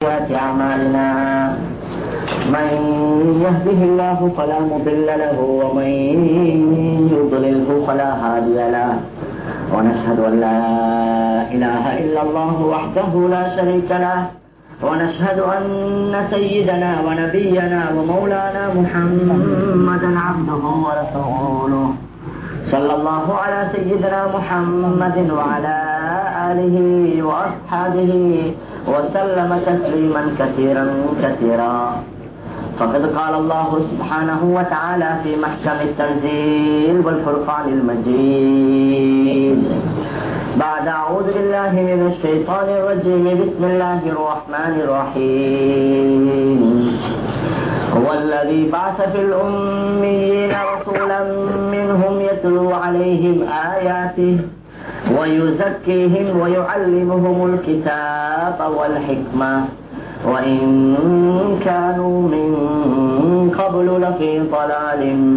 سيئات أعمالنا من يهده الله فلا مضل له ومن يضلله فلا هادي له ونشهد أن لا إله إلا الله وحده لا شريك له ونشهد أن سيدنا ونبينا ومولانا محمدا عبده ورسوله صلى الله على سيدنا محمد وعلى آله وأصحابه وسلم تسليما كثيرا كثيرا فقد قال الله سبحانه وتعالى في محكم التنزيل والفرقان المجيد بعد أعوذ بالله من الشيطان الرجيم بسم الله الرحمن الرحيم هو الذي بعث في الأميين رسولا منهم يتلو عليهم آياته ويزكيهم ويعلمهم الكتاب والحكمة وإن كانوا من قبل لفي ضلال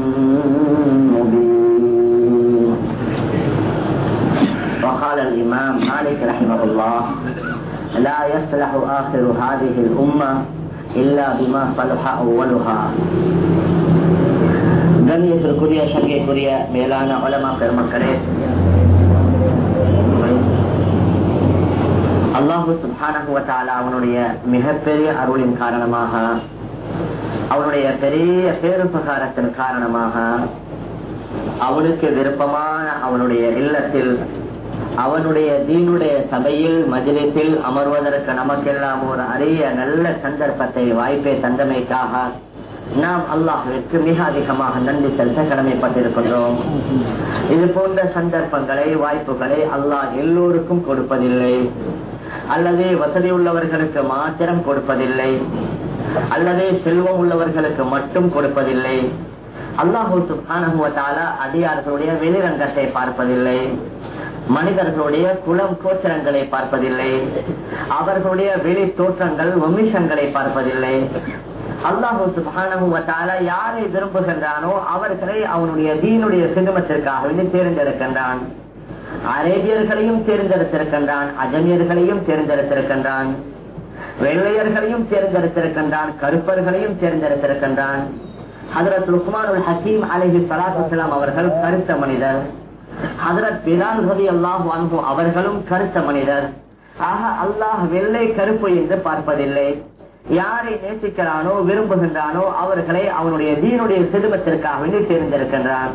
مبين وقال الإمام مالك رحمه الله لا يصلح آخر هذه الأمة إلا بما صلح أولها கண்ணியத்திற்குரிய சங்கைக்குரிய மேலான உலமா பெருமக்களே அல்லாஹு சுபானகுவத்தால அவனுடைய மிகப்பெரிய அருளின் காரணமாக அவனுடைய பெரிய பேருபகாரத்தின் காரணமாக அவனுக்கு விருப்பமான அவனுடைய இல்லத்தில் அவனுடைய தீனுடைய சபையில் மஜிலித்தில் அமர்வதற்கு நமக்கெல்லாம் ஒரு அரிய நல்ல சந்தர்ப்பத்தை வாய்ப்பை தந்தமைக்காக நாம் அல்லாஹுவிற்கு மிக அதிகமாக நன்றி செலுத்த கடமைப்பட்டிருக்கின்றோம் இது போன்ற சந்தர்ப்பங்களை வாய்ப்புகளை அல்லாஹ் எல்லோருக்கும் கொடுப்பதில்லை அல்லது வசதி உள்ளவர்களுக்கு மாத்திரம் கொடுப்பதில்லை அல்லது செல்வம் உள்ளவர்களுக்கு மட்டும் கொடுப்பதில்லை அல்லாஹூ சுபானுவத்தால அடியார்களுடைய வெளிரங்கத்தை பார்ப்பதில்லை மனிதர்களுடைய குலம் கோச்சரங்களை பார்ப்பதில்லை அவர்களுடைய வெளி தோற்றங்கள் வமிஷங்களை பார்ப்பதில்லை அல்லாஹூ சுபானுவத்தால யாரை விரும்புகின்றானோ அவர்களை அவனுடைய தீனுடைய சிறுமத்திற்காக தேர்ந்தெடுக்கின்றான் அரேபியர்களையும் தேர்ந்தெடுத்திருக்கின்றான் அஜமியர்களையும் தேர்ந்தெடுத்திருக்கின்றான் வெள்ளையர்களையும் தேர்ந்தெடுத்திருக்கின்றான் கருப்பர்களையும் தேர்ந்தெடுத்திருக்கின்றான் ஹதரத் லுக்மானுல் ஹசீம் அலஹி சலாத்துலாம் அவர்கள் கருத்த மனிதர் ஹதரத் பிலால் ரவி அல்லாஹு அன்பு அவர்களும் கருத்த மனிதர் ஆக அல்லாஹ் வெள்ளை கருப்பு என்று பார்ப்பதில்லை யாரை நேசிக்கிறானோ விரும்புகின்றானோ அவர்களை அவனுடைய தீனுடைய சிறுமத்திற்காக வேண்டி தேர்ந்தெடுக்கின்றான்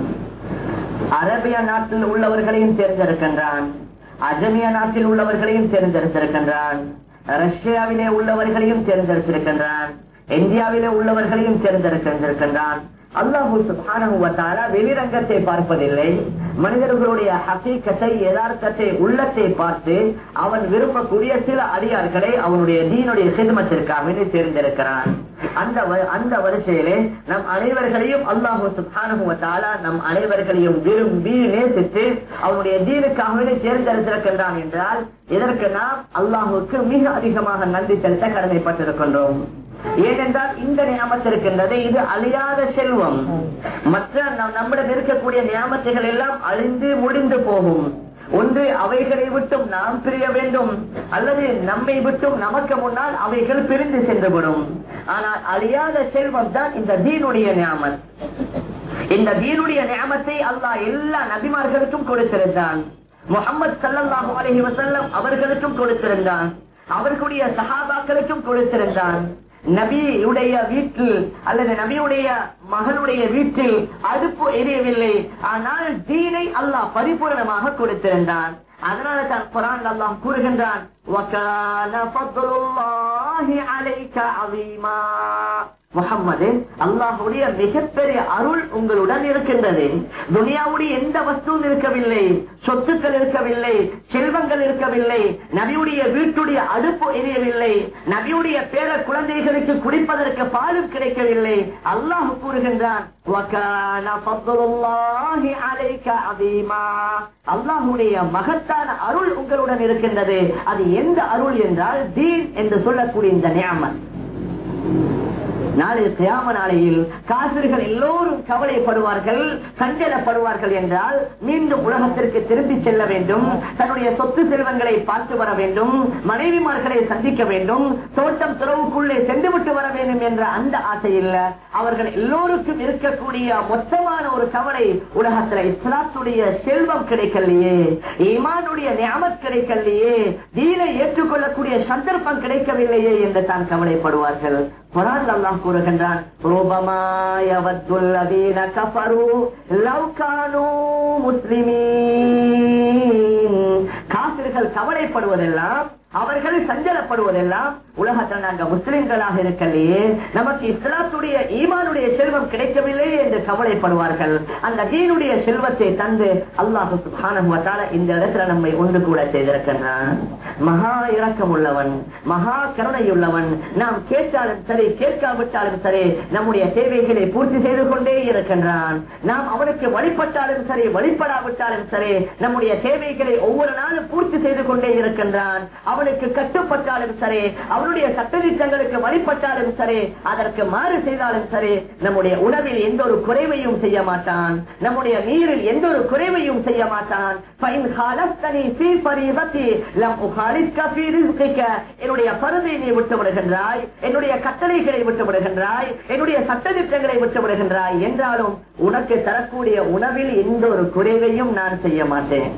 அரபிய நாட்டில் உள்ளவர்களையும் தேர்ந்தெடுக்கின்றான் அஜமிய நாட்டில் உள்ளவர்களையும் தேர்ந்தெடுத்திருக்கின்றான் ரஷ்யாவிலே உள்ளவர்களையும் தேர்ந்தெடுத்திருக்கின்றான் இந்தியாவிலே உள்ளவர்களையும் தேர்ந்தெடுக்கின்றிருக்கின்றான் அல்லாஹூ சுபானுவத்தால வெளிரங்கத்தை பார்ப்பதில்லை மனிதர்களுடைய ஹசீக்கத்தை யதார்த்தத்தை உள்ளத்தை பார்த்து அவன் விரும்பக்கூடிய சில அடியார்களை அவனுடைய தீனுடைய சிதமத்திற்காக தேர்ந்தெடுக்கிறான் அந்த அந்த வரிசையிலே நம் அனைவர்களையும் அல்லாஹூ சுபானுவத்தால நம் அனைவர்களையும் விரும்பி நேசித்து அவனுடைய தீனுக்காகவே தேர்ந்தெடுத்திருக்கின்றான் என்றால் இதற்கு நாம் அல்லாஹுக்கு மிக அதிகமாக நன்றி செலுத்த கடமைப்பட்டிருக்கின்றோம் ஏனென்றால் இந்த நியமத்து இருக்கின்றது இது அழியாத செல்வம் மற்ற நம்மிடம் இருக்கக்கூடிய நியமத்துகள் எல்லாம் அழிந்து முடிந்து போகும் ஒன்று அவைகளை விட்டும் நாம் பிரிய வேண்டும் அல்லது நம்மை விட்டும் நமக்கு முன்னால் அவைகள் பிரிந்து சென்றுவிடும் ஆனால் அழியாத செல்வம் தான் இந்த தீனுடைய நியாமத் இந்த தீனுடைய நியமத்தை அல்லாஹ் எல்லா நபிமார்களுக்கும் கொடுத்திருந்தான் முகமது சல்லாஹூ அலஹி வசல்லம் அவர்களுக்கும் கொடுத்திருந்தான் அவர்களுடைய சகாபாக்களுக்கும் கொடுத்திருந்தான் நபியுடைய வீட்டில் அல்லது நபியுடைய மகனுடைய வீட்டில் அடுப்பு எரியவில்லை ஆனால் தீனை அல்லாஹ் பரிபூர்ணமாக கொடுத்திருந்தான் அதனால தான் குரான் அல்லாஹ் கூறுகின்றான் முகம்மது அல்லாஹுடைய மிகப்பெரிய அருள் உங்களுடன் இருக்கின்றது துனியாவுடைய எந்த வஸ்துவும் இருக்கவில்லை சொத்துக்கள் இருக்கவில்லை செல்வங்கள் இருக்கவில்லை நபியுடைய வீட்டுடைய அடுப்பு எரியவில்லை நபியுடைய பேர குழந்தைகளுக்கு குடிப்பதற்கு பாலும் கிடைக்கவில்லை அல்லாஹ் கூறுகின்றான் அல்லாஹுடைய மகத்தான அருள் உங்களுடன் இருக்கின்றது அது எந்த அருள் என்றால் தீன் என்று சொல்லக்கூடிய இந்த நியமன் நாளை தியாம நாளையில் காசிர்கள் எல்லோரும் கவலைப்படுவார்கள் சஞ்சலப்படுவார்கள் என்றால் மீண்டும் உலகத்திற்கு திரும்பி செல்ல வேண்டும் தன்னுடைய சொத்து செல்வங்களை பார்த்து வர வேண்டும் மனைவிமார்களை சந்திக்க வேண்டும் தோட்டம் துறவுக்குள்ளே சென்று விட்டு வர வேண்டும் என்ற அந்த ஆசை இல்ல அவர்கள் எல்லோருக்கும் இருக்கக்கூடிய மொத்தமான ஒரு கவலை உலகத்துல இஸ்லாத்துடைய செல்வம் கிடைக்கலையே ஈமானுடைய ஞாபகம் கிடைக்கலையே தீனை ஏற்றுக்கொள்ளக்கூடிய சந்தர்ப்பம் கிடைக்கவில்லையே என்று தான் கவலைப்படுவார்கள் குரான் அல்லாஹ் கூறுகின்றான் ரூபமாயவத்துல்லதீன கஃபரு லவ் கானூ முஸ்லிமீன் காசிர்கள் கவலைப்படுவதெல்லாம் அவர்கள் சஞ்சலப்படுவதெல்லாம் உலகத்தில் நாங்க முஸ்லிம்களாக இருக்கலையே நமக்கு இஸ்லாத்துடைய ஈமானுடைய செல்வம் கிடைக்கவில்லை என்று கவலைப்படுவார்கள் அந்த தீனுடைய செல்வத்தை தந்து அல்லாஹு சுப்ஹானஹு வ தஆலா இந்த இடத்துல நம்மை ஒன்று கூட செய்திருக்கின்றான் மகா இரக்கம் உள்ளவன் மகா கருணையுள்ளவன் நாம் கேட்டாலும் சரி கேட்காவிட்டாலும் சரி நம்முடைய தேவைகளை பூர்த்தி செய்து கொண்டே இருக்கின்றான் நாம் அவனுக்கு வழிபட்டாலும் சரி வழிபடாவிட்டாலும் சரி நம்முடைய தேவைகளை ஒவ்வொரு நாளும் பூர்த்தி செய்து கொண்டே இருக்கின்றான் அவனுக்கு கட்டுப்பட்டாலும் சரி அவனுடைய சட்டத்திட்டங்களுக்கு வழிபட்டாலும் சரி அதற்கு மாறு செய்தாலும் சரி நம்முடைய உணவில் எந்த ஒரு குறைவையும் செய்ய மாட்டான் நம்முடைய நீரில் எந்த ஒரு குறைவையும் செய்ய மாட்டான் فَإِنْ خَالَفْتَنِي فِي فَرِيضَتِي لَمْ أُخَالِفْكَ فِي رِزْقِكَ என்னுடைய பருதை நீ விட்டு விடுகின்றாய் என்னுடைய கட்டளைகளை விட்டு விடுகின்றாய் என்னுடைய சட்டத்திட்டங்களை விட்டு விடுகின்றாய் என்றாலும் உனக்கு தரக்கூடிய உணவில் எந்த ஒரு குறைவையும் நான் செய்ய மாட்டேன்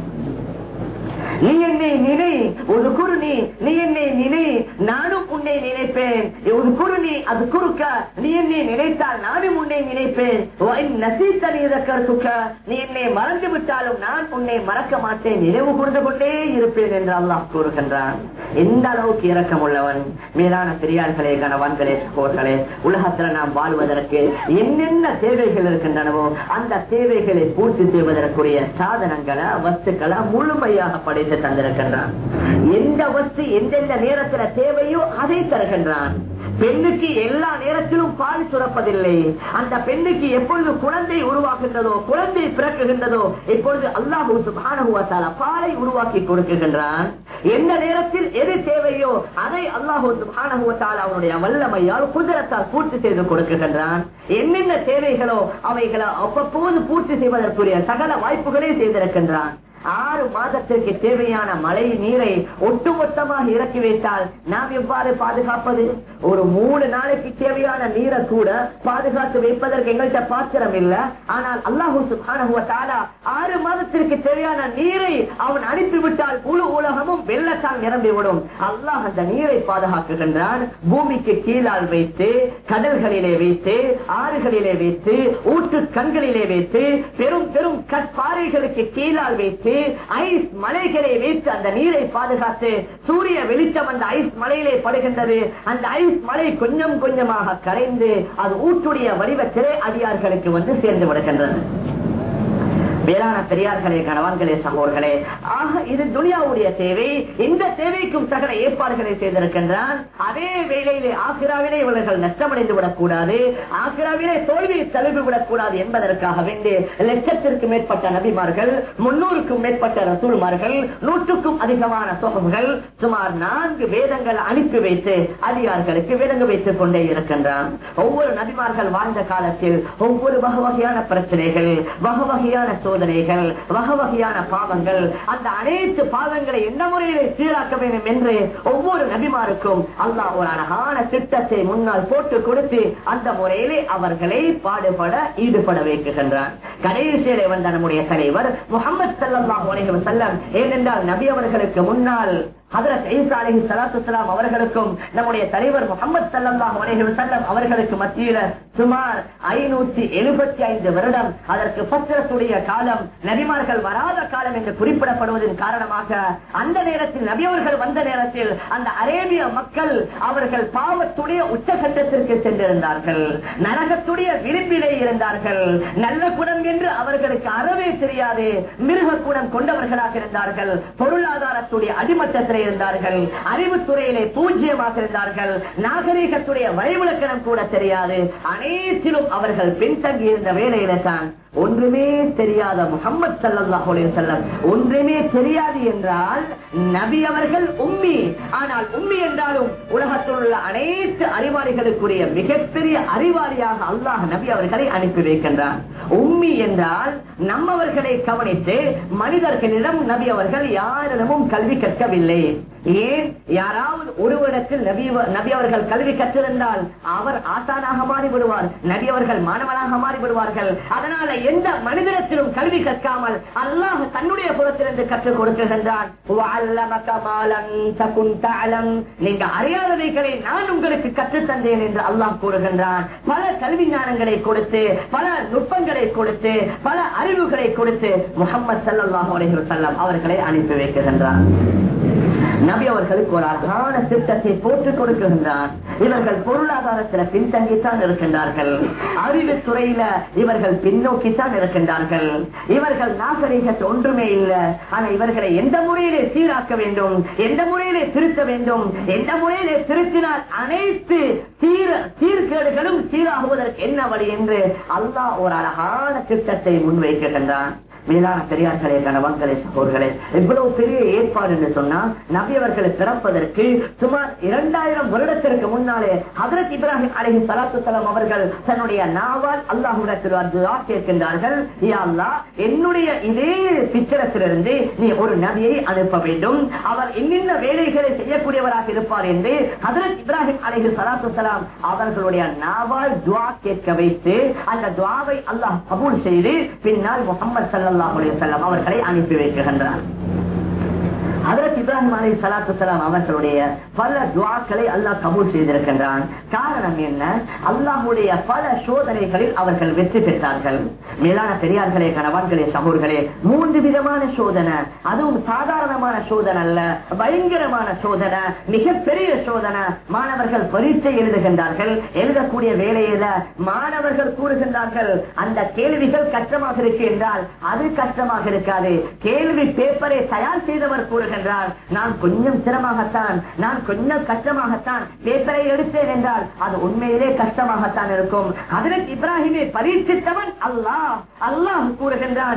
நீ என்னை நினை ஒரு குருணி நீ என்னை நினை நானும் உன்னை நினைப்பேன் ஒரு குருணி அது குறுக்க நீ என்னை நினைத்தால் நானும் உன்னை நினைப்பேன் நசீத்த நீரக்கருக்க நீ என்னை மறந்து விட்டாலும் நான் உன்னை மறக்க மாட்டேன் நினைவு கூர்ந்து கொண்டே இருப்பேன் என்று அல்லாஹ் கூறுகின்றான் எந்த அளவுக்கு இரக்கம் உள்ளவன் மேலான பெரியார்களே கணவான்களே சகோதரர்களே உலகத்துல நாம் வாழ்வதற்கு என்னென்ன தேவைகள் இருக்கின்றனவோ அந்த தேவைகளை பூர்த்தி செய்வதற்குரிய சாதனங்களை வஸ்துக்களை முழுமையாக படைத்து தந்திருக்கின்றான் எந்த வஸ்து எந்தெந்த நேரத்துல தேவையோ அதை தருகின்றான் பெண்ணுக்கு எல்லா நேரத்திலும் பால் சுரப்பதில்லை அந்த பெண்ணுக்கு எப்பொழுது குழந்தை உருவாக்குகின்றதோ குழந்தை பிறக்குகின்றதோ எப்பொழுது அல்லாஹூ சுபானுவத்தால பாலை உருவாக்கி கொடுக்குகின்றான் எந்த நேரத்தில் எது தேவையோ அதை அல்லாஹூ சுபானுவத்தால அவனுடைய வல்லமையால் குதிரத்தால் பூர்த்தி செய்து கொடுக்குகின்றான் என்னென்ன தேவைகளோ அவைகளை அவ்வப்போது பூர்த்தி செய்வதற்குரிய சகல வாய்ப்புகளை செய்திருக்கின்றான் ஆறு மாதத்திற்கு தேவையான மழை நீரை ஒட்டுமொத்தமாக இறக்கி வைத்தால் நாம் எவ்வாறு பாதுகாப்பது ஒரு மூணு நாளைக்கு தேவையான நீரை கூட பாதுகாத்து வைப்பதற்கு எங்கள்கிட்ட பாத்திரம் இல்ல ஆனால் அல்லாஹூ சுபான ஆறு மாதத்திற்கு தேவையான நீரை அவன் அனுப்பிவிட்டால் முழு உலகமும் வெள்ளத்தால் நிரம்பிவிடும் அல்லாஹ் அந்த நீரை பாதுகாக்குகின்றான் பூமிக்கு கீழால் வைத்து கடல்களிலே வைத்து ஆறுகளிலே வைத்து ஊற்று கண்களிலே வைத்து பெரும் பெரும் கற்பாறைகளுக்கு கீழால் வைத்து ஐஸ் மலைகளை வைத்து அந்த நீரை பாதுகாத்து சூரிய வெளிச்சம் அந்த ஐஸ் மலையிலே படுகின்றது அந்த ஐஸ் மலை கொஞ்சம் கொஞ்சமாக கரைந்து அது ஊற்றுடைய வடிவத்திலே அடியார்களுக்கு வந்து சேர்ந்து விடுகின்றது வேளாண் பெரியார்களே கணவான்களே சகோதர்களே ஆக இது துனியாவுடைய தேவை இந்த தேவைக்கும் சகல ஏற்பாடுகளை செய்திருக்கின்றான் அதே வேளையிலே ஆசிராவிலே இவர்கள் நஷ்டமடைந்து விடக்கூடாது ஆசிராவிலே தோல்வியை தழுவி விடக்கூடாது என்பதற்காக வேண்டி லட்சத்திற்கு மேற்பட்ட நபிமார்கள் முன்னூறுக்கும் மேற்பட்ட ரசூல்மார்கள் நூற்றுக்கும் அதிகமான சோகங்கள் சுமார் நான்கு வேதங்கள் அனுப்பி வைத்து அதிகாரிகளுக்கு விலங்கு வைத்துக் கொண்டே இருக்கின்றான் ஒவ்வொரு நபிமார்கள் வாழ்ந்த காலத்தில் ஒவ்வொரு வகை வகையான பிரச்சனைகள் வகை வகையான சோதனைகள் வகை வகையான பாவங்கள் அந்த அனைத்து பாவங்களை எந்த முறையிலே சீராக்க வேண்டும் என்று ஒவ்வொரு நபிமாருக்கும் அல்லாஹ் ஒரு அழகான திட்டத்தை முன்னால் போட்டு கொடுத்து அந்த முறையிலே அவர்களை பாடுபட ஈடுபட வைக்குகின்றான் கடைசியிலே வந்த நம்முடைய தலைவர் முகமது சல்லாஹ் உலகம் செல்லம் ஏனென்றால் நபி அவர்களுக்கு முன்னால் ஹதரத் ஈசா அலி சலாத்து அவர்களுக்கும் நம்முடைய தலைவர் முகமது சல்லாஹ் அலைஹி வஸல்லம் அவர்களுக்கு மத்தியில சுமார் ஐநூத்தி எழுபத்தி ஐந்து வருடம் அதற்கு பத்திரத்துடைய காலம் நபிமார்கள் வராத காலம் என்று குறிப்பிடப்படுவதன் காரணமாக அந்த நேரத்தில் நபியவர்கள் வந்த நேரத்தில் அந்த அரேபிய மக்கள் அவர்கள் பாவத்துடைய உச்சகட்டத்திற்கு சென்றிருந்தார்கள் நரகத்துடைய விளிம்பிலே இருந்தார்கள் நல்ல குணம் என்று அவர்களுக்கு அறவே தெரியாது மிருக குணம் கொண்டவர்களாக இருந்தார்கள் பொருளாதாரத்துடைய அடிமட்டத்திலே இருந்தார்கள் அறிவுத்துறையிலே பூஜ்ஜியமாக இருந்தார்கள் நாகரீகத்துடைய வழிவிலக்கணம் கூட தெரியாது அனைத்திலும் அவர்கள் பின்தங்கி இருந்த வேலையில தான் ஒன்றுமே தெரியாத முகமது சல்லாஹ் செல்லம் ஒன்றுமே தெரியாது என்றால் நபி அவர்கள் உம்மி ஆனால் உம்மி என்றாலும் உலகத்தில் உள்ள அனைத்து அறிவாளிகளுக்குரிய மிகப்பெரிய அறிவாளியாக அல்லாஹ் நபி அவர்களை அனுப்பி வைக்கின்றார் உம்மி என்றால் நம்மவர்களை கவனித்து மனிதர்களிடம் நபி அவர்கள் யாரிடமும் கல்வி கற்கவில்லை ஏன் யாராவது ஒருவரிடத்தில் நபி நபி அவர்கள் கல்வி கற்றிருந்தால் அவர் ஆசானாக மாறிவிடுவார் நபி அவர்கள் மாணவனாக மாறிவிடுவார்கள் அதனால எந்த மனிதனத்திலும் கல்வி கற்காமல் அல்லாஹ் தன்னுடைய புறத்திலிருந்து கற்றுக் கொடுக்கின்றான் நீங்க அறியாதவைகளை நான் உங்களுக்கு கற்றுத் தந்தேன் என்று அல்லாஹ் கூறுகின்றான் பல கல்வி ஞானங்களை கொடுத்து பல நுட்பங்களை கொடுத்து பல அறிவுகளை கொடுத்து முகமது சல்லாஹூ அலைஹி வஸல்லம் அவர்களை அனுப்பி வைக்கின்றான் நபி அவர்களுக்கு ஒரு அழகான திட்டத்தை போட்டுக் கொடுக்கின்றார் இவர்கள் பொருளாதாரத்தில் பின்தங்கித்தான் இருக்கின்றார்கள் அறிவு துறையில இவர்கள் பின்னோக்கித்தான் இருக்கின்றார்கள் இவர்கள் நாகரீகத்தை ஒன்றுமே இல்லை ஆனா இவர்களை எந்த முறையிலே சீராக்க வேண்டும் எந்த முறையிலே திருத்த வேண்டும் எந்த முறையிலே திருத்தினால் அனைத்து சீர சீர்கேடுகளும் சீராகுவதற்கு என்ன வழி என்று அல்லாஹ் ஒரு அழகான திட்டத்தை முன்வைக்கின்றான் மேலான பெரியார்களே கணவன்களே சகோதர்களே இவ்வளவு பெரிய ஏற்பாடு என்று சொன்னா நபியவர்களை பிறப்பதற்கு சுமார் இரண்டாயிரம் வருடத்திற்கு முன்னாலே ஹதரத் இப்ராஹிம் அலஹி சலாத்து சலாம் அவர்கள் தன்னுடைய நாவால் அல்லாஹுடத்தில் துஆ கேட்கின்றார்கள் யா அல்லாஹ் என்னுடைய இதே பிச்சரத்திலிருந்து நீ ஒரு நபியை அனுப்ப வேண்டும் அவர் என்னென்ன வேலைகளை செய்யக்கூடியவராக இருப்பார் என்று ஹதரத் இப்ராஹிம் அலஹி சலாத்து சலாம் அவர்களுடைய நாவால் துவா கேட்க வைத்து அந்த துவாவை அல்லாஹ் கபூல் செய்து பின்னால் முகமது சல்லா செல்லம் அவர்களை அனுப்பி வைக்கின்றார் அதற்கு இப்ராஹிம் அலி சலாத்து சலாம் அவர்களுடைய பல துவாக்களை அல்லாஹ் கபூல் செய்திருக்கின்றான் காரணம் என்ன அல்லாஹுடைய பல சோதனைகளில் அவர்கள் வெற்றி பெற்றார்கள் மேலான பெரியார்களே கணவான்களே சகோர்களே மூன்று விதமான சோதனை அதுவும் சாதாரணமான சோதனை அல்ல பயங்கரமான சோதனை மிகப்பெரிய சோதனை மாணவர்கள் பரீட்சை எழுதுகின்றார்கள் எழுதக்கூடிய வேலையில மாணவர்கள் கூறுகின்றார்கள் அந்த கேள்விகள் கஷ்டமாக இருக்கு என்றால் அது கஷ்டமாக இருக்காது கேள்வி பேப்பரை தயார் செய்தவர் கூறுகிறார் சொல்லுகின்றார் நான் கொஞ்சம் சிரமமாகத்தான் நான் கொஞ்சம் கஷ்டமாகத்தான் பேப்பரை எடுத்தேன் என்றால் அது உண்மையிலே கஷ்டமாகத்தான் இருக்கும் அதற்கு இப்ராஹிமை பரீட்சித்தவன் அல்லாஹ் அல்லாஹ் கூறுகின்றான்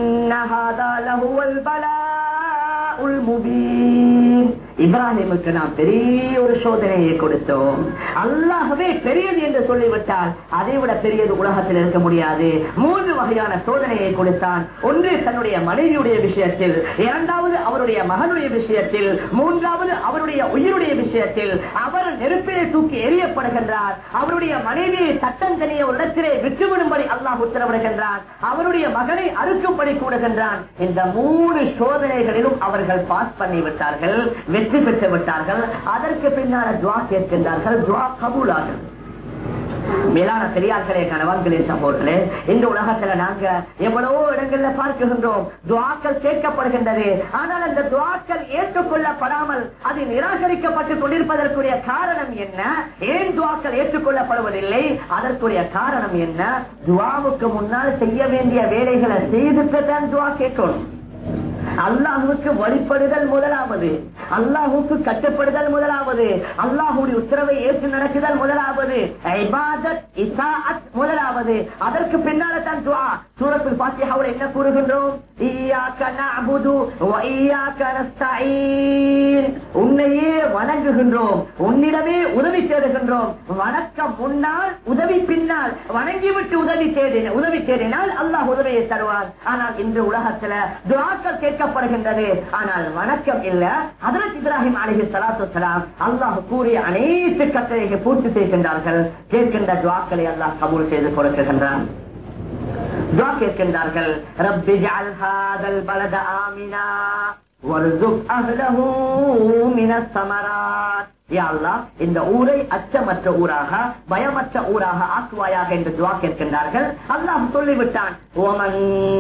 இப்ராஹிமுக்கு நாம் பெரிய ஒரு சோதனையை கொடுத்தோம் அல்லாஹவே பெரியது என்று சொல்லிவிட்டால் அதை விட பெரியது உலகத்தில் இருக்க முடியாது மூன்று வகையான சோதனையை கொடுத்தான் ஒன்று தன்னுடைய மனைவியுடைய விஷயத்தில் இரண்டாவது அவருடைய மகனுடைய விஷயத்தில் மூன்றாவது அவருடைய உயிருடைய விஷயத்தில் அவர் நெருப்பிலே தூக்கி எரியப்படுகின்றார் அவருடைய மனைவியை சட்டம் தனிய இடத்திலே விட்டுவிடும்படி அல்லாஹ் உத்தரவிடுகின்றார் அவருடைய மகனை அறுக்கும்படி கூடுகின்றான் இந்த மூணு சோதனைகளிலும் அவர்கள் பாஸ் பண்ணிவிட்டார்கள் வெற்றி பெற்று விட்டார்கள் அதற்கு பின்னால துவா கேட்கின்றார்கள் துவா கபூலாகும் மேலான பெரியார்களே கணவன்களே சகோதரே இந்த உலகத்துல நாங்க எவ்வளவோ இடங்கள்ல பார்க்கின்றோம் துவாக்கள் கேட்கப்படுகின்றது ஆனால் அந்த துவாக்கள் ஏற்றுக்கொள்ளப்படாமல் அது நிராகரிக்கப்பட்டுக் கொண்டிருப்பதற்குரிய காரணம் என்ன ஏன் துவாக்கள் ஏற்றுக்கொள்ளப்படுவதில்லை அதற்குரிய காரணம் என்ன துவாவுக்கு முன்னால் செய்ய வேண்டிய வேலைகளை செய்துட்டு தான் துவா கேட்கணும் அல்லாஹுக்கு வழிபடுதல் முதலாவது அல்லாஹுக்கு கட்டுப்படுதல் முதலாவது அல்லாஹுடைய உத்தரவை ஏற்று நடக்குதல் முதலாவது முதலாவது அதற்கு பின்னால தான் துவா சூரத்தில் பாத்தியாவில் என்ன கூறுகின்றோம் உன்னையே வணங்குகின்றோம் உன்னிடமே உதவி தேடுகின்றோம் வணக்கம் முன்னால் உதவி பின்னால் வணங்கிவிட்டு உதவி தேடின உதவி தேடினால் அல்லாஹ் உதவியை தருவார் ஆனால் இன்று உலகத்துல துவாக்கள் கேட்கப்படுகின்றது ஆனால் வணக்கம் இல்ல அதற்கு இப்ராஹிம் அலஹி சலாத்து சலாம் அல்லாஹ் கூறிய அனைத்து கட்டளைகளை பூர்த்தி செய்கின்றார்கள் கேட்கின்ற துவாக்களை அல்லாஹ் கபூல் செய்து கொடுக்கின்றான் துவா கேட்கின்றார்கள் ரப்பி ஜஅல் ஹாதல் பலத ஆமினா وارزق أهله من الثمرات யா அல்லாஹ் இந்த ஊரை அச்சமற்ற ஊராக பயமற்ற ஊராக ஆக்குவாயாக என்று துவா கேட்கின்றார்கள் அல்லாஹ் சொல்லிவிட்டான் "ஒமன்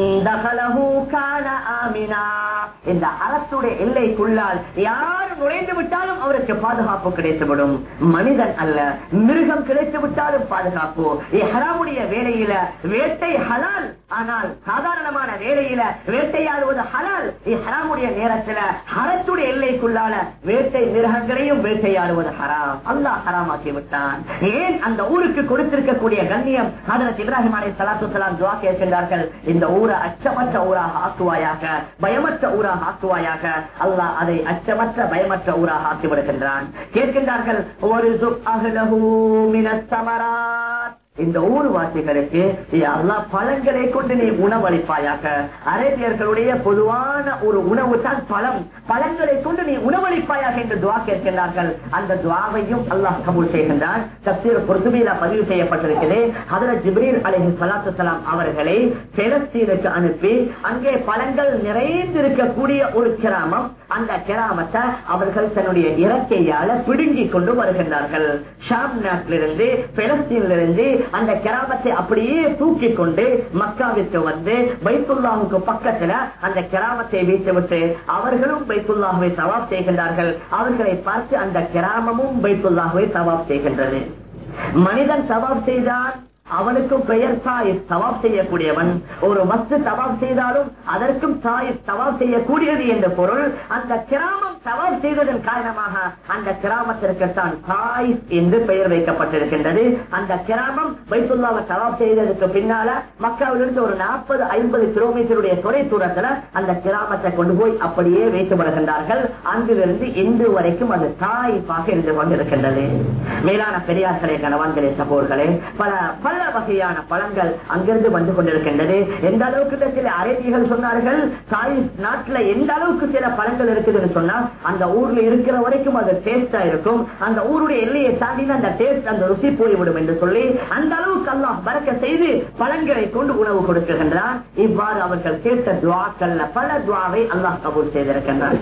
தகலஹு கான ஆமினா." இந்த அரசுடைய எல்லைக்குள்ளால் யார் நுழைந்து விட்டாலும் அவருக்கு பாதுகாப்பு கிடைத்துவிடும் மனிதன் அல்ல மிருகம் கிடைத்து விட்டாலும் பாதுகாப்பு ஹராமுடைய வேலையில வேட்டை ஹலால் ஆனால் சாதாரணமான வேலையில வேட்டையாடுவது ஹலால் ஹராமுடைய நேரத்துல ஹரத்துடைய எல்லைக்குள்ளால வேட்டை மிருகங்களையும் வேட்டையாடுவது ஹராம் அல்லாஹ் ஹராமாக்கி விட்டான் ஏன் அந்த ஊருக்கு கொடுத்திருக்கக்கூடிய கண்ணியம் ஹதரத் இப்ராஹிம் அலை சலாத்து சலாம் துவா கேட்கின்றார்கள் இந்த ஊரை அச்சமற்ற ஊராக ஆக்குவாயாக பயமற்ற ஊராக ஆக்குவாயாக அல்லாஹ் அதை அச்சமற்ற பயமற்ற ஊராக ஆக்கி விடுகின்றான் கேட்கின்றார்கள் ஒரு சுப் அஹ்லஹு மினஸ் ஸமராத் இந்த ஊர்வாசிகளுக்கு அல்லாஹ் பழங்களை கொண்டு நீ உணவளிப்பாயாக அரேபியர்களுடைய பொதுவான ஒரு உணவு தான் பழம் பழங்களை கொண்டு நீ உணவளிப்பாயாக என்று துவா கேட்கின்றார்கள் அந்த துவாவையும் அல்லாஹ் கபூல் செய்கின்றான் தப்சீர் பொறுத்துமையில பதிவு செய்யப்பட்டிருக்கிறது அதுல ஜிப்ரீல் அலைஹி ஸலாத்து ஸலாம் அவர்களை பெலஸ்தீனுக்கு அனுப்பி அங்கே பழங்கள் நிறைந்திருக்கக்கூடிய ஒரு கிராமம் அந்த கிராமத்தை அவர்கள் தன்னுடைய இறக்கையால பிடுங்கி கொண்டு வருகின்றார்கள் ஷாம் நாட்டிலிருந்து பெலஸ்தீனிலிருந்து அந்த கிராமத்தை அப்படியே தூக்கி கொண்டு மக்காவிற்கு வந்து பைத்துல்லாவுக்கு பக்கத்துல அந்த கிராமத்தை வைத்துவிட்டு அவர்களும் பைத்துல்லாஹுவை சவாப் செய்கின்றார்கள் அவர்களை பார்த்து அந்த கிராமமும் பைத்துல்லாஹுவை சவாப் செய்கின்றது மனிதன் சவாப் செய்தான் அவனுக்கும் பெயர் சாயிப் தவாப் செய்யக்கூடியவன் ஒரு மஸ்து தவாப் செய்தாலும் அதற்கும் சாயிப் தவாப் செய்யக்கூடியது என்ற பொருள் அந்த கிராமம் தவாப் செய்ததன் காரணமாக அந்த கிராமத்திற்கு தான் சாயிப் என்று பெயர் வைக்கப்பட்டிருக்கின்றது அந்த கிராமம் வைத்துள்ளாவை தவாப் செய்ததற்கு பின்னால மக்காவிலிருந்து ஒரு நாற்பது ஐம்பது கிலோமீட்டருடைய தொலை தூரத்துல அந்த கிராமத்தை கொண்டு போய் அப்படியே வைத்துவிடுகின்றார்கள் அங்கிலிருந்து இன்று வரைக்கும் அது சாயிப்பாக இருந்து கொண்டிருக்கின்றது மேலான பெரியார்களே கணவான்களே சகோர்களே பல பல வகையான பழங்கள் அங்கிருந்து வந்து கொண்டிருக்கின்றது எந்த அளவுக்கு சில அரேபியர்கள் சொன்னார்கள் தாய் நாட்டுல எந்த அளவுக்கு சில பழங்கள் இருக்குதுன்னு சொன்னா அந்த ஊர்ல இருக்கிற வரைக்கும் அது டேஸ்டா இருக்கும் அந்த ஊருடைய எல்லையை தாண்டினா அந்த டேஸ்ட் அந்த ருசி போய்விடும் என்று சொல்லி அந்த அளவுக்கு அல்லாஹ் பறக்க செய்து பழங்களை கொண்டு உணவு கொடுக்கின்றான் இவ்வாறு அவர்கள் கேட்ட துவாக்கள்ல பல துவாவை அல்லாஹ் கபூல் செய்திருக்கின்றார்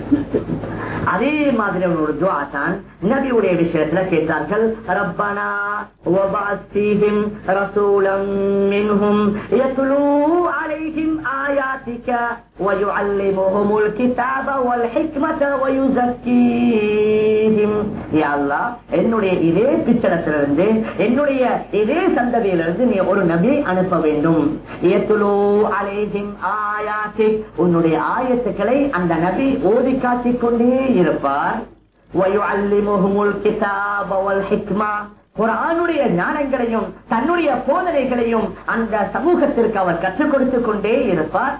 அதே மாதிரி ஒரு துவா தான் நபியுடைய விஷயத்துல கேட்டார்கள் ரப்பனா وبعث فيهم رسولا منهم يتلو عليهم آياتك ويعلمهم الكتاب والحكمة ويزكيهم يا الله என்னுடைய இதே பிச்சனத்திலிருந்து என்னுடைய இதே சந்ததியிலிருந்து நீ ஒரு நபி அனுப்ப வேண்டும் ஏத்துலோ அலேஹிம் ஆயாத்தி உன்னுடைய ஆயத்துக்களை அந்த நபி ஓதி காட்டிக் கொண்டே இருப்பார் وَيُعَلِّمُهُمُ الْكِتَابَ وَالْحِكْمَةَ குரானுடைய ஞானங்களையும் தன்னுடைய போதனைகளையும் அந்த சமூகத்திற்கு அவர் கற்றுக் கொடுத்துக் கொண்டே இருப்பார்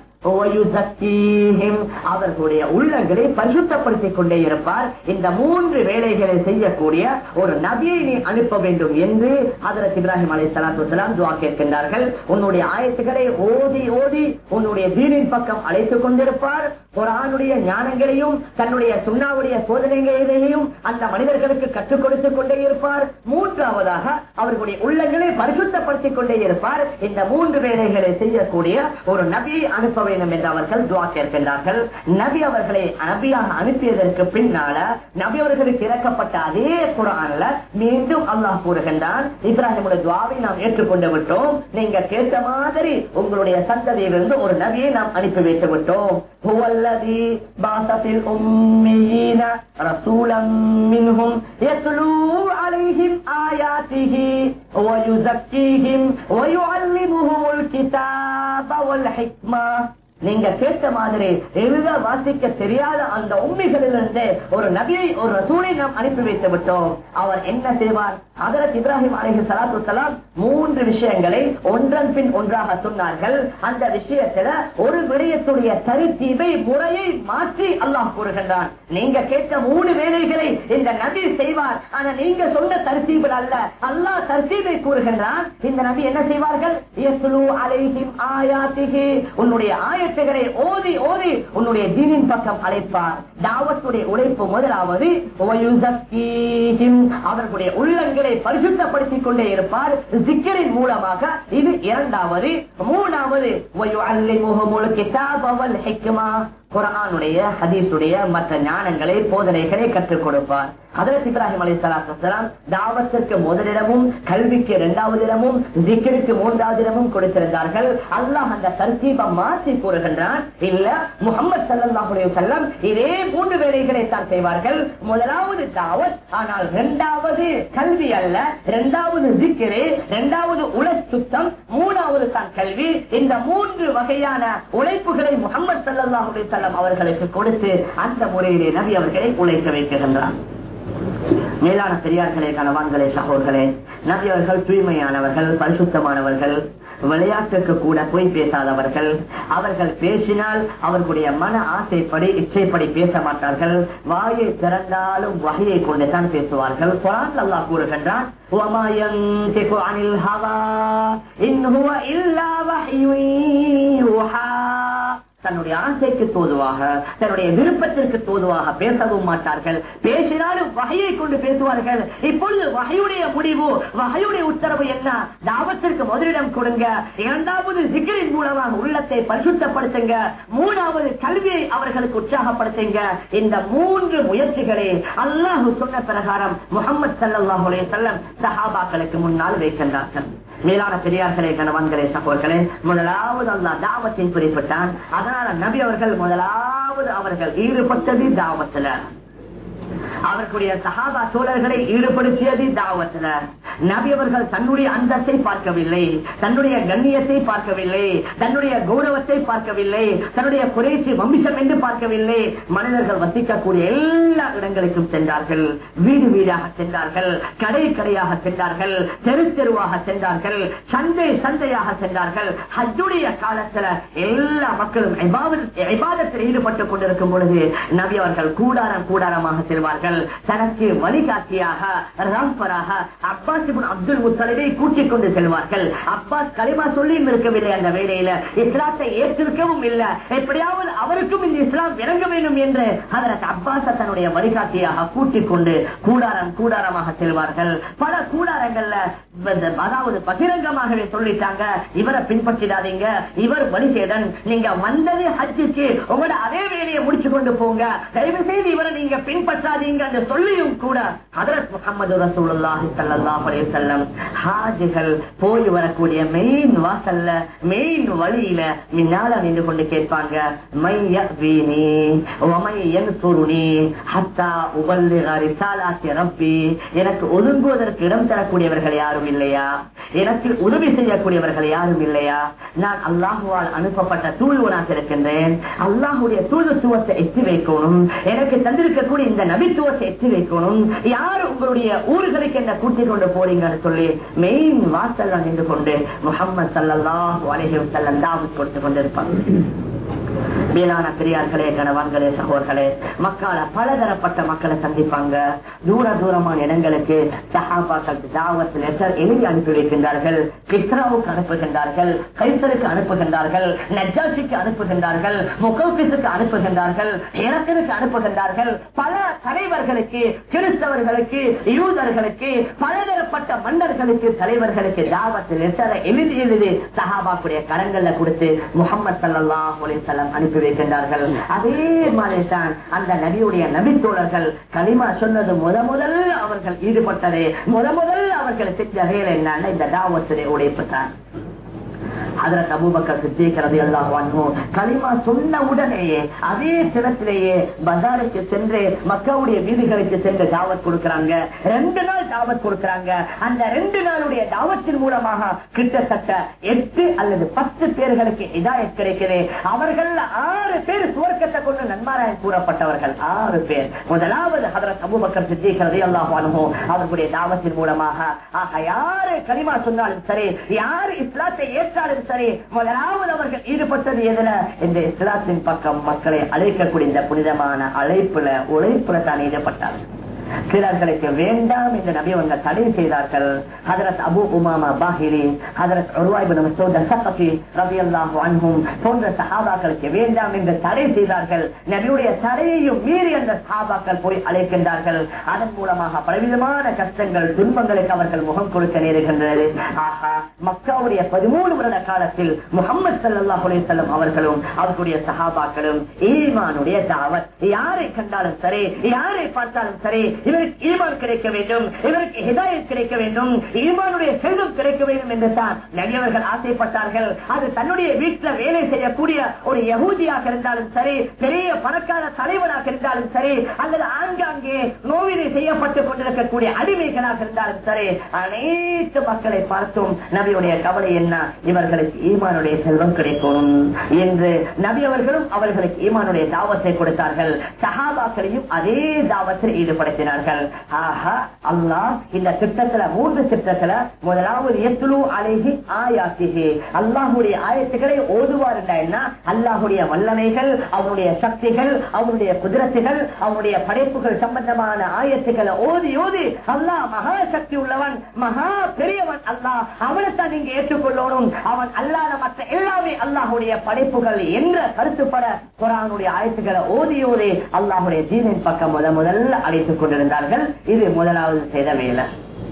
அவர்களுடைய உள்ளங்களை பரிசுத்தப்படுத்திக் கொண்டே இருப்பார் இந்த மூன்று வேலைகளை செய்யக்கூடிய ஒரு நபியை நீ அனுப்ப வேண்டும் என்று அதரத் இப்ராஹிம் அலி சலாத்து துவா கேட்கின்றார்கள் உன்னுடைய ஆயத்துக்களை ஓதி ஓதி உன்னுடைய தீனின் பக்கம் அழைத்துக் கொண்டிருப்பார் குரானுடைய ஞானங்களையும் தன்னுடைய சுண்ணாவுடைய சோதனைகளையும் அந்த மனிதர்களுக்கு கற்றுக் கொடுத்துக் கொண்டே இருப்பார் மூன்றாவதாக அவர்களுடைய உள்ளங்களை பரிசுத்தப்படுத்திக் கொண்டே இருப்பார் இந்த மூன்று வேலைகளை செய்யக்கூடிய ஒரு நபியை அனுப்ப வேண்டும் என்று அவர்கள் துவா கேட்கின்றார்கள் நபி அவர்களை நபியாக அனுப்பியதற்கு பின்னால நபி அவர்களுக்கு இறக்கப்பட்ட அதே குரான்ல மீண்டும் அல்லாஹ் கூறுகின்றான் இப்ராஹிமுடைய துவாவை நாம் ஏற்றுக்கொண்டு விட்டோம் நீங்க கேட்ட மாதிரி உங்களுடைய சந்ததியிலிருந்து ஒரு நபியை நாம் அனுப்பி வைத்து விட்டோம் هو الذي بعث في الأميين رسولا منهم يتلو عليهم آياته ويزكيهم ويعلمهم الكتاب والحكمة நீங்க கேட்ட மாதிரி எழுத வாசிக்க தெரியாத அந்த உண்மைகளிலிருந்து ஒரு நபியை ஒரு ரசூலை நாம் அனுப்பி வைத்து விட்டோம் அவர் என்ன செய்வார் அதற்கு இப்ராஹிம் அலஹி சலாத்து சலாம் மூன்று விஷயங்களை ஒன்றன் பின் ஒன்றாக சொன்னார்கள் அந்த விஷயத்துல ஒரு விடயத்துடைய தரித்தீவை முறையை மாற்றி அல்லாஹ் கூறுகின்றான் நீங்க கேட்ட மூணு வேலைகளை இந்த நபி செய்வார் ஆனா நீங்க சொன்ன தரிசீபில் அல்ல அல்லாஹ் தரிசீபை கூறுகின்றான் இந்த நபி என்ன செய்வார்கள் உன்னுடைய ஆயத்துகளை ஓதி ஓதி உன்னுடைய தீனின் பக்கம் அழைப்பார் தாவத்துடைய உழைப்பு முதலாவது அவர்களுடைய உள்ளங்களை பரிசுத்தப்படுத்திக் கொண்டே இருப்பார் சிக்கரின் மூலமாக இது இரண்டாவது மூணாவது குரானுடைய ஹதீஸுடைய மற்ற ஞானங்களை போதனைகளை கற்றுக் கொடுப்பார் ஹதரத் இப்ராஹிம் அலி சலாத்துலாம் தாவத்திற்கு முதலிடமும் கல்விக்கு இரண்டாவது இடமும் திக்கருக்கு மூன்றாவது இடமும் கொடுத்திருந்தார்கள் அல்லாஹ் அந்த தர்த்தீபம் மாற்றி கூறுகின்றான் இல்ல முகமது சல்லாஹுடைய செல்லம் இதே மூன்று வேலைகளை தான் செய்வார்கள் முதலாவது தாவத் ஆனால் இரண்டாவது கல்வி அல்ல இரண்டாவது திக்கரு இரண்டாவது உல சுத்தம் மூணாவது தான் கல்வி இந்த மூன்று வகையான உழைப்புகளை முகமது சல்லாஹுடைய செல்லம் அவர்களுக்கு கொடுத்து அந்த முறையிலே நபி அவர்களை உழைக்க வைக்கின்றார் மேலான பெரியார்களே கணவான்களே சகோதர்களே நபி அவர்கள் தூய்மையானவர்கள் பரிசுத்தமானவர்கள் விளையாட்டுக்கு கூட போய் பேசாதவர்கள் அவர்கள் பேசினால் அவர்களுடைய மன ஆசைப்படி இச்சைப்படி பேச மாட்டார்கள் வாயை திறந்தாலும் வகையை கொண்டுதான் பேசுவார்கள் குரான் அல்லா கூறுகின்றான் وَمَا يَنْطِقُ عَنِ الْهَوَى إِنْ هُوَ إِلَّا وَحْيٌ يُوحَى தன்னுடைய ஆசைக்கு தோதுவாக தன்னுடைய விருப்பத்திற்கு தோதுவாக பேசவும் மாட்டார்கள் பேசினாலும் வகையை கொண்டு பேசுவார்கள் இப்பொழுது வகையுடைய முடிவு வகையுடைய உத்தரவு என்ன தாவத்திற்கு முதலிடம் கொடுங்க இரண்டாவது சிக்கரின் மூலமாக உள்ளத்தை பரிசுத்தப்படுத்துங்க மூணாவது கல்வியை அவர்களுக்கு உற்சாகப்படுத்துங்க இந்த மூன்று முயற்சிகளை அல்லாஹு சொன்ன பிரகாரம் முகமது சல்லாஹுலே செல்லம் சஹாபாக்களுக்கு முன்னால் வைக்கின்றார்கள் மேலான பெரியார்களே கணவன்களே சகோதர்களே முதலாவது அல்லா தாவத்தின் குறிப்பிட்டான் அதனால நபி அவர்கள் முதலாவது அவர்கள் ஈடுபட்டது தாவத்துல அவர்களுடைய சகாபா சோழர்களை ஈடுபடுத்தியது தாவத்துல நபி அவர்கள் தன்னுடைய அந்தத்தை பார்க்கவில்லை தன்னுடைய கண்ணியத்தை பார்க்கவில்லை தன்னுடைய கௌரவத்தை பார்க்கவில்லை தன்னுடைய குறைச்சி வம்சம் என்று பார்க்கவில்லை மனிதர்கள் வசிக்கக்கூடிய எல்லா இடங்களுக்கும் சென்றார்கள் வீடு வீடாக சென்றார்கள் கடை கடையாக சென்றார்கள் தெரு தெருவாக சென்றார்கள் சந்தை சந்தையாக சென்றார்கள் ஹஜ்ஜுடைய காலத்துல எல்லா மக்களும் விவாதத்தில் ஈடுபட்டுக் கொண்டிருக்கும் பொழுது நபி அவர்கள் கூடாரம் கூடாரமாக செல்வார்கள் தனக்கு வழிகாட்டியாக ராம்பராக அப்பாஸ் அப்துல் முத்தலிவை கூட்டிக் கொண்டு செல்வார்கள் அப்பாஸ் களிமா சொல்லியும் இருக்கவில்லை அந்த வேலையில இஸ்லாத்தை ஏற்றிருக்கவும் இல்லை எப்படியாவது அவருக்கும் இந்த இஸ்லாம் இறங்க வேண்டும் என்று அதற்கு அப்பாச தன்னுடைய வழிகாட்டியாக கூட்டிக் கொண்டு கூடாரம் கூடாரமாக செல்வார்கள் பல கூடாரங்கள்ல அதாவது பகிரங்கமாகவே சொல்லிட்டாங்க இவரை பின்பற்றிடாதீங்க இவர் வழிசேடன் நீங்க வந்தது ஹஜ்ஜுக்கு உங்களோட அதே வேலையை முடிச்சு கொண்டு போங்க தயவு செய்து இவரை நீங்க பின்பற்றாதீங்க என்று சொல்லியும் கூட ஹதரத் முகமது ரசூலுல்லாஹி ஸல்லல்லாஹு அலைஹி வஸல்லம் ஹாஜிகள் போய் வரக்கூடிய மெயின் வாசல்ல மெயின் வழியில முன்னால நின்று கொண்டு கேட்பாங்க மை யக்வீனி வமை யன்சுருனி ஹத்தா உபல்லிக ரிசாலாத்தி ரப்பி எனக்கு ஒதுங்குவதற்கு இடம் தரக்கூடியவர்கள் யாரும் இல்லையா எனக்கு உதவி செய்யக்கூடியவர்கள் யாரும் இல்லையா நான் அல்லாஹுவால் அனுப்பப்பட்ட தூழ்வனாக இருக்கின்றேன் அல்லாஹுடைய தூழ்த்துவத்தை எத்தி வைக்கணும் எனக்கு தந்திருக்கக்கூடிய இந்த நபித்துவத்தை எத்தி வைக்கணும் யார் உங்களுடைய ஊர்களுக்கு என்ன கூட்டிக் கொண்டு போறீங்கன்னு சொல்லி மெயின் வாசல் நின்று கொண்டு முகமது சல்லாஹ் அலஹி செல்லம் தாவத் கொடுத்து கொண்டிருப்பாங்க மேலான பெரியார்களே கணவான்களே சகோதர்களே மக்களை பலதரப்பட்ட மக்களை சந்திப்பாங்க தூர தூரமான இடங்களுக்கு சஹாபாக்கள் தாவத் லெட்டர் எழுதி அனுப்பி வைக்கின்றார்கள் கிஸ்ராவுக்கு அனுப்புகின்றார்கள் கைசருக்கு அனுப்புகின்றார்கள் நஜாசிக்கு அனுப்புகின்றார்கள் முகோபிசுக்கு அனுப்புகின்றார்கள் இறக்கனுக்கு அனுப்புகின்றார்கள் பல தலைவர்களுக்கு கிறிஸ்தவர்களுக்கு யூதர்களுக்கு பலதரப்பட்ட மன்னர்களுக்கு தலைவர்களுக்கு தாவத் லெட்டரை எழுதி எழுதி சஹாபாக்குடைய கரங்கள்ல கொடுத்து முகமது சல்லாஹ் அலிசல்லாம் அனுப்பி வைக்கின்றார்கள் அதே மாதிரி தான் அந்த நபியுடைய நபித்தோழர்கள் களிமா சொன்னது முத முதல்ல அவர்கள் ஈடுபட்டதே முத முதல்ல அவர்கள் செஞ்ச வேலை என்னன்னா இந்த தாவத்துடைய உடைப்பு தான் அதற்கு அபூபக்கர் சித்திக்கிறது எல்லாம் களிமா சொன்ன உடனேயே அதே தினத்திலேயே பஜாருக்கு சென்று மக்களுடைய வீடுகளுக்கு சென்று தாவத் கொடுக்கிறாங்க ரெண்டு நாள் தாவத் கொடுக்கிறாங்க அந்த ரெண்டு நாளுடைய தாவத்தின் மூலமாக கிட்டத்தட்ட எட்டு அல்லது பத்து பேர்களுக்கு இதாயத் கிடைக்குது அவர்கள் ஆறு பேர் சுவர்க்கத்தை கொண்டு நன்மாராயம் கூறப்பட்டவர்கள் ஆறு பேர் முதலாவது ஹதரத் அபூபக்கர் சித்திக்கிறது எல்லாம் அவர்களுடைய தாவத்தின் மூலமாக ஆக யாரு களிமா சொன்னாலும் சரி யாரு இஸ்லாத்தை ஏற்றாலும் சரி முதலாவது அவர்கள் ஈடுபட்டது எதுல இந்த இஸ்லாத்தின் பக்கம் மக்களை அழைக்கக்கூடிய இந்த புனிதமான அழைப்புல உழைப்புல தான் ஈடுபட்டார்கள் சிலர்களுக்கு வேண்டாம் என்று நபி அவங்க தடை செய்தார்கள் ஹதரத் அபு உமாமா பாஹிரி ஹதரத் உருவாய்பு மசூத் சஃபகி ரலியல்லாஹு அன்ஹும் போன்ற சஹாபாக்களுக்கு வேண்டாம் என்று தடை செய்தார்கள் நபியுடைய தடையையும் மீறி அந்த சஹாபாக்கள் போய் அழைக்கின்றார்கள் அதன் மூலமாக பலவிதமான கஷ்டங்கள் துன்பங்களுக்கு அவர்கள் முகம் கொடுக்க நேருகின்றது ஆஹா மக்காவுடைய பதிமூணு வருட காலத்தில் முகமது சல்லாஹ் அலிசல்லம் அவர்களும் அவர்களுடைய சஹாபாக்களும் ஈமானுடைய தாவத் யாரை கண்டாலும் சரி யாரை பார்த்தாலும் சரி இவருக்கு ஈமான் கிடைக்க வேண்டும் இவருக்கு ஹிதாயத் கிடைக்க வேண்டும் ஈமானுடைய செல்வம் கிடைக்க வேண்டும் என்று தான் நபியவர்கள் ஆசைப்பட்டார்கள் அது தன்னுடைய வீட்டில் வேலை செய்யக்கூடிய ஒரு யகூதியாக இருந்தாலும் சரி பெரிய பணக்கார தலைவராக இருந்தாலும் சரி அல்லது ஆங்காங்கே நோவினை செய்யப்பட்டுக் கொண்டிருக்கக்கூடிய அடிமைகளாக இருந்தாலும் சரி அனைத்து மக்களை பார்த்தும் நபியுடைய கவலை என்ன இவர்களுக்கு ஈமானுடைய செல்வம் கிடைக்கும் என்று நபி அவர்களும் அவர்களுக்கு ஈமானுடைய தாவத்தை கொடுத்தார்கள் சஹாபாக்களையும் அதே தாவத்தில் ஈடுபடுத்தினார்கள் ஆஹா அல்லாஹ் இந்த திட்டத்துல மூன்று திட்டத்துல முதலாவது எத்துலு அலைஹி ஆயாத்திகி அல்லாஹுடைய ஆயத்துக்களை ஓதுவார் என்ன அல்லாஹுடைய வல்லமைகள் அவனுடைய சக்திகள் அவனுடைய குதிரத்துகள் அவனுடைய படைப்புகள் சம்பந்தமான ஆயத்துக்களை ஓதி ஓதி அல்லாஹ் மகா சக்தி உள்ளவன் மகா பெரியவன் அல்லாஹ் அவனைத்தான் நீங்க ஏற்றுக்கொள்ளணும் அவன் அல்லாத மற்ற எல்லாமே அல்லாஹுடைய படைப்புகள் என்ற கருத்துப்பட குரானுடைய ஆயத்துக்களை ஓதி ஓதி அல்லாஹுடைய தீனின் பக்கம் முத முதல்ல அழைத்துக் கொண்டிருந்தார்கள் இது முதலாவது செய்த வேலை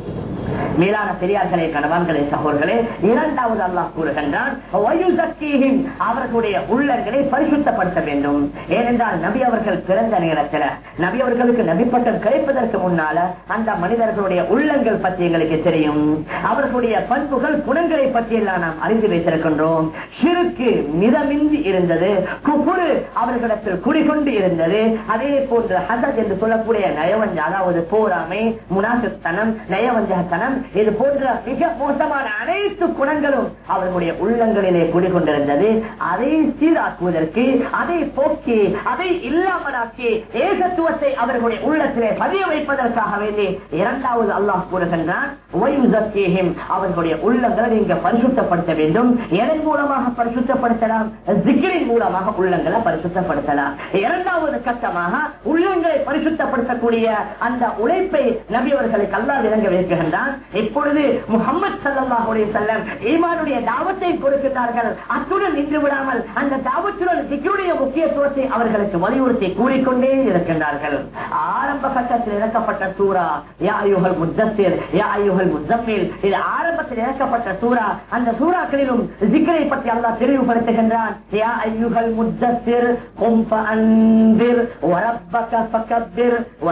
மேலான பெரியார்களே கணவான்களே சகோதர்களே இரண்டாவது அல்லாஹ் கூறுகின்றான் வயுசக்கீஹிம், அவர்களுடைய உள்ளங்களை பரிசுத்தப்படுத்த வேண்டும் ஏனென்றால் நபி அவர்கள் பிறந்த நேரத்தில் நபி அவர்களுக்கு நபிப்பட்டம் கிடைப்பதற்கு முன்னால அந்த மனிதர்களுடைய உள்ளங்கள் பற்றி எங்களுக்கு தெரியும் அவர்களுடைய பண்புகள் குணங்களை பற்றி எல்லாம் நாம் அறிந்து வைத்திருக்கின்றோம் சிறுக்கு மிதமின்றி இருந்தது குபுரு அவர்களிடத்தில் குடிகொண்டு இருந்தது அதே போன்று ஹசத் என்று சொல்லக்கூடிய நயவஞ்ச அதாவது போராமை முனாசுத்தனம் நயவஞ்சகத்தனம் இது போன்ற மிக மோசமான அனைத்து குணங்களும் அவர்களுடைய உள்ளங்களிலே குடிகொண்டிருந்தது அதை சீராக்குவதற்கு அதை போக்கி அதை இல்லாமலாக்கி ஏகத்துவத்தை அவர்களுடைய உள்ளத்திலே பதிய வைப்பதற்காக வேண்டி இரண்டாவது அல்லாஹ் கூறுகின்றான் "வயுசக்கீஹிம்", அவர்களுடைய உள்ளங்களை நீங்க பரிசுத்தப்படுத்த வேண்டும் எதன் மூலமாக பரிசுத்தப்படுத்தலாம் ஜிக்கிரின் மூலமாக உள்ளங்களை பரிசுத்தப்படுத்தலாம் இரண்டாவது கட்டமாக உள்ளங்களை பரிசுத்தப்படுத்தக்கூடிய அந்த உழைப்பை நபி அவர்களுக்கு அல்லாஹ் விளங்க வைக்கின்றான் இப்பொழுது முகமது சல்லாஹ் செல்லம் ஈமானுடைய தாவத்தை கொடுக்கிறார்கள் அத்துடன் நின்று விடாமல் அந்த தாவத்துடன் சிக்கருடைய முக்கியத்துவத்தை அவர்களுக்கு வலியுறுத்தி கூறிக்கொண்டே இருக்கின்றார்கள் ஆரம்ப கட்டத்தில் இறக்கப்பட்ட சூரா யா ஐயுகள் முத்தசிர் யா ஐயுகள் முத்தமில் இது ஆரம்பத்தில் இறக்கப்பட்ட சூரா அந்த சூறாக்களிலும் ஜிக்கரை பற்றி அல்லாஹ் தெளிவுபடுத்துகின்றான் யா ஐயுகள் முத்தசிர் قم فأنذر وربك فكبر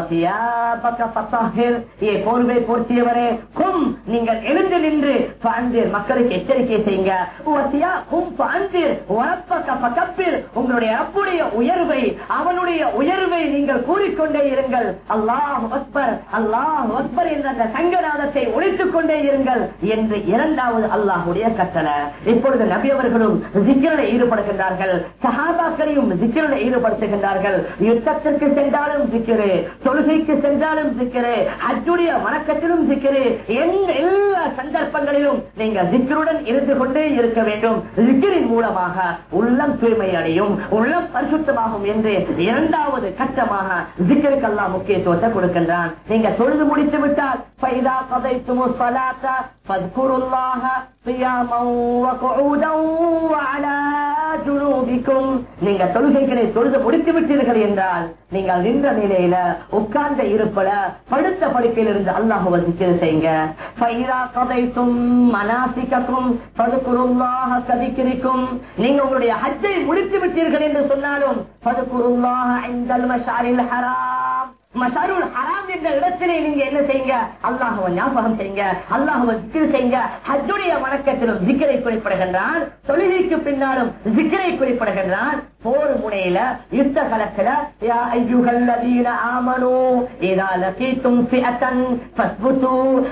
وثيابك فطهر ஏ போர்வை போர்த்தியவரே கும் நீங்கள் எழுந்து நின்று ஃபஅன்திர், மக்களுக்கு எச்சரிக்கை செய்யுங்க வசியா கும் ஃபஅன்திர், வரப்பக ஃபகப்பிர். உங்களுடைய ரப்புடைய உயர்வை அவனுடைய உயர்வை நீங்கள் கூறிக்கொண்டே இருங்கள் அல்லாஹ் அக்பர் அல்லாஹ் அக்பர் என்ற அந்த சங்கநாதத்தை ஒழித்துக் கொண்டே இருங்கள் என்று இரண்டாவது அல்லாஹுடைய கட்டளை இப்பொழுது நபி அவர்களும் ஜிக்கிரனை ஈடுபடுகின்றார்கள் சஹாபாக்களையும் ஜிக்கிரனை ஈடுபடுத்துகின்றார்கள் யுத்தத்திற்கு சென்றாலும் ஜிக்கிரு தொழுகைக்கு சென்றாலும் ஜிக்கிரு அச்சுடைய வணக்கத்திலும் ஜிக்கிரு எந்த எல்லா சந்தர்ப்பங்களிலும் நீங்கள் ஜிக்கருடன் இருந்து கொண்டே இருக்க வேண்டும் ஜிக்கரின் மூலமாக உள்ளம் தூய்மை அடையும் உள்ளம் பரிசுத்தமாகும் என்று இரண்டாவது கட்டமாக ஜிக்கருக்கு எல்லாம் முக்கியத்துவத்தை கொடுக்கின்றான் நீங்க தொழுது முடித்து விட்டால் فَإِذَا قَضَيْتُمُ الصَّلَاةَ فَاذْكُرُوا اللَّهَ قِيَامًا وَقُعُودًا وَعَلَى جُنُوبِكُمْ நீங்க தொழுகைகளை தொழுது முடித்து விட்டீர்கள் என்றால் நீங்கள் நின்ற நிலையில உட்கார்ந்த இருப்பல படுத்த படுக்கையில் இருந்து அல்லாஹுவ சிக்கல் செய்யுங்க فَإِذَا قَضَيْتُمْ مَنَاسِكَكُمْ فَاذْكُرُوا اللَّهَ كَذِكْرِكُمْ நீங்க உங்களுடைய ஹஜ்ஜை முடித்து விட்டீர்கள் என்று சொன்னாலும் فَاذْكُرُوا اللَّهَ عِندَ الْمَشْعَرِ الْحَرَامِ மஷாருல் ஹராம் என்ற இடத்திலே நீங்க என்ன செய்யுங்க அல்லாஹுவ ஞாபகம் செய்யுங்க அல்லாஹுவ ஜிக்கிர் செய்யுங்க ஹஜ்ஜுடைய வணக்கத்திலும் ஜிக்கரை குறிப்பிடுகின்றான் தொழுகைக்கு பின்னாலும் ஜிக்கரை குறிப்பிடுகின்றான் போர் முனையில யுத்த களத்துல யா ஐயுகல்லதீன ஆமனு இதா லகீதும் ஃபிஅத்தன் ஃபஸ்புது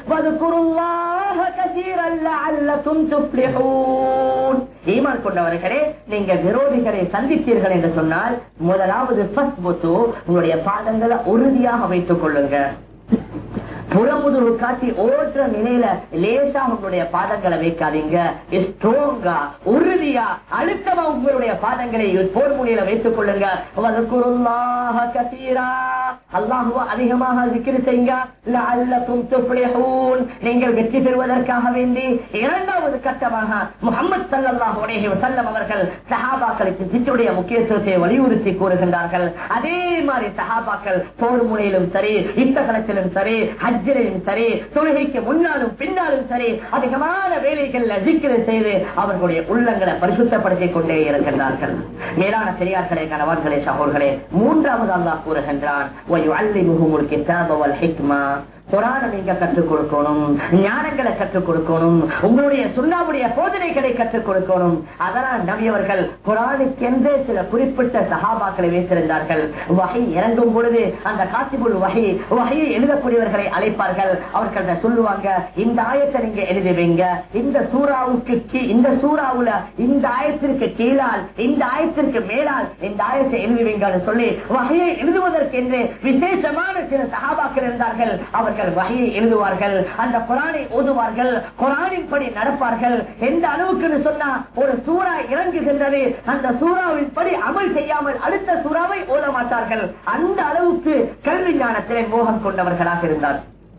வذ்குருல்லாஹ கஸீரன் லஅல்லகும் துஃப்லிஹூன் ஈமான் கொண்டவர்களே நீங்க விரோதிகளை சந்தித்தீர்கள் என்று சொன்னால் முதலாவது ஃபஸ்புது உங்களுடைய பாதங்களை உறுதியாக வைத்துக் கொள்ளுங்க புறமுதுகு காட்டி ஓட்டுற நிலையில லேசா உங்களுடைய பாதங்களை வைக்காதீங்க ஸ்ட்ராங்கா உறுதியா அழுத்தமா உங்களுடைய பாதங்களை போர் மொழியில வைத்துக் கொள்ளுங்க வதக்குருல்லாஹ கசீரா அல்லாஹுவ அதிகமாக zikr செய்யுங்க லஅல்லக்கும் துஃப்லிஹூன் நீங்கள் வெற்றி பெறுவதற்காக வேண்டி இரண்டாவது கட்டமாக முகமது ஸல்லல்லாஹு அலைஹி வஸல்லம் அவர்கள் சஹாபாக்களுக்கு ஜிக்ருடைய முக்கியத்துவத்தை வலியுறுத்தி கூறுகின்றார்கள் அதே மாதிரி சஹாபாக்கள் போர் முறையிலும் சரி யுத்தகலத்திலும் சரி ஹஜ்ஜிலும் சரி தொழுகைக்கு முன்னாலும் பின்னாலும் சரி அதிகமான வேலைகள்ல ஜிக்கிர செய்து அவர்களுடைய உள்ளங்களை பரிசுத்தப்படுத்திக் கொண்டே இருக்கின்றார்கள் மேலான பெரியார்களே கணவன்களே சகோர்களே மூன்றாவது அல்லாஹ் கூறுகின்றான் وَيُعَلِّمُهُمُ الْكِتَابَ وَالْحِكْمَةَ குரான நீங்க கற்றுக் கொடுக்கணும் ஞானங்களை கற்றுக் கொடுக்கணும் உங்களுடைய சுண்ணாவுடைய போதனைகளை கற்றுக் கொடுக்கணும் அதனால் நபியவர்கள் குரானுக்கென்றே சில குறிப்பிட்ட சகாபாக்களை வைத்திருந்தார்கள் வகை இறங்கும் பொழுது அந்த காசிபுல் வகை வகையை எழுதக்கூடியவர்களை அழைப்பார்கள் அவர்கள் சொல்லுவாங்க இந்த ஆயத்தை நீங்க எழுதுவீங்க இந்த சூறாவுக்கு கீ- இந்த சூறாவுல இந்த ஆயத்திற்கு கீழால் இந்த ஆயத்திற்கு மேலால் இந்த ஆயத்தை எழுதுவீங்கன்னு சொல்லி வகையை எழுதுவதற்கென்று விசேஷமான சில சகாபாக்கள் இருந்தார்கள் அவர்கள் வகையை எழுதுவார்கள் அந்த குரானை ஓதுவார்கள் குரானின் படி நடப்பார்கள் எந்த அளவுக்கு சொன்னா ஒரு சூறா இறங்குகின்றது அந்த சூறாவின் படி அமல் செய்யாமல் அடுத்த சூறாவை ஓத மாட்டார்கள் அந்த அளவுக்கு கல்வி ஞானத்திலே மோகம் கொண்டவர்களாக இருந்தார்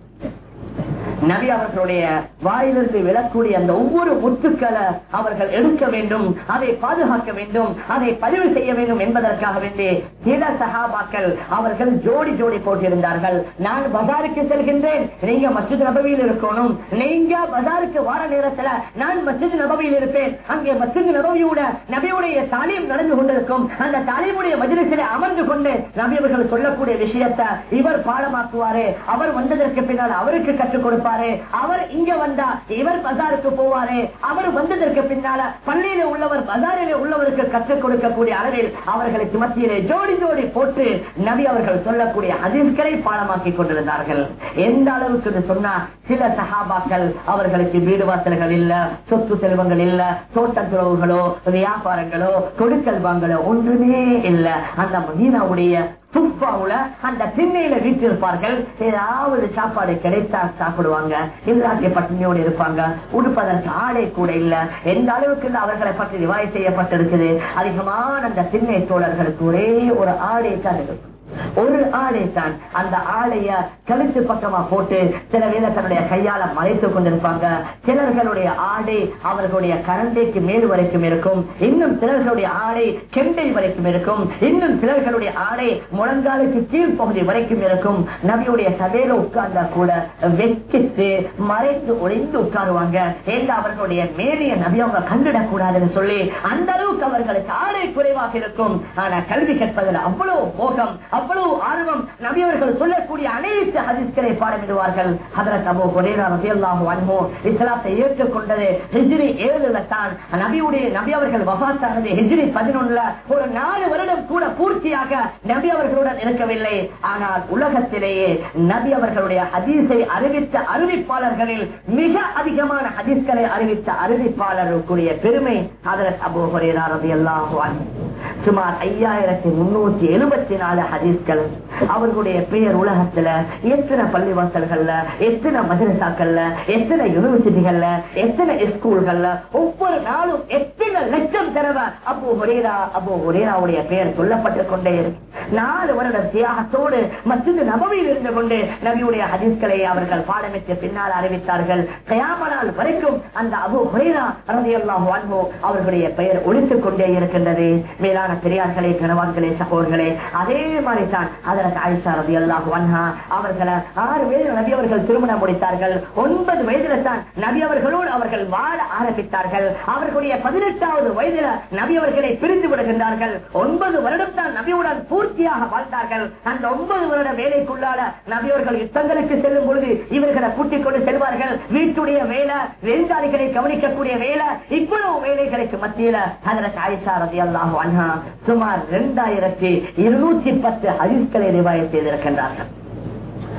நபி அவர்களுடைய வாயிலிருந்து விழக்கூடிய அந்த ஒவ்வொரு முத்துக்களை அவர்கள் எடுக்க வேண்டும் அதை பாதுகாக்க வேண்டும் அதை பதிவு செய்ய வேண்டும் என்பதற்காக வேண்டி சில சகாபாக்கள் அவர்கள் ஜோடி ஜோடி போட்டிருந்தார்கள் நான் பஜாருக்கு செல்கின்றேன் நீங்க மஸ்ஜித் நபவியில் இருக்கணும் நீங்க பஜாருக்கு வார நேரத்துல நான் மஸ்ஜித் நபவியில் இருப்பேன் அங்கே மஸ்ஜித் நபவியோட நபியுடைய தாலீம் நடந்து கொண்டிருக்கும் அந்த தாலீமுடைய மஜிலிசிலே அமர்ந்து கொண்டு நபி அவர்கள் சொல்லக்கூடிய விஷயத்தை இவர் பாடமாக்குவாரு அவர் வந்ததற்கு பின்னால் அவருக்கு கற்றுக் கொடுப்பாரு அவர் இங்க வந்தா இவர் பஜாருக்கு போவாரு அவர் வந்ததற்கு பின்னால பள்ளியில உள்ளவர் பஜாரிலே உள்ளவருக்கு கற்றுக் கொடுக்கக்கூடிய அளவில் அவர்களுக்கு மத்தியிலே ஜோடி ஜோடி போட்டு நபி அவர்கள் சொல்லக்கூடிய ஹதீஸ்களை பாடமாக்கி கொண்டிருந்தார்கள் எந்த அளவுக்கு என்று சொன்னா சில சகாபாக்கள் அவர்களுக்கு வீடு வாசல்கள் இல்ல சொத்து செல்வங்கள் இல்ல தோட்ட துறவுகளோ வியாபாரங்களோ கொடுக்கல் வாங்கலோ ஒன்றுமே இல்ல அந்த மதீனாவுடைய துப்பாவுல அந்த திண்ணையில வீட்டிருப்பார்கள் ஏதாவது சாப்பாடு கிடைத்தா சாப்பிடுவாங்க இல்லாட்டிய பட்டினியோடு இருப்பாங்க உடுப்பதற்கு ஆடை கூட இல்ல எந்த அளவுக்கு இல்ல அவர்களை பற்றி ரிவாய் செய்யப்பட்டிருக்குது அதிகமான அந்த திண்ணை தோழர்களுக்கு ஒரே ஒரு ஆடை தான் இருக்கும் ஒரு ஆடை தான் அந்த ஆடைய கழுத்து பக்கமா போட்டு சில வேலை தன்னுடைய கையால மறைத்துக் கொண்டிருப்பாங்க சிலர்களுடைய ஆடை அவர்களுடைய கரண்டைக்கு மேல் வரைக்கும் இருக்கும் இன்னும் சிலர்களுடைய ஆடை கெண்டை வரைக்கும் இருக்கும் இன்னும் சிலர்களுடைய ஆடை முழங்காலுக்கு கீழ் பகுதி வரைக்கும் இருக்கும் நபியுடைய சதையில உட்கார்ந்தா கூட வெக்கிட்டு மறைத்து ஒளிந்து உட்காருவாங்க ஏன்னா அவர்களுடைய மேலிய நபி அவங்க கண்டிடக் கூடாதுன்னு சொல்லி அந்த அளவுக்கு அவர்களுக்கு ஆடை குறைவாக இருக்கும் ஆனா கல்வி கற்பதில் அவ்வளவு மோகம் அவ்வளவு ஆர்வம் நபி அவர்கள் சொல்லக்கூடிய அனைத்து ஹதீஸ்களை பாடமிடுவார்கள் ஹதரத் அபு ஹுரைரா ரலியல்லாஹு அன்ஹு இஸ்லாத்தை ஏற்றுக்கொண்டது ஹிஜ்ரி ஏழுல தான் நபியுடைய நபி அவர்கள் வஃபாத்தானது ஹிஜ்ரி பதினொன்னுல ஒரு நாலு வருடம் கூட பூர்த்தியாக நபி அவர்களுடன் இருக்கவில்லை ஆனால் உலகத்திலேயே நபி அவர்களுடைய ஹதீஸை அறிவித்த அறிவிப்பாளர்களில் மிக அதிகமான ஹதீஸ்களை அறிவித்த அறிவிப்பாளருக்குரிய பெருமை ஹதரத் அபு ஹுரைரா ரலியல்லாஹு அன்ஹு சுமார் ஐயாயிரத்தி முன்னூத்தி எழுபத்தி நாலு ஹதீஸ்கள் அவர்களுடைய பெயர் உலகத்துல எத்தனை பள்ளிவாசல்கள்ல எத்தனை மதரசாக்கள்ல எத்தனை யூனிவர்சிட்டிகள்ல எத்தனை ஸ்கூல்கள்ல ஒவ்வொரு நாளும் எத்தனை லட்சம் தடவை அபு ஹுரேரா அபு ஹுரேராவுடைய பெயர் சொல்லப்பட்டுக் கொண்டே இருக்கு நாலு வருட தியாகத்தோடு மத்திய நபவியில் இருந்து கொண்டு நபியுடைய ஹதீஸ்களை அவர்கள் பாடமிட்டு பின்னால் அறிவித்தார்கள் கயாமனால் வரைக்கும் அந்த அபு ஹுரேரா ரலியல்லாஹு அன்ஹு அவர்களுடைய பெயர் ஒழித்துக் கொண்டே இருக்கின்றது மேலான பெரியார்களே கணவான்களே சகோதர்களே அதே மாதிரி தான் அதற்கு ஆயிஷா ரவி அல்லாஹு அன்ஹா அவர்களை ஆறு வயதில் நபி அவர்கள் திருமணம் முடித்தார்கள் ஒன்பது வயதில தான் நபி அவர்களோடு அவர்கள் வாழ ஆரம்பித்தார்கள் அவர்களுடைய பதினெட்டாவது வயதில நபி அவர்களை பிரிந்து விடுகின்றார்கள் ஒன்பது வருடம் தான் நபியுடன் பூர்த்தியாக வாழ்ந்தார்கள் அந்த ஒன்பது வருட வேலைக்குள்ளால நபி அவர்கள் யுத்தங்களுக்கு செல்லும் பொழுது இவர்களை கூட்டிக் கொண்டு செல்வார்கள் வீட்டுடைய வேலை விருந்தாளிகளை கவனிக்கக்கூடிய வேலை இவ்வளவு வேலைகளுக்கு மத்தியில அதற்கு ஆயிஷா ரதி அல்லாஹு அன்ஹா சுமார் இரண்டாயிரத்தி இருநூத்தி பத்து ஹரிஸ்களை ரிவாயத் செய்திருக்கின்றார்கள்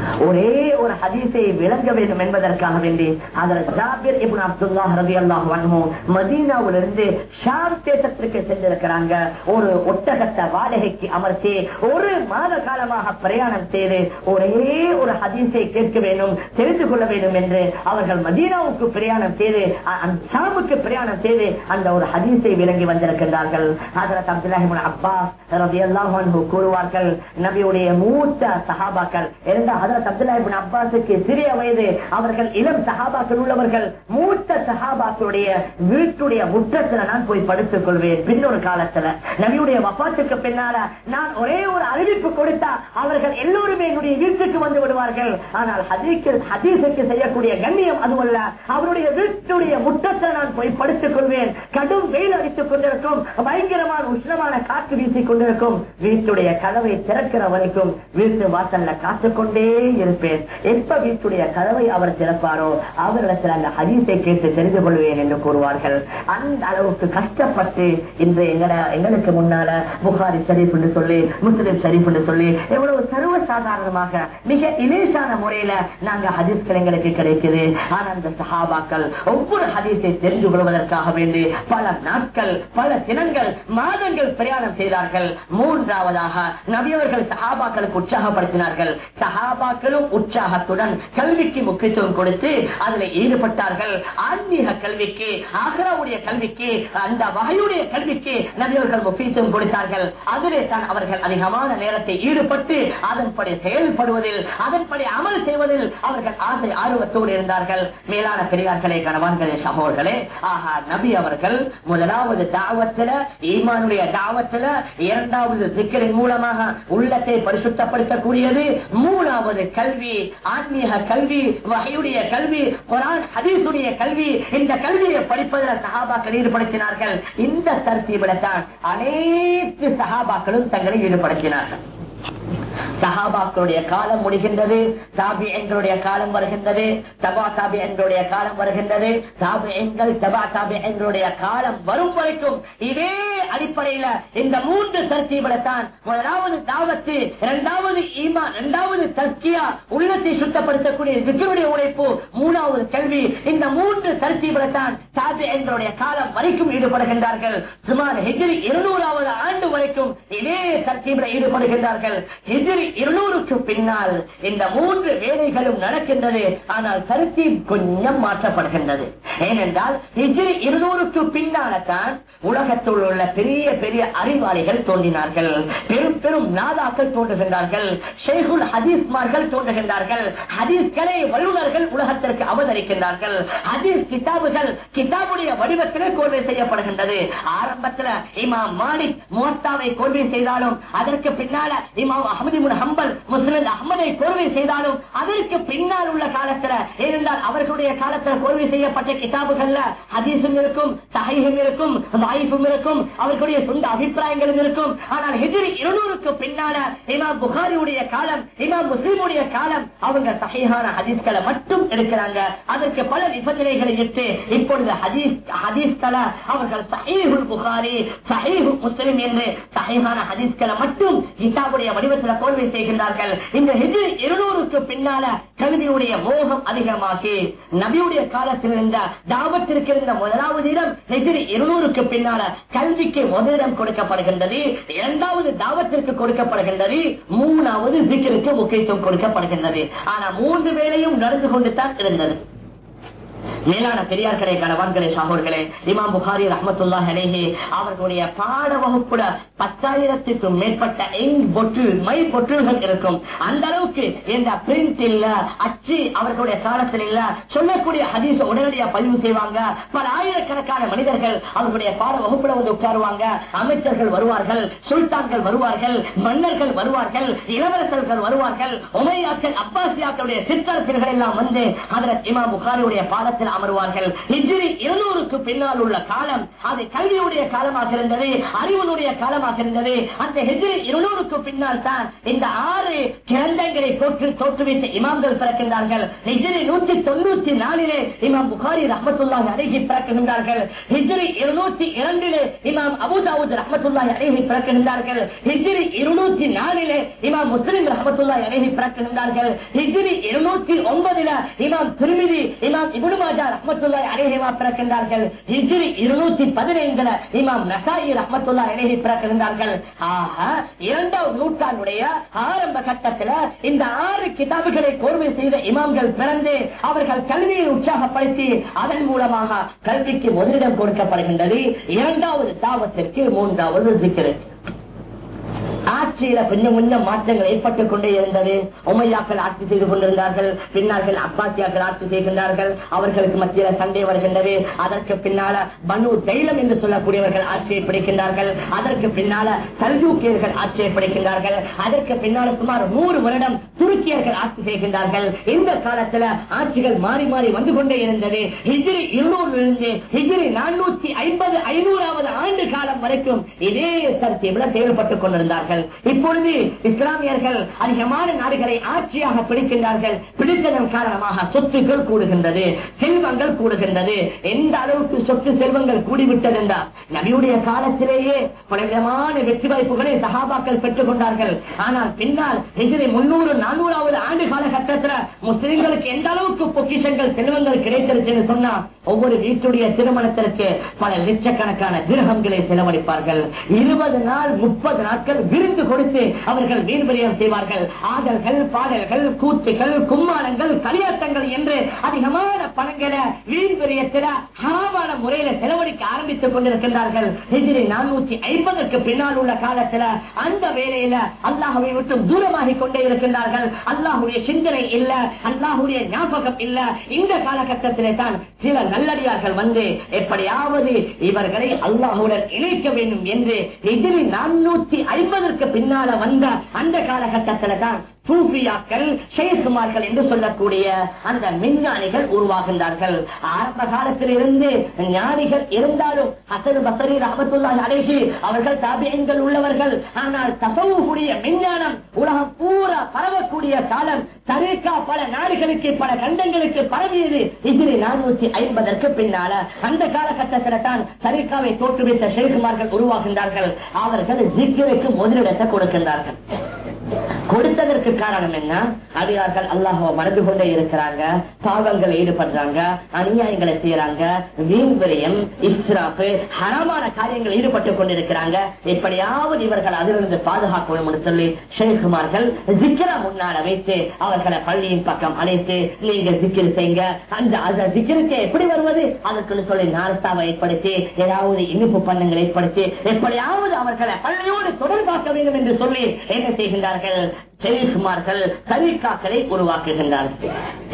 ஒரே ஒரு ஹதீஸை விளங்க வேண்டும் என்பதற்காக வேண்டி அதில் ஜாபிர் இப்னு அப்துல்லா ரலியல்லாஹு அன்ஹு மதீனாவிலிருந்து ஷாம் தேசத்திற்கு சென்றிருக்கிறாங்க ஒரு ஒட்டகத்தை வாடகைக்கு அமர்த்தி ஒரு மாத காலமாக பிரயாணம் செய்து ஒரே ஒரு ஹதீஸை கேட்க வேண்டும் தெரிந்து கொள்ள வேண்டும் என்று அவர்கள் மதீனாவுக்கு பிரயாணம் செய்து அ- அந்த ஷாமுக்கு பிரயாணம் செய்து அந்த ஒரு ஹதீஸை விளங்கி வந்திருக்கின்றார்கள் ஹஜரத் அப்துல்லாஹி இப்னு அப்பாஸ் ரலியல்லாஹு அன்ஹு கூறுவார்கள் நபியுடைய மூத்த சஹாபாக்கள் இருந்த ஹஜரத் அப்துல்லாஹி இப்னு அப்பாஸுக்கு சிறிய வயது அவர்கள் இளம் சஹாபாக்கள் உள்ளவர்கள் மூத்த சஹாபாக்களுடைய வீட்டுடைய முற்றத்துல நான் போய் படுத்துக் கொள்வேன் பின்னொரு காலத்துல நபியுடைய வபாத்துக்கு பின்னால நான் ஒரே ஒரு அறிவிப்பு கொடுத்தா அவர்கள் எல்லோருமே என்னுடைய வீட்டுக்கு வந்து விடுவார்கள் ஆனால் ஹதீக்கு ஹதீஸுக்கு செய்யக்கூடிய கண்ணியம் அதுவல்ல அவருடைய வீட்டுடைய முற்றத்தை நான் போய் படுத்துக் கொள்வேன் கடும் வெயில் அடித்துக் கொண்டிருக்கும் பயங்கரமான உஷ்ணமான காற்று வீசிக் கொண்டிருக்கும் வீட்டுடைய கதவை திறக்கிற வரைக்கும் வீட்டு வாசல்ல காத்துக் கொண்டே இருப்பேன் எப்ப வீட்டுடைய கதவை அவர் திறப்பாரோ அவரிடத்தில் அந்த ஹதீஸை கேட்டு தெரிந்து கொள்வேன் என்று கூறுவார்கள் அந்த அளவுக்கு கஷ்டப்பட்டு இன்று எங்கட எங்களுக்கு முன்னால புகாரி ஷரீப் என்று சொல்லி முஸ்லிம் ஷரீப் என்று சொல்லி எவ்வளவு சர்வ சாதாரணமாக மிக இலேசான முறையில நாங்க ஹதீஸ்கள் எங்களுக்கு கிடைக்குது ஆனா அந்த சஹாபாக்கள் ஒவ்வொரு ஹதீஸை தெரிந்து கொள்வதற்காக வேண்டி பல நாட்கள் பல தினங்கள் மாதங்கள் பிரயாணம் செய்தார்கள் மூன்றாவதாக நபியவர்கள் சஹாபாக்களுக்கு உற்சாகப்படுத்தினார்கள் சஹாபாக்களும் உற்சாகத்துடன் கல்விக்கு முக்கியத்துவம் கொடுத்து அதில் ஈடுபட்டார்கள் ஆன்மீக கல்விக்கு ஆகராவுடைய கல்விக்கு அந்த வகையுடைய கல்விக்கு நபியவர்கள் முக்கியத்துவம் கொடுத்தார்கள் அதிலே தான் அவர்கள் அதிகமான நேரத்தை ஈடுபட்டு அதன்படி செயல்படுவதில் அதன்படி அமல் செய்வதில் அவர்கள் ஆசை ஆர்வத்தோடு இருந்தார்கள் மேலான பெரியார்களே கணவான்களே சகோதர்களே ஆஹா நபி அவர்கள் முதலாவது தாவத்துல ஈமானுடைய தாவத்துல இரண்டாவது சிக்கரின் மூலமாக உள்ளத்தை பரிசுத்தப்படுத்தக்கூடியது மூணாவது கல்வி ஆன்மீக கல்வி வகையுடைய கல்வி குரான் ஹதீசுடைய கல்வி இந்த கல்வியை படிப்பதில் சஹாபாக்கள் ஈடுபடுத்தினார்கள் இந்த தர்த்தீபிடத்தான் அனைத்து சஹாபாக்களும் தங்களை ஈடுபடுத்தினார்கள் சஹாபாக்களுடைய காலம் முடிகின்றது சாபி எங்களுடைய காலம் வருகின்றது தபா சாபி எங்களுடைய காலம் வருகின்றது சாபி எங்கள் தபா சாபி எங்களுடைய காலம் வரும் வரைக்கும் இதே அடிப்படையில இந்த மூன்று தர்த்தீபிடத்தான் முதலாவது தாவத்து இரண்டாவது ஈமா இரண்டாவது தர்க்கியா உள்ளத்தை சுத்தப்படுத்தக்கூடிய விக்ருடைய உழைப்பு மூணாவது கல்வி இந்த மூன்று தர்த்தீபிடத்தான் சாபி எங்களுடைய காலம் வரைக்கும் ஈடுபடுகின்றார்கள் சுமார் ஹிஜ்ரி இருநூறாவது ஆண்டு வரைக்கும் இதே தர்த்தீபில் ஈடுபடுகின்றார்கள் ஹிஜ்ரி இருநூறுக்கு பின்னால் இந்த மூன்று வேலைகளும் நடக்கின்றது ஆனால் தர்த்தீப் கொஞ்சம் மாற்றப்படுகின்றது ஏனென்றால் ஹிஜ்ரி இருநூறுக்கு பின்னால தான் உலகத்தில் உள்ள பெரிய பெரிய அறிவாளிகள் தோன்றினார்கள் பெரும் பெரும் நாதாக்கள் தோன்றுகின்றார்கள் ஷேகுல் ஹதீஸ்மார்கள் தோன்றுகின்றார்கள் ஹதீஸ்களை வல்லுநர்கள் உலகத்திற்கு அவதரிக்கின்றார்கள் ஹதீஸ் கிதாபுகள் கிதாபுடைய வடிவத்திலே கோர்வை செய்யப்படுகின்றது ஆரம்பத்தில் இமாம் மாலிக் முவத்தாவை கோர்வை செய்தாலும் அதற்கு பின்னால இமாம் அஹமது முன் ஹம்பல் முஸ்லிம் அஹமதை கோர்வை செய்தாலும் அதற்கு பின்னால் உள்ள காலத்துல ஏனென்றால் அவர்களுடைய காலத்தில் கோர்வை செய்யப்பட்ட கிதாபுகள்ல ஹதீஸும் இருக்கும் சஹீஹும் இருக்கும் வாய்ப்பும் இருக்கும் அவர்களுடைய சொந்த அபிப்பிராயங்களும் இருக்கும் ஆனால் ஹிஜ்ரி இருநூறுக்கு பின்னால இமாம் புகாரியுடைய காலம் இமாம் முஸ்லிமுடைய காலம் அவங்க சஹீஹான ஹதீஸ்களை மட்டும் எடுக்கிறாங்க அதற்கு பல நிபந்தனைகளை இட்டு இப்பொழுது ஹதீஸ் ஹதீஸ்களை அவர்கள் சஹீஹுல் புகாரி சஹீஹுல் முஸ்லிம் என்று சஹீஹான ஹதீஸ்களை மட்டும் கிதாபுடைய வடிவத்தில் கோர்வை செய்கின்றார்கள் இந்த ஹிஜ்ரி இருநூறுக்கு பின்னால கல்வியுடைய மோகம் அதிகமாகி நபியுடைய காலத்தில் இருந்த தாவத்திற்கு இருந்த முதலாவது இடம் ஹிஜ்ரி இருநூறுக்கு பின்னால கல்விக்கு முதலிடம் கொடுக்கப்படுகின்றது இரண்டாவது தாவத்திற்கு கொடுக்கப்படுகின்றது மூணாவது சிக்கிற்கு முக்கியத்துவம் கொடுக்கப்படுகின்றது ஆனா மூன்று வேளையும் நடந்து கொண்டு தான் இருந்தது மேலான பெரியார்களே கணவான்களே சாகோர்களே இமாம் புகாரி ரஹமத்துல்லா அலேஹி அவர்களுடைய பாட வகுப்புல பத்தாயிரத்துக்கும் மேற்பட்ட எங் பொற்று மை பொற்றுகள் இருக்கும் அந்த அளவுக்கு இந்த பிரிண்ட் இல்ல அச்சு அவர்களுடைய காலத்தில் இல்ல சொல்லக்கூடிய ஹதீஸ் உடனடியா பதிவு செய்வாங்க பல ஆயிரக்கணக்கான மனிதர்கள் அவர்களுடைய பாட வகுப்புல வந்து உட்காருவாங்க அமைச்சர்கள் வருவார்கள் சுல்தான்கள் வருவார்கள் மன்னர்கள் வருவார்கள் இளவரசர்கள் வருவார்கள் உமையாக்கள் அப்பாசியாக்களுடைய சிற்றரசர்கள் எல்லாம் வந்து அதற்கு இமாம் புகாரியுடைய பாடத்தில் அமர்வார்கள் ஹிஜ்ரி இருநூறுக்கு பின்னால் உள்ள காலம் அது கல்வியுடைய காலமாக இருந்தது அறிவனுடைய காலமாக இருந்தது அந்த ஹிஜ்ரி இருநூறுக்கு பின்னால் தான் இந்த ஆறு கிரந்தங்களை தோற்று தோற்றுவித்த இமாம்கள் பிறக்கின்றார்கள் ஹிஜ்ரி நூற்றி தொண்ணூத்தி நாலிலே இமாம் புகாரி ரஹமத்துல்லாஹி அலைஹி பிறக்கின்றார்கள் ஹிஜ்ரி இருநூத்தி இரண்டிலே இமாம் அபுதாவுத் ரஹமத்துல்லாஹி அலைஹி பிறக்கின்றார்கள் ஹிஜ்ரி இருநூத்தி நாலிலே இமாம் முஸ்லிம் ரஹமத்துல்லாஹி அலைஹி பிறக்கின்றார்கள் ஹிஜ்ரி இருநூத்தி ஒன்பதுல இமாம் திருமிதி இமாம் இப்னு மாஜா ரஹமத்துல்லாஹி அலைஹி பிறக்கின்றார்கள் ஹிஜ்ரி இருநூத்தி பதினைந்துல இமாம் நசாயி ரஹமத்துல்லாஹி அலைஹி பிறக்கின்றார்கள் ஆக இரண்டாவது நூற்றாண்டுடைய ஆரம்ப கட்டத்துல இந்த ஆறு கிதாபுகளை கோர்வை செய்த இமாம்கள் பிறந்து அவர்கள் கல்வியை உற்சாகப்படுத்தி அதன் மூலமாக கல்விக்கு முதலிடம் கொடுக்கப்படுகின்றது இரண்டாவது தாவத்திற்கு மூன்றாவது சிக்கரு ஆட்சியில கொஞ்சம் கொஞ்சம் மாற்றங்கள் ஏற்பட்டுக் கொண்டே இருந்தது உமையாக்கள் ஆட்சி செய்து கொண்டிருந்தார்கள் பின்னார்கள் அப்பாசியாக்கள் ஆட்சி செய்கின்றார்கள் அவர்களுக்கு மத்தியில சண்டை வருகின்றது அதற்கு பின்னால பனு தைலம் என்று சொல்லக்கூடியவர்கள் ஆட்சியை பிடிக்கின்றார்கள் அதற்கு பின்னால சல்ஜூக்கியர்கள் ஆட்சியை பிடிக்கின்றார்கள் அதற்கு பின்னால சுமார் நூறு வருடம் துருக்கியர்கள் ஆட்சி செய்கின்றார்கள் இந்த காலத்துல ஆட்சிகள் மாறி மாறி வந்து கொண்டே இருந்தது ஹிஜ்ரி இருநூறு இருந்து ஹிஜ்ரி நானூத்தி ஐம்பது ஐநூறாவது ஆண்டு காலம் வரைக்கும் இதே சர்ச்சையில தேவைப்பட்டுக் கொண்டிருந்தார்கள் இப்பொழுது இஸ்லாமியர்கள் அதிகமான நாடுகளை ஆட்சியாக பிடிக்கின்றார்கள் பிடித்ததன் காரணமாக சொத்துக்கள் கூடுகின்றது செல்வங்கள் கூடுகின்றது எந்த அளவுக்கு சொத்து செல்வங்கள் கூடிவிட்டது என்றால் நபியுடைய காலத்திலேயே பலவிதமான வெற்றி வாய்ப்புகளை சகாபாக்கள் பெற்றுக் கொண்டார்கள் ஆனால் பின்னால் எதிரே முன்னூறு நானூறாவது ஆண்டு காலகட்டத்தில் முஸ்லிம்களுக்கு எந்த அளவுக்கு பொக்கிஷங்கள் செல்வங்கள் கிடைத்திருச்சுன்னு சொன்னா ஒவ்வொரு வீட்டுடைய திருமணத்திற்கு பல லட்சக்கணக்கான கிரகங்களை செலவழிப்பார்கள் இருபது நாள் முப்பது நாட்கள் விருந்து கொடுத்து அவர்கள் வீண்விரயம் செய்வார்கள் ஆடல்கள் பாடல்கள் கூத்துகள் கும்மாளங்கள் களியாட்டங்கள் என்று அதிகமான பணங்களை வீண்விரயத்தில ஹராமான முறையில செலவழிக்க ஆரம்பித்துக் கொண்டிருக்கின்றார்கள் எதிரி நானூற்றி ஐம்பதற்கு பின்னால் உள்ள காலத்துல அந்த வேலையில அல்லாஹுவை விட்டு தூரமாகி கொண்டே இருக்கின்றார்கள் அல்லாஹுடைய சிந்தனை இல்ல அல்லாஹுடைய ஞாபகம் இல்ல இந்த காலகட்டத்திலே தான் சில நல்லடியார்கள் வந்து எப்படியாவது இவர்களை அல்லாஹுடன் இணைக்க வேண்டும் என்று எதிரி நானூத்தி ஐம்பதற்கு பின்னால வந்த அந்த காலகட்டத்தில் தான் சூஃபியாக்கள் ஷேகுமார்கள் என்று சொல்லக்கூடிய அந்த விஞ்ஞானிகள் உருவாகின்றார்கள் ஆரம்ப காலத்தில் இருந்து ஞானிகள் இருந்தாலும் அசல் பசரி ரஹமத்துல்லாஹி அலைஹி அவர்கள் தாபியங்கள் உள்ளவர்கள் ஆனால் தசவுடைய விஞ்ஞானம் உலகம் பூரா பரவக்கூடிய காலம் தரீக்கா பல நாடுகளுக்கு பல கண்டங்களுக்கு பரவியது இதில் நானூற்றி ஐம்பதற்கு பின்னால அந்த காலகட்டத்தில் தான் தரீக்காவை தோற்றுவித்த ஷேகுமார்கள் உருவாகின்றார்கள் அவர்கள் ஜிக்கிற்கு முதலிடத்தை கொடுக்கின்றார்கள் கொடுத்ததற்கு காரணம் என்ன அடியார்கள் அல்லாஹோ மறந்து கொண்டே இருக்கிறாங்க பாவங்களை ஈடுபடுறாங்க அநியாயங்களை செய்யறாங்க வீண்விரயம் இஸ்ராப்பு ஹரமான காரியங்கள் ஈடுபட்டு கொண்டிருக்கிறாங்க எப்படியாவது இவர்கள் அதிலிருந்து பாதுகாக்கணும் சொல்லி ஷேகுமார்கள் ஜிக்கிரா முன்னால வைத்து அவர்களை பள்ளியின் பக்கம் அழைத்து நீங்க ஜிக்கிர் செய்யுங்க அந்த அந்த ஜிக்கிருக்கு எப்படி வருவது அதுக்குன்னு சொல்லி நாரஸ்தாவை ஏற்படுத்தி ஏதாவது இனிப்பு பண்ணங்களை ஏற்படுத்தி எப்படியாவது அவர்களை பள்ளியோடு தொடர்பாக்க வேண்டும் என்று சொல்லி என்ன செய்கின்றார்கள் செய்குமார்கள் சரிக்காக்களை உருவாக்குகின்றார்கள்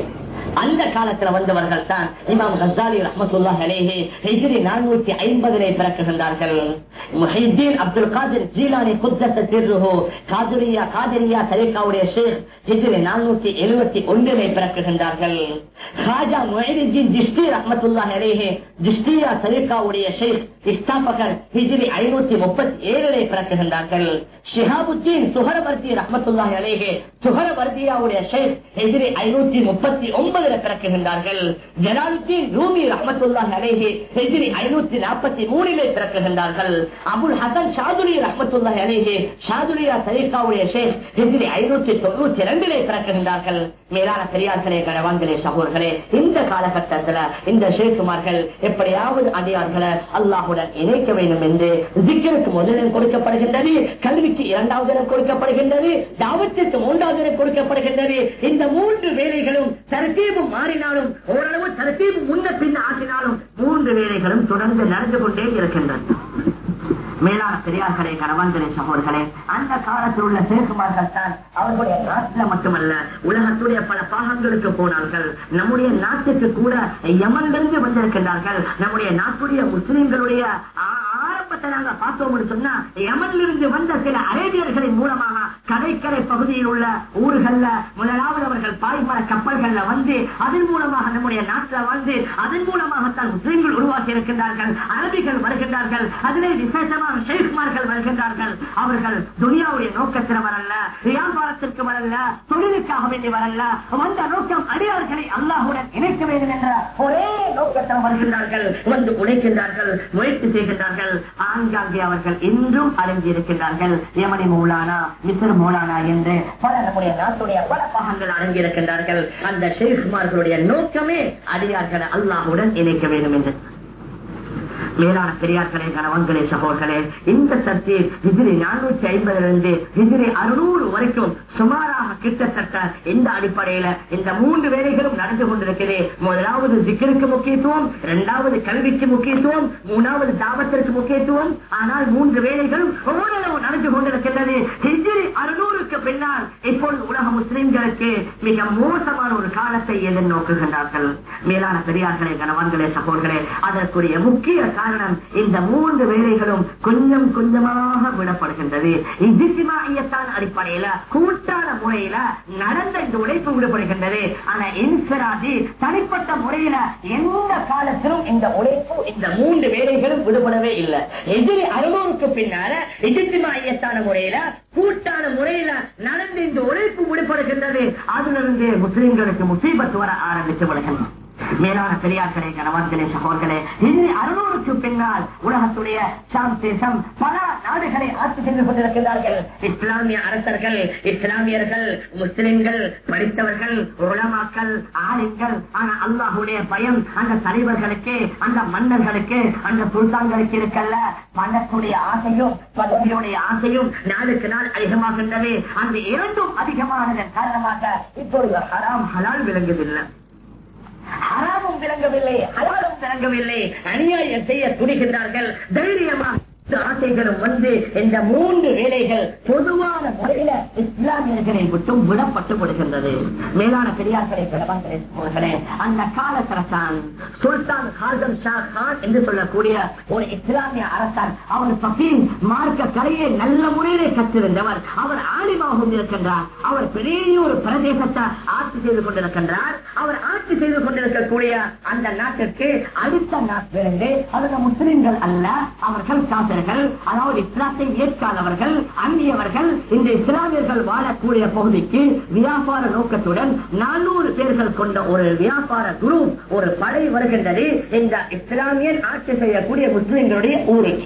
அந்த காலத்துல வந்தவர்கள் தான் இமாம் கசாலி ரஹமத்துல்லா அலேஹி ஹிஜ்ரி நானூத்தி ஐம்பதிலே பிறக்குகின்றார்கள் முஹித்தீன் அப்துல் காதிர் ஜீலானி குத்தத்த திருஹோ காதுரியா காதிரியா தரிகாவுடைய ஷேக் ஹிஜ்ரி நானூத்தி எழுபத்தி ஒன்றிலே பிறக்குகின்றார்கள் ஹாஜா முஹிதீன் ஜிஷ்டி ரஹமத்துல்லா அலேஹி ஜிஷ்டியா தரிகாவுடைய ஷேக் இஸ்தாபகர் ஹிஜ்ரி ஐநூத்தி முப்பத்தி ஏழிலே பிறக்குகின்றார்கள் ஷிஹாபுத்தீன் சுஹரவர்த்தி ரஹமத்துல்லாஹி அலேஹி சுஹரவர்த்தியாவுடைய ஷேக் ஹிஜ்ரி ஐநூத்தி முப்பத்தி ஒன்பதுல பிறக்குகின்றார்கள் ஜலாலுத்தீன் ரூமி ரஹமத்துல்லாஹி அலேஹி ஹிஜ்ரி ஐநூத்தி நாற்பத்தி மூணிலே பிறக்குகின்றார்கள் அபுல் ஹசன் ஷாதுலி ரஹமத்துல்லாஹி அலேஹி ஷாதுலியா தரீகாவுடைய ஷேக் ஹிஜ்ரி ஐநூத்தி தொண்ணூத்தி ரெண்டிலே பிறக்குகின்றார்கள் மேலான பெரியார்களே கணவான்களே சகோதரர்களே இந்த காலகட்டத்தில் இந்த ஷேக்குமார்கள் எப்படியாவது அடியார்களை அல்லாஹுடன் இணைக்க வேண்டும் என்று ஜிக்கருக்கு முதலிடம் கொடுக்கப்படுகின்றது கல்விக்கு இரண்டாவது இடம் கொடுக்கப்படுகின்றது தாவத்திற்கு மூன்றாவது இடம் கொடுக்கப்படுகின்றது இந்த மூன்று வேலைகளும் தரத்தீபம் மாறினாலும் ஓரளவு தரத்தீபம் முன்ன பின் ஆகினாலும் மூன்று வேலைகளும் தொடர்ந்து நடந்து கொண்டே இருக்கின்றன மேலான பெரியார்களே கணவான்களே சகோதர்களே அந்த காலத்தில் உள்ள சேகுமார்கள் தான் அவர்களுடைய நாட்டில் மட்டுமல்ல உலகத்துடைய பல பாகங்களுக்கு போனார்கள் நம்முடைய நாட்டுக்கு கூட யமனிலிருந்து வந்திருக்கின்றார்கள் நம்முடைய நாட்டுடைய முஸ்லிம்களுடைய ஆ- ஆரம்ப ஆரம்பத்தை நாங்க பார்த்தோம்னு சொன்னா யமன்ல இருந்து வந்த சில அரேபியர்களின் மூலமாக கடற்கரை பகுதியில் உள்ள ஊர்கள்ல முதலாவது அவர்கள் பாய்மர கப்பல்கள்ல வந்து அதன் மூலமாக நம்முடைய நாட்டில் வந்து அதன் மூலமாகத்தான் முஸ்லிம்கள் உருவாக்கி இருக்கின்றார்கள் அரபிகள் வருகின்றார்கள் அதிலே விசேஷமாக ஷேக்மார்கள் வருகின்றார்கள் அவர்கள் துனியாவுடைய நோக்கத்தில் வரல வியாபாரத்திற்கு வரல தொழிலுக்காக வேண்டி வரல வந்த நோக்கம் அடியார்களை அல்லாஹுடன் இணைக்க வேண்டும் என்ற ஒரே நோக்கத்தில் வருகின்றார்கள் வந்து உழைக்கின்றார்கள் முயற்சி செய்கின்றார்கள் ஆங்காங்கே அவர்கள் இன்றும் அடங்கியிருக்கின்றார்கள் யமனி மௌலானா மிஸ்ர் மௌலானா என்று பல நம்முடைய நாட்டுடைய பல பாகங்கள் அடங்கியிருக்கின்றார்கள் அந்த ஷேகுமார்களுடைய நோக்கமே அடியார்களை அல்லாஹுடன் இணைக்க வேண்டும் என்று மேலான பெரியார்களே கணவன்களே சகோதரர்களே இந்த சர்ச்சை ஹிஜிரி நானூற்றி ஐம்பதிலிருந்து ஹிஜிரி அறுநூறு வரைக்கும் சுமாராக கிட்டத்தட்ட இந்த அடிப்படையில இந்த மூன்று வேலைகளும் நடந்து கொண்டிருக்கிறது முதலாவது ஜிக்கருக்கு முக்கியத்துவம் இரண்டாவது கல்விக்கு முக்கியத்துவம் மூணாவது தாபத்திற்கு முக்கியத்துவம் ஆனால் மூன்று வேலைகளும் ஓரளவு நடந்து கொண்டிருக்கின்றது ஹிஜிரி அறுநூறுக்கு பின்னால் இப்பொழுது உலக முஸ்லிம்களுக்கு மிக மோசமான ஒரு காலத்தை எதிர்நோக்குகின்றார்கள் மேலான பெரியார்களே கணவன்களே சகோதரர்களே அதற்குரிய முக்கிய காரணம் இந்த மூன்று வேலைகளும் கொஞ்சம் கொஞ்சமாக விடப்படுகின்றது இஜிசிமாயத்தான் அடிப்படையில கூட்டான முறையில நடந்த இந்த உழைப்பு விடப்படுகின்றது ஆனா இன்சராஜி தனிப்பட்ட முறையில எந்த காலத்திலும் இந்த உழைப்பு இந்த மூன்று வேலைகளும் விடுபடவே இல்லை எதிரி அனுபவத்துக்கு பின்னால இஜிசிமாயத்தான முறையில கூட்டான முறையில நடந்து இந்த உழைப்பு விடுபடுகின்றது அதிலிருந்து முஸ்லிம்களுக்கு முசீபத்து வர ஆரம்பித்து விடுகின்றன மேலான பெரியார்களே கணவன்களே சகோதரர்களே இது அறுநூறுக்கு பின்னால் உலகத்துடைய ஷாம் தேசம் பல நாடுகளை ஆட்சி செய்து கொண்டிருக்கிறார்கள் இஸ்லாமிய அரசர்கள் இஸ்லாமியர்கள் முஸ்லிம்கள் படித்தவர்கள் உலமாக்கள் ஆலிம்கள் ஆனா அல்லாஹுடைய பயம் அந்த தலைவர்களுக்கு அந்த மன்னர்களுக்கு அந்த சுல்தான்களுக்கு இருக்கல்ல பணத்துடைய ஆசையும் பதவியுடைய ஆசையும் நாளுக்கு நாள் அதிகமாகின்றது அந்த இரண்டும் அதிகமானதன் காரணமாக இப்பொழுது ஹராம் ஹலால் விளங்குதில்லை ஹராமும் விளங்கவில்லை ஹலாலும் விளங்கவில்லை அநியாயம் செய்ய துணிகின்றார்கள் தைரியமாக ஆசைகளும் வந்து இந்த மூன்று வேலைகள் பொதுவான முறையில இஸ்லாமியர்களை விட்டும் விடப்பட்டு விடுகின்றது மேலான பெரியார்களை பிரபங்களே அந்த காலத்தரசான் சுல்தான் ஹாசம் ஷா கான் என்று சொல்லக்கூடிய ஒரு இஸ்லாமிய அரசன் அவர் பசீன் மார்க்க கலையை நல்ல முறையிலே கற்றிருந்தவர் அவர் ஆலிமாகவும் இருக்கின்றார் அவர் பெரிய ஒரு பிரதேசத்தை ஆட்சி செய்து கொண்டிருக்கின்றார் அவர் ஆட்சி செய்து கொண்டிருக்கக்கூடிய அந்த நாட்டிற்கு அடுத்த நாட்டிலிருந்து அவங்க முஸ்லிம்கள் அல்ல அவர்கள் காசர்கள் அதாவது இஸ்லாத்தை ஏற்காதவர்கள் அந்நியவர்கள் இந்த இஸ்லாமியர்கள் வாழக்கூடிய பகுதிக்கு வியாபார நோக்கத்துடன் நானூறு பேர்கள் கொண்ட ஒரு வியாபார குரூப் ஒரு படை வருகின்றது இந்த இஸ்லாமியன் ஆட்சி செய்யக்கூடிய முஸ்லிம்களுடைய ஊருக்கு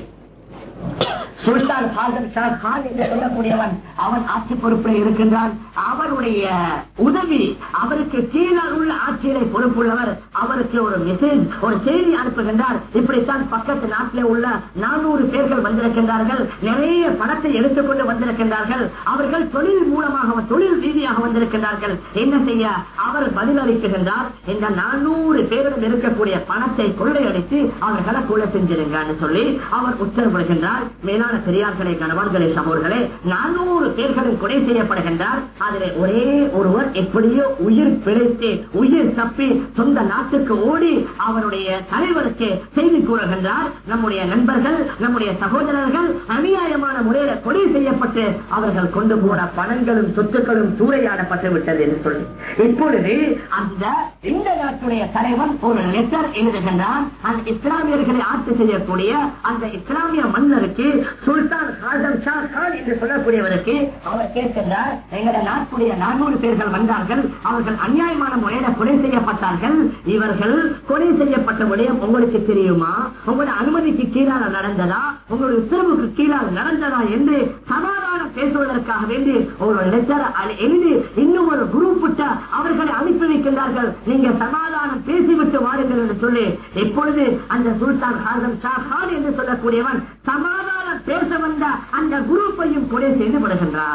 சுல்தான் ஹாசன் ஷா கான் என்று சொல்லக்கூடியவன் அவன் ஆட்சி பொறுப்பில் இருக்கின்றான் அவருடைய உதவி அவருக்கு கீழால் உள்ள ஆட்சியிலே பொறுப்புள்ளவர் அவருக்கு ஒரு மெசேஜ் ஒரு செய்தி அனுப்புகின்றார் இப்படித்தான் பக்கத்து நாட்டிலே உள்ள நானூறு பேர்கள் வந்திருக்கின்றார்கள் நிறைய பணத்தை எடுத்துக்கொண்டு வந்திருக்கின்றார்கள் அவர்கள் தொழில் மூலமாக தொழில் ரீதியாக வந்திருக்கின்றார்கள் என்ன செய்ய அவர் பதிலளிக்குகின்றார் இந்த நானூறு பேரிடம் இருக்கக்கூடிய பணத்தை கொள்ளையடித்து அவர்களை கொலை செஞ்சிருங்கன்னு சொல்லி அவர் உத்தரவிடுகின்றார் மேலான பெரியார்களே கணவான்களே சமூர்களே நானூறு பேர்களும் கொலை செய்யப்படுகின்றார் அதிலே ஒரே ஒருவர் எப்படியோ உயிர் பிழைத்து உயிர் தப்பி சொந்த நாட்டுக்கு ஓடி அவருடைய தலைவருக்கு செய்தி கூறுகின்றார் நம்முடைய நண்பர்கள் நம்முடைய சகோதரர்கள் அநியாயமான முறையில் கொலை செய்யப்பட்டு அவர்கள் கொண்டு போன பணங்களும் சொத்துக்களும் சூறையாடப்பட்டு விட்டது என்று சொல்லி இப்பொழுது அந்த இந்த நாட்டுடைய தலைவன் ஒரு லெட்டர் எழுதுகின்றான் அந்த இஸ்லாமியர்களை ஆட்சி செய்யக்கூடிய அந்த இஸ்லாமிய மன்னருக்கு சுல்தான் ஹாசம் ஷா கான் என்று சொல்லக்கூடியவருக்கு அவர் கேட்கின்றார் எங்கள நாட்டுடைய நானூறு பேர்கள் வந்தார்கள் அவர்கள் அநியாயமான முறையில கொலை செய்யப்பட்டார்கள் இவர்கள் கொலை செய்யப்பட்ட விடயம் உங்களுக்கு தெரியுமா உங்களோட அனுமதிக்கு கீழால நடந்ததா உங்களுடைய உத்தரவுக்கு கீழால் நடந்ததா என்று சமாதானம் பேசுவதற்காக வேண்டி ஒரு லெட்டர் எழுதி இன்னும் ஒரு குரூப் அவர்களை அனுப்பி வைக்கின்றார்கள் நீங்க சமாதானம் பேசிவிட்டு வாருங்கள் என்று சொல்லி இப்பொழுது அந்த சுல்தான் ஹாசம் ஷா கான் என்று சொல்லக்கூடியவன் சமாதானம் பேச வந்த அந்த குரூப்பையும் கொலை செய்து விடுகின்றான்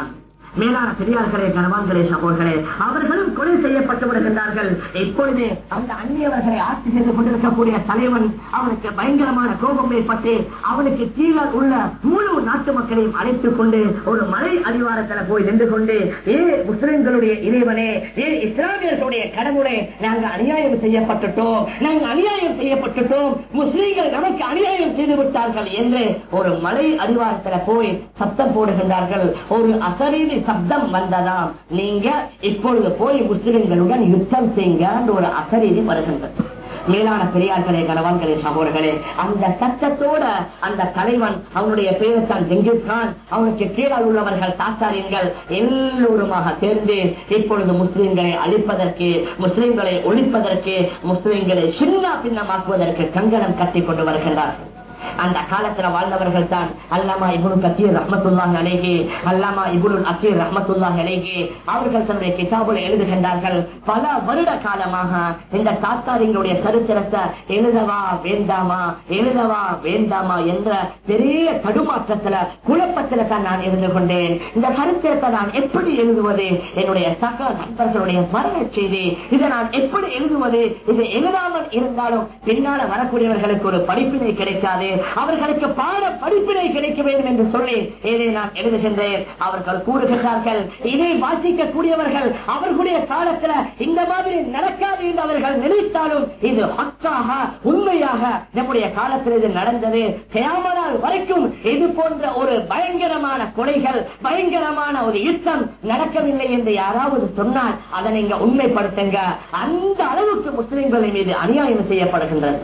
மேலான பெரியார்களே கனவான்களே சகோதரர்களே அவர்களும் கொலை செய்யப்பட்டு விடுகின்றார்கள் எப்பொழுது அந்த அந்நியவர்களை ஆட்சி செய்து கொண்டிருக்கக்கூடிய தலைவன் அவனுக்கு பயங்கரமான கோபம் ஏற்பட்டு அவனுக்கு கீழே உள்ள முழு நாட்டு மக்களையும் அழைத்துக் கொண்டு ஒரு மலை அடிவாரத்தில் போய் நின்று கொண்டு ஏ முஸ்லிம்களுடைய இறைவனே ஏ இஸ்லாமியர்களுடைய கடவுளே நாங்கள் அநியாயம் செய்யப்பட்டுட்டோம் நாங்கள் அநியாயம் செய்யப்பட்டுட்டோம் முஸ்லிம்கள் நமக்கு அநியாயம் செய்து விட்டார்கள் என்று ஒரு மலை அடிவாரத்தில் போய் சத்தம் போடுகின்றார்கள் ஒரு அசரீதி சப்தம் வந்ததாம் நீங்க இப்பொழுது போய் முஸ்லிம்களுடன் யுத்தம் செய்யுங்க ஒரு அசரீதி வருகின்றது மேலான பெரியார்களே கணவான்களே சகோதரர்களே அந்த சட்டத்தோட அந்த தலைவன் அவனுடைய பேரு தான் ஜெங்கிஸ் கான் அவனுக்கு கீழால் உள்ளவர்கள் தாத்தாரியங்கள் எல்லோருமாக சேர்ந்து இப்பொழுது முஸ்லிம்களை அழிப்பதற்கு முஸ்லிம்களை ஒழிப்பதற்கு முஸ்லிம்களை சின்ன பின்னமாக்குவதற்கு கங்கணம் கட்டிக் கொண்டு வருகின்றார்கள் அந்த காலத்துல வாழ்ந்தவர்கள் தான் அல்லாமா இபுனு கத்தீர் ரஹமத்துல்லாஹ் அலேஹி அல்லாமா இபுனு அக்கீர் ரஹமத்துல்லாஹ் அலேஹி அவர்கள் தன்னுடைய கிதாபுல எழுதுகின்றார்கள் பல வருட காலமாக இந்த தாத்தாரிங்களுடைய சரித்திரத்தை எழுதவா வேண்டாமா எழுதவா வேண்டாமா என்ற பெரிய தடுமாற்றத்துல குழப்பத்துல தான் நான் இருந்து கொண்டேன் இந்த சரித்திரத்தை நான் எப்படி எழுதுவது என்னுடைய சக நண்பர்களுடைய மரண செய்தி இதை நான் எப்படி எழுதுவது இது எழுதாமல் இருந்தாலும் பின்னால வரக்கூடியவர்களுக்கு ஒரு படிப்பினை கிடைக்காது அவர்களுக்கு பாட படிப்பினை கிடைக்க வேண்டும் என்று சொல்லி இதை நான் எழுதுகின்றேன் அவர்கள் கூறுகின்றார்கள் இதை வாசிக்க கூடியவர்கள் அவர்களுடைய காலத்துல இந்த மாதிரி நடக்காது என்று அவர்கள் நினைத்தாலும் இது ஹக்காக உண்மையாக நம்முடைய காலத்தில் இது நடந்தது கேமரால் வரைக்கும் இது போன்ற ஒரு பயங்கரமான கொலைகள் பயங்கரமான ஒரு யுத்தம் நடக்கவில்லை என்று யாராவது சொன்னால் அதை நீங்க உண்மைப்படுத்துங்க அந்த அளவுக்கு முஸ்லிம்களின் மீது அநியாயம் செய்யப்படுகின்றது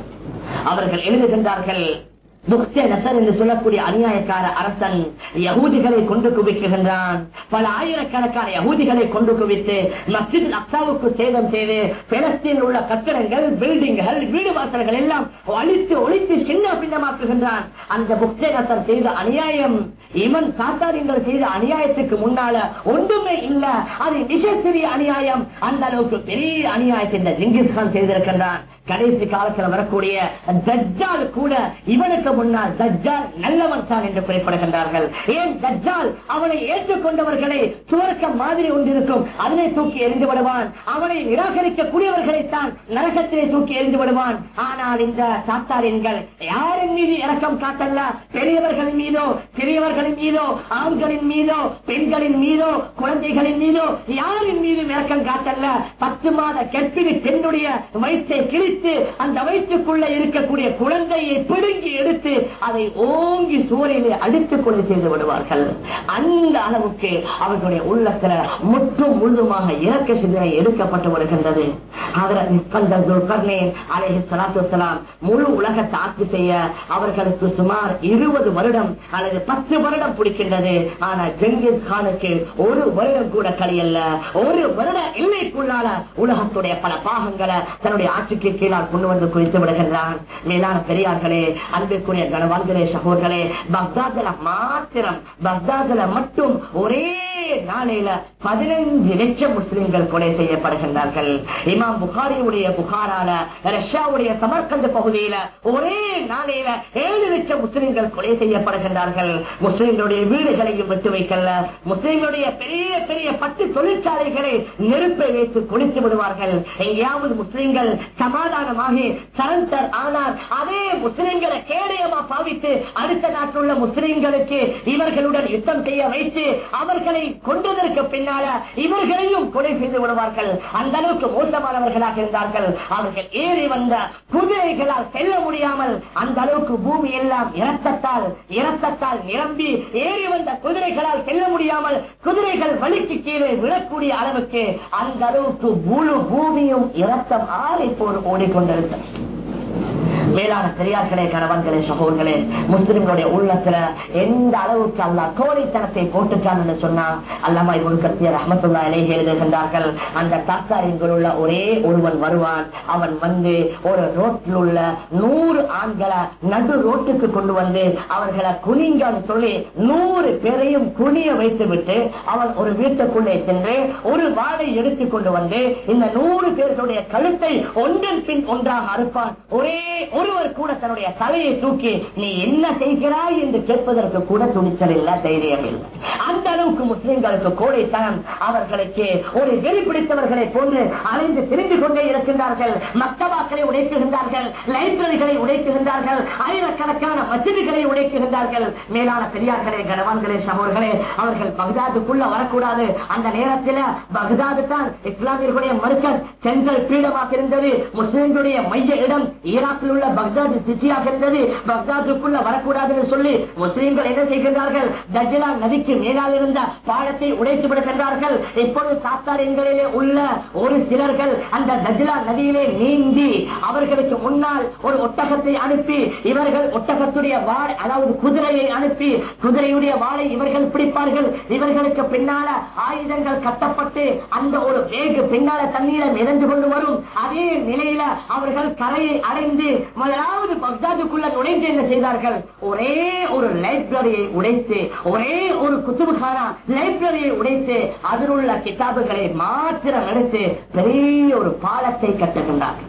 அவர்கள் எழுதுகின்றார்கள் முக்தே நசர் என்று சொல்லக்கூடிய அநியாயக்கார அரசன் யகூதிகளை கொண்டு குவிக்குகின்றான் பல ஆயிரக்கணக்கான யகூதிகளை கொண்டு குவித்து மஸ்ஜித் அக்சாவுக்கு சேதம் செய்து பிலஸ்தீனில் உள்ள கட்டடங்கள் பில்டிங்குகள் வீடு வாசல்கள் எல்லாம் அழித்து ஒழித்து சின்ன பின்னமாக்குகின்றான் அந்த முக்தே நசர் செய்த அநியாயம் இவன் சாத்தாரியங்கள் செய்த அநியாயத்துக்கு முன்னால ஒன்றுமே இல்ல அது மிக சிறிய அநியாயம் அந்த அளவுக்கு பெரிய அநியாயத்தை இந்த ஜிங்கிஸ் கான் செய்திருக்கின்றான் கடைசி காலத்தில் வரக்கூடிய தஜ்ஜால் கூட இவனுக்கு முன்னால் தஜ்ஜால் நல்லவன் தான் என்று குறிப்பிடுகின்றார்கள் ஏன் தஜ்ஜால் அவனை ஏற்றுக்கொண்டவர்களை சுவர்க்கம் மாதிரி ஒன்றிருக்கும் அதனை தூக்கி எறிந்து விடுவான் அவனை நிராகரிக்கக்கூடியவர்களை தான் நரகத்திலே தூக்கி எறிந்து விடுவான் ஆனால் இந்த சாத்தாரியன்கள் யாரின் மீது இறக்கம் காட்டல்ல பெரியவர்களின் மீதோ சிறியவர்களின் மீதோ ஆண்களின் மீதோ பெண்களின் மீதோ குழந்தைகளின் மீதோ யாரின் மீது இறக்கம் காட்டல்ல பத்து மாத கற்பிணி பெண்ணுடைய வயிற்றை கிழித்து அந்த வயிற்றுக்குள்ள இருக்கக்கூடிய குழந்தையை பிடுங்கி எடுத்து அதை ஓங்கி சூரியனை அடித்து கொலை செய்து விடுவார்கள் அந்த அளவுக்கு அவர்களுடைய உள்ளத்துல முற்றும் முழுதுமாக இறக்க சிந்தனை எடுக்கப்பட்டு வருகின்றது முழு உலகத்தை ஆட்சி செய்ய அவர்களுக்கு சுமார் இருபது வருடம் அல்லது பத்து வருடம் பிடிக்கின்றது ஆனா ஜெங்கிஸ் கானுக்கு ஒரு வருடம் கூட கழியல்ல ஒரு வருட எல்லைக்குள்ளால உலகத்துடைய பல பாகங்களை தன்னுடைய ஆட்சிக்கு கீழால் கொண்டு வந்து குறித்து விடுகின்றான் மேலான பெரியார்களே அன்பிற்குரிய கனவான்களே சகோதரர்களே பக்தாதுல மாத்திரம் பக்தாதுல மட்டும் ஒரே நாளையில பதினைஞ்சு லட்சம் முஸ்லிம்கள் கொலை செய்யப்படுகின்றார்கள் இமாம் புகாரியுடைய புகாரால ரஷ்யாவுடைய சமர்கந்த பகுதியில ஒரே நாளையில ஏழு லட்சம் முஸ்லிம்கள் கொலை செய்யப்படுகின்றார்கள் முஸ்லிம்களுடைய வீடுகளையும் விட்டு வைக்கல முஸ்லிம்களுடைய பெரிய பெரிய பட்டு தொழிற்சாலைகளை நெருப்பை வைத்து கொளித்து விடுவார்கள் எங்கேயாவது முஸ்லிம்கள் சமாதானமாகி சரண்டர் ஆனால் அதே முஸ்லிம்களை கேடயமா பாவித்து அடுத்த நாட்டில் உள்ள முஸ்லிம்களுக்கு இவர்களுடன் யுத்தம் செய்ய வைத்து அவர்களை கொண்டதற்கு பின்னால இவர்களையும் கொலை செய்து விடுவார்கள் அந்த அளவுக்கு மோசமானவர்களாக இருந்தார்கள் அவர்கள் ஏறி வந்த குதிரைகளால் செல்ல முடியாமல் அந்த அளவுக்கு பூமி எல்லாம் இரத்தத்தால் இரத்தத்தால் நிரம்பி ஏறி வந்த குதிரைகளால் செல்ல முடியாமல் குதிரைகள் வலிக்கு கீழே விழக்கூடிய அளவுக்கு அந்த அளவுக்கு முழு பூமியும் இரத்தம் ஆறி போர் ஓடிக்கொண்டிருக்கிறது மேலான பெரியார்களே கணவன்களே சகோதர்களே முஸ்லிம்களுடைய உள்ளத்துல எந்த அளவுக்கு அல்லா கோழைத்தனத்தை போட்டுட்டான்னு சொன்னா அல்லாமா இவன் கத்திய ரஹமத்துல்லா இலையை எழுதுகின்றார்கள் அந்த தாத்தாரிங்கள் உள்ள ஒரே ஒருவன் வருவான் அவன் வந்து ஒரு ரோட்டில் உள்ள நூறு ஆண்களை நடு ரோட்டுக்கு கொண்டு வந்து அவர்களை குனிங்கன்னு சொல்லி நூறு பேரையும் குனிய வைத்து விட்டு அவன் ஒரு வீட்டுக்குள்ளே சென்று ஒரு வாழை எடுத்துக் கொண்டு வந்து இந்த நூறு பேர்களுடைய கழுத்தை ஒன்றன் பின் ஒன்றாக அறுப்பான் ஒரே ஒருவர் கூட தன்னுடைய தலையை தூக்கி நீ என்ன செய்கிறாய் என்று கேட்பதற்கு கூட துணிச்சல் இல்ல தைரியம் இல்லை அந்த அளவுக்கு முஸ்லிம்களுக்கு கோடைத்தனம் அவர்களுக்கு ஒரு வெறி பிடித்தவர்களை போன்று அலைந்து திரிந்து கொண்டே இருக்கின்றார்கள் மக்தபாக்களை உடைக்குகின்றார்கள் லைப்ரரிகளை உடைக்குகின்றார்கள் ஆயிரக்கணக்கான மசிதிகளை உடைக்குகின்றார்கள் மேலான பெரியார்களே கனவான்களே சமூர்களே அவர்கள் பகதாதுக்குள்ள வரக்கூடாது அந்த நேரத்தில் பகதாது தான் இஸ்லாமியர்களுடைய மருக்கத் செங்கல் பீடமாக இருந்தது முஸ்லிம்களுடைய மைய இடம் ஈராக்கில் உள்ள பக்தாது சிட்டியாக இருந்தது பக்தாதுக்குள்ள வரக்கூடாது என்று சொல்லி முஸ்லிம்கள் என்ன செய்கின்றார்கள் தஜ்லா நதிக்கு மேலால் இருந்த பாலத்தை உடைத்து விடுகின்றார்கள் இப்பொழுது சாத்தாரியங்களிலே உள்ள ஒரு சிலர்கள் அந்த தஜ்லா நதியிலே நீந்தி அவர்களுக்கு முன்னால் ஒரு ஒட்டகத்தை அனுப்பி இவர்கள் ஒட்டகத்துடைய வாள் அதாவது குதிரையை அனுப்பி குதிரையுடைய வாளை இவர்கள் பிடிப்பார்கள் இவர்களுக்கு பின்னால ஆயுதங்கள் கட்டப்பட்டு அந்த ஒரு வேகு பின்னால தண்ணீரை மிதந்து கொண்டு வரும் அதே நிலையில அவர்கள் கரையை அடைந்து முதலாவது பக்தாதுக்குள்ள நுழைந்து என்ன செய்தார்கள் ஒரே ஒரு லைப்ரரியை உடைத்து ஒரே ஒரு குத்துபுகானா லைப்ரரியை உடைத்து அதில் உள்ள கிதாபுகளை மாத்திரம் எடுத்து பெரிய ஒரு பாலத்தை கட்டுகின்றார்கள்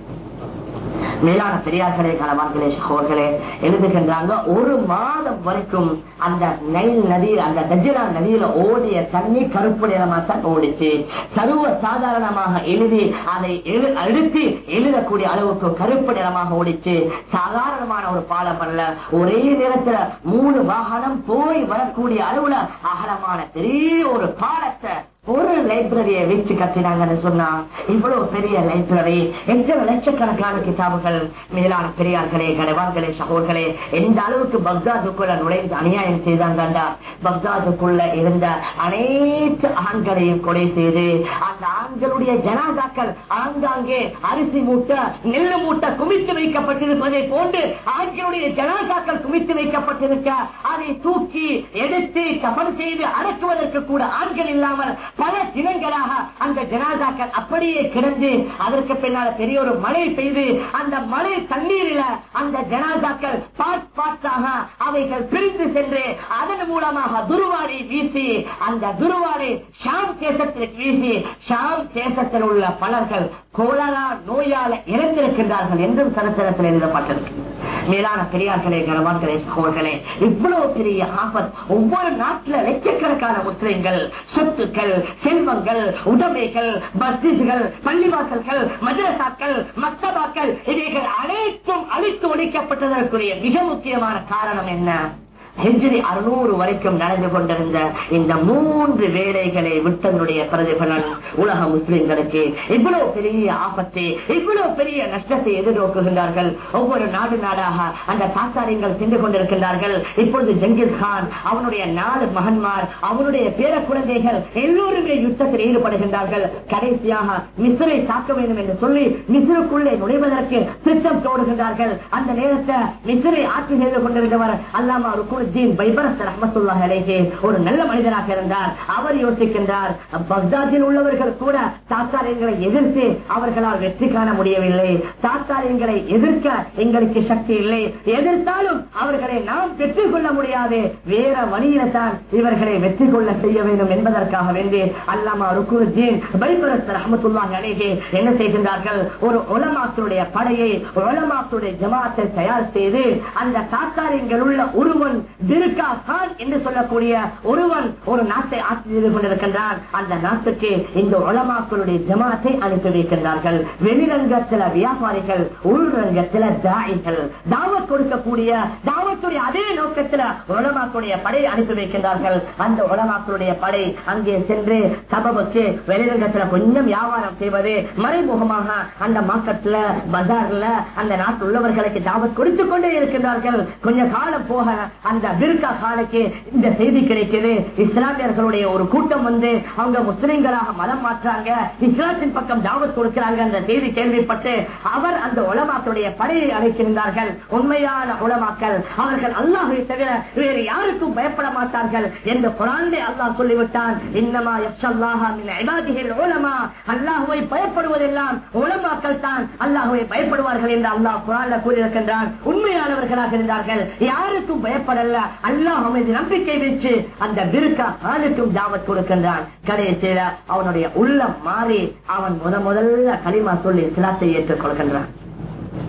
மேலான பெரியார்களே கணவான்களே சகோதர்களே எழுதுகின்றாங்க ஒரு மாதம் வரைக்கும் அந்த நைல் நதி அந்த தஜிலா நதியில ஓடிய தண்ணி கருப்பு நிறமா தான் ஓடிச்சு சர்வ சாதாரணமாக எழுதி அதை எழு- அழுத்தி எழுதக்கூடிய அளவுக்கு கருப்பு நிறமாக ஓடிச்சு சாதாரணமான ஒரு பாலம் அல்ல ஒரே நேரத்துல மூணு வாகனம் போய் வரக்கூடிய அளவுல அகலமான பெரிய ஒரு பாலத்தை ஒரு லைப்ரரியை வச்சு கட்டினாங்கன்னு சொன்னா இவ்வளவு பெரிய லைப்ரரி எத்தனை லட்சக்கணக்கான கிதாபுகள் மேலான பெரியார்களே கனவான்களே சகோதர்களே எந்த அளவுக்கு பக்தாதுக்குள்ள நுழைந்து அநியாயம் செய்தாங்கண்டா பக்தாதுக்குள்ள இருந்த அனைத்து ஆண்களையும் கொலை செய்து அந்த ஆண்களுடைய ஜனாதாக்கள் ஆங்காங்கே அரிசி மூட்டை நெல்லு மூட்டை குமித்து வைக்கப்பட்டிருப்பதை போன்று ஆண்களுடைய ஜனாதாக்கள் குமித்து வைக்கப்பட்டிருக்க அதை தூக்கி எடுத்து கபன் செய்து அடக்குவதற்கு கூட ஆண்கள் இல்லாமல் பல தினங்களாக அந்த ஜனாதாக்கள் அப்படியே கிடந்து அதற்கு பின்னால பெரிய ஒரு மழை பெய்து அந்த மழை தண்ணீரில அந்த ஜனாதாக்கள் பாட் பாட்டாக அவைகள் பிரிந்து சென்று அதன் மூலமாக துருவாடி வீசி அந்த துருவாடி ஷாம் தேசத்திற்கு வீசி ஷாம் தேசத்தில் உள்ள பலர்கள் கோலரா நோயால இறந்திருக்கின்றார்கள் என்றும் சரித்திரத்தில் எழுதப்பட்டிருக்கு மேலான பெரியார்களே கனவான்களே சகோதர்களே இவ்வளவு பெரிய ஆபத் ஒவ்வொரு நாட்டில் லட்சக்கணக்கான முஸ்லிம்கள் சொத்துக்கள் செல்வங்கள் உடமைகள் மஸ்ஜிதுகள் பள்ளிவாசல்கள் மதரசாக்கள் மக்தபாக்கள் இவைகள் அனைத்தும் அழித்து ஒழிக்கப்பட்டதற்குரிய மிக முக்கியமான காரணம் என்ன ஹிஜ்ரி அறுநூறு வரைக்கும் நடந்து கொண்டிருந்த இந்த மூன்று வேலைகளை விட்டனுடைய பிரதிபலன் உலக முஸ்லிம்களுக்கு இவ்வளவு பெரிய ஆபத்தை இவ்வளவு பெரிய நஷ்டத்தை எதிர்நோக்குகின்றார்கள் ஒவ்வொரு நாடு நாடாக அந்த சாத்தாரியங்கள் சென்று கொண்டிருக்கின்றார்கள் இப்பொழுது ஜங்கிஸ் கான் அவனுடைய நாலு மகன்மார் அவனுடைய பேர குழந்தைகள் எல்லோருமே யுத்தத்தில் ஈடுபடுகின்றார்கள் கடைசியாக மிஸ்ரை தாக்க வேண்டும் என்று சொல்லி மிஸ்ருக்குள்ளே நுழைவதற்கு திட்டம் தோடுகின்றார்கள் அந்த நேரத்தை மிஸ்ரை ஆட்சி செய்து கொண்டிருந்தவர் அல்லாமா ருக்குனுத்தீன் பைபரஸ் ரஹமத்துல்லாஹி அலைஹி ஒரு நல்ல மனிதராக இருந்தார் அவர் யோசிக்கின்றார் பக்தாதில் உள்ளவர்கள் கூட தாத்தாரியங்களை எதிர்த்து அவர்களால் வெற்றி காண முடியவில்லை தாத்தாரியங்களை எதிர்க்க எங்களுக்கு சக்தி இல்லை எதிர்த்தாலும் அவர்களை நாம் பெற்றுக் கொள்ள முடியாது வேற வழியில தான் இவர்களை வெற்றி கொள்ள செய்ய வேண்டும் என்பதற்காக வேண்டி அல்லாமா ருக்குனுத்தீன் பைபரஸ் ரஹமத்துல்லாஹி அலைஹி என்ன செய்கின்றார்கள் ஒரு உலமாக்களுடைய படையை உலமாக்களுடைய ஜமாத்தை தயார் செய்து அந்த தாத்தாரியங்கள் உள்ள ஒருவன் திருக்கா கான் என்று சொல்லக்கூடிய ஒருவன் ஒரு நாட்டை ஆட்சி செய்து கொண்டிருக்கின்றான் அந்த நாட்டுக்கு இந்த உலமாக்களுடைய ஜமாத்தை அனுப்பி வைக்கின்றார்கள் வெளிரங்கத்தில வியாபாரிகள் உள்ரங்கத்தில தாயிகள் தாவத் கொடுக்கக்கூடிய தாவத்துடைய அதே நோக்கத்தில் உலமாக்களுடைய படை அனுப்பி வைக்கின்றார்கள் அந்த உலமாக்களுடைய படை அங்கே சென்று சபபுக்கு வெளிரங்கத்துல கொஞ்சம் வியாபாரம் செய்வது மறைமுகமாக அந்த மார்க்கெட்ல பஜார்ல அந்த நாட்டு உள்ளவர்களுக்கு தாவத் கொடுத்து கொண்டே இருக்கின்றார்கள் கொஞ்ச காலம் போக அந்த பிர்கா காலைக்கு இந்த செய்தி கிடைக்குது இஸ்லாமியர்களுடைய ஒரு கூட்டம் வந்து அவங்க முஸ்லிம்களாக மதம் மாற்றாங்க இஸ்லாத்தின் பக்கம் தாவத் கொடுக்கிறாங்க அந்த செய்தி கேள்விப்பட்டு அவர் அந்த உலமாக்களுடைய படையை அழைக்கின்றார்கள் உண்மையான உலமாக்கள் அவர்கள் அல்லாஹை தவிர வேறு யாருக்கும் பயப்பட மாட்டார்கள் என்று குரானே அல்லாஹ் சொல்லிவிட்டான் இன்னமா யக்ஷல்லாஹா மின் இபாதிஹில் உலமா அல்லாஹ்வை பயப்படுவதெல்லாம் உலமாக்கள் தான் அல்லாஹ்வை பயப்படுவார்கள் என்று அல்லாஹ் குரான்ல கூறியிருக்கின்றான் உண்மையானவர்களாக இருந்தார்கள் யாருக்கும் பயப்படல அல்லாஹ் மீது நம்பிக்கை வச்சு அந்த விருக்கா ஆளுக்கும் ஜாவத் கொடுக்கின்றான் கடைசியில அவனுடைய உள்ளம் மாறி அவன் முத முதல்ல களிமா சொல்லி சிலாத்தை ஏற்றுக் கொள்கின்றான்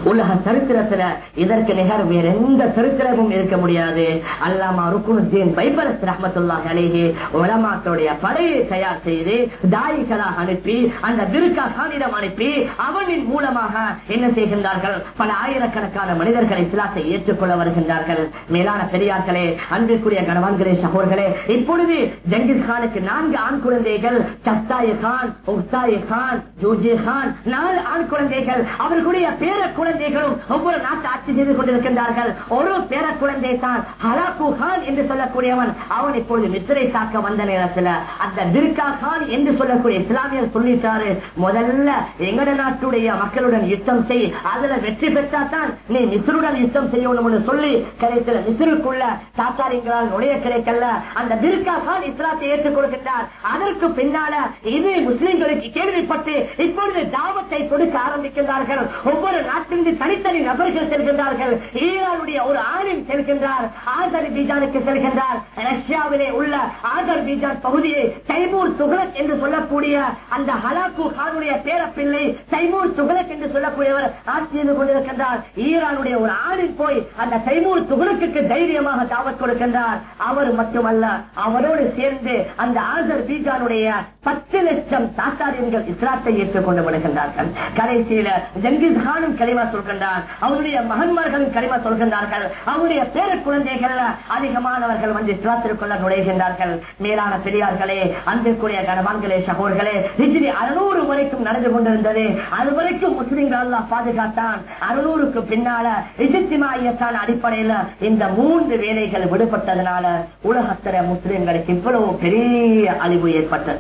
உலக சரித்திரத்துல இதற்கு நிகர் வேற எந்த சரித்திரமும் இருக்க முடியாது அல்லாமா ருக்குனுத்தீன் பைபரஸ் ரஹமத்துல்லா அலேஹி உலமாக்களுடைய படையை தயார் செய்து தாயிகளாக அனுப்பி அந்த திருக்கா கானிடம் அனுப்பி அவனின் மூலமாக என்ன செய்கின்றார்கள் பல ஆயிரக்கணக்கான மனிதர்கள் இஸ்லாத்தை ஏற்றுக்கொள்ள வருகின்றார்கள் மேலான பெரியார்களே அன்பிற்குரிய கணவான்களே சகோதர்களே இப்பொழுது ஜங்கிஸ் கானுக்கு நான்கு ஆண் குழந்தைகள் சத்தாய் கான் உஸ்தாய் கான் ஜூஜி கான் நாலு ஆண் குழந்தைகள் அவர்களுடைய பேர குழந்தைகளும் ஒவ்வொரு நாட்டு ஆட்சி செய்து கொண்டிருக்கின்றார்கள் ஒரு பேர குழந்தை தான் ஹலாக்கு கான் என்று சொல்லக்கூடியவன் அவன் இப்பொழுது மித்திரை தாக்க வந்த நேரத்தில் அந்த திர்கா கான் என்று சொல்லக்கூடிய இஸ்லாமியர் சொல்லிட்டாரு முதல்ல எங்கட நாட்டுடைய மக்களுடன் யுத்தம் செய் அதுல வெற்றி பெற்றாதான் நீ மிஸ்ருடன் யுத்தம் செய்யணும்னு சொல்லி கிடைத்துல மிஸ்ருக்குள்ள தாத்தாரிங்களால் நுழைய கிடைக்கல அந்த திர்கா கான் இஸ்லாத்தை ஏற்றுக் கொடுக்கின்றார் அதற்கு பின்னால இது முஸ்லிம்களுக்கு கேள்விப்பட்டு இப்பொழுது தாவத்தை கொடுக்க ஆரம்பிக்கின்றார்கள் ஒவ்வொரு நாட்டிலிருந்து தனித்தனி நபர்கள் செல்கின்றார்கள் ஈரானுடைய ஒரு ஆணின் செல்கின்றார் ஆதர் பீஜானுக்கு செல்கின்றார் ரஷ்யாவிலே உள்ள ஆதர் பீஜான் பகுதியை தைமூர் துகலக் என்று சொல்லக்கூடிய அந்த ஹலாக்கு கானுடைய பேரப்பிள்ளை தைமூர் துகலக் என்று சொல்லக்கூடியவர் ஆட்சி செய்து கொண்டிருக்கின்றார் ஈரானுடைய ஒரு ஆணின் போய் அந்த தைமூர் துகலக்கு தைரியமாக தாவத் கொடுக்கின்றார் அவர் மட்டுமல்ல அவரோடு சேர்ந்து அந்த ஆசர் பீஜானுடைய பத்து லட்சம் தாத்தாரியர்கள் இஸ்லாத்தை ஏற்றுக்கொண்டு விடுகின்றார்கள் கடைசியில ஜங்கிஸ் கானும் கலிமா சொல்கின்றார் அவருடைய மகன்மார்களும் கலிமா சொல்கின்றார்கள் அவருடைய பேர குழந்தைகள் அதிகமானவர்கள் வந்து இஸ்லாத்திற்குள்ள நுழைகின்றார்கள் மேலான பெரியார்களே அன்பிற்குரிய கணவான்களே சகோர்களே ஹிஜ்ரி அறுநூறு வரைக்கும் நடந்து கொண்டிருந்தது அது வரைக்கும் முஸ்லிம்கள் எல்லாம் பாதுகாத்தான் அறுநூறுக்கு பின்னால இஜித்திமாயத்தான அடிப்படையில இந்த மூன்று வேலைகள் விடுபட்டதனால உலகத்தில முஸ்லிம்களுக்கு இவ்வளவு பெரிய அழிவு ஏற்பட்டது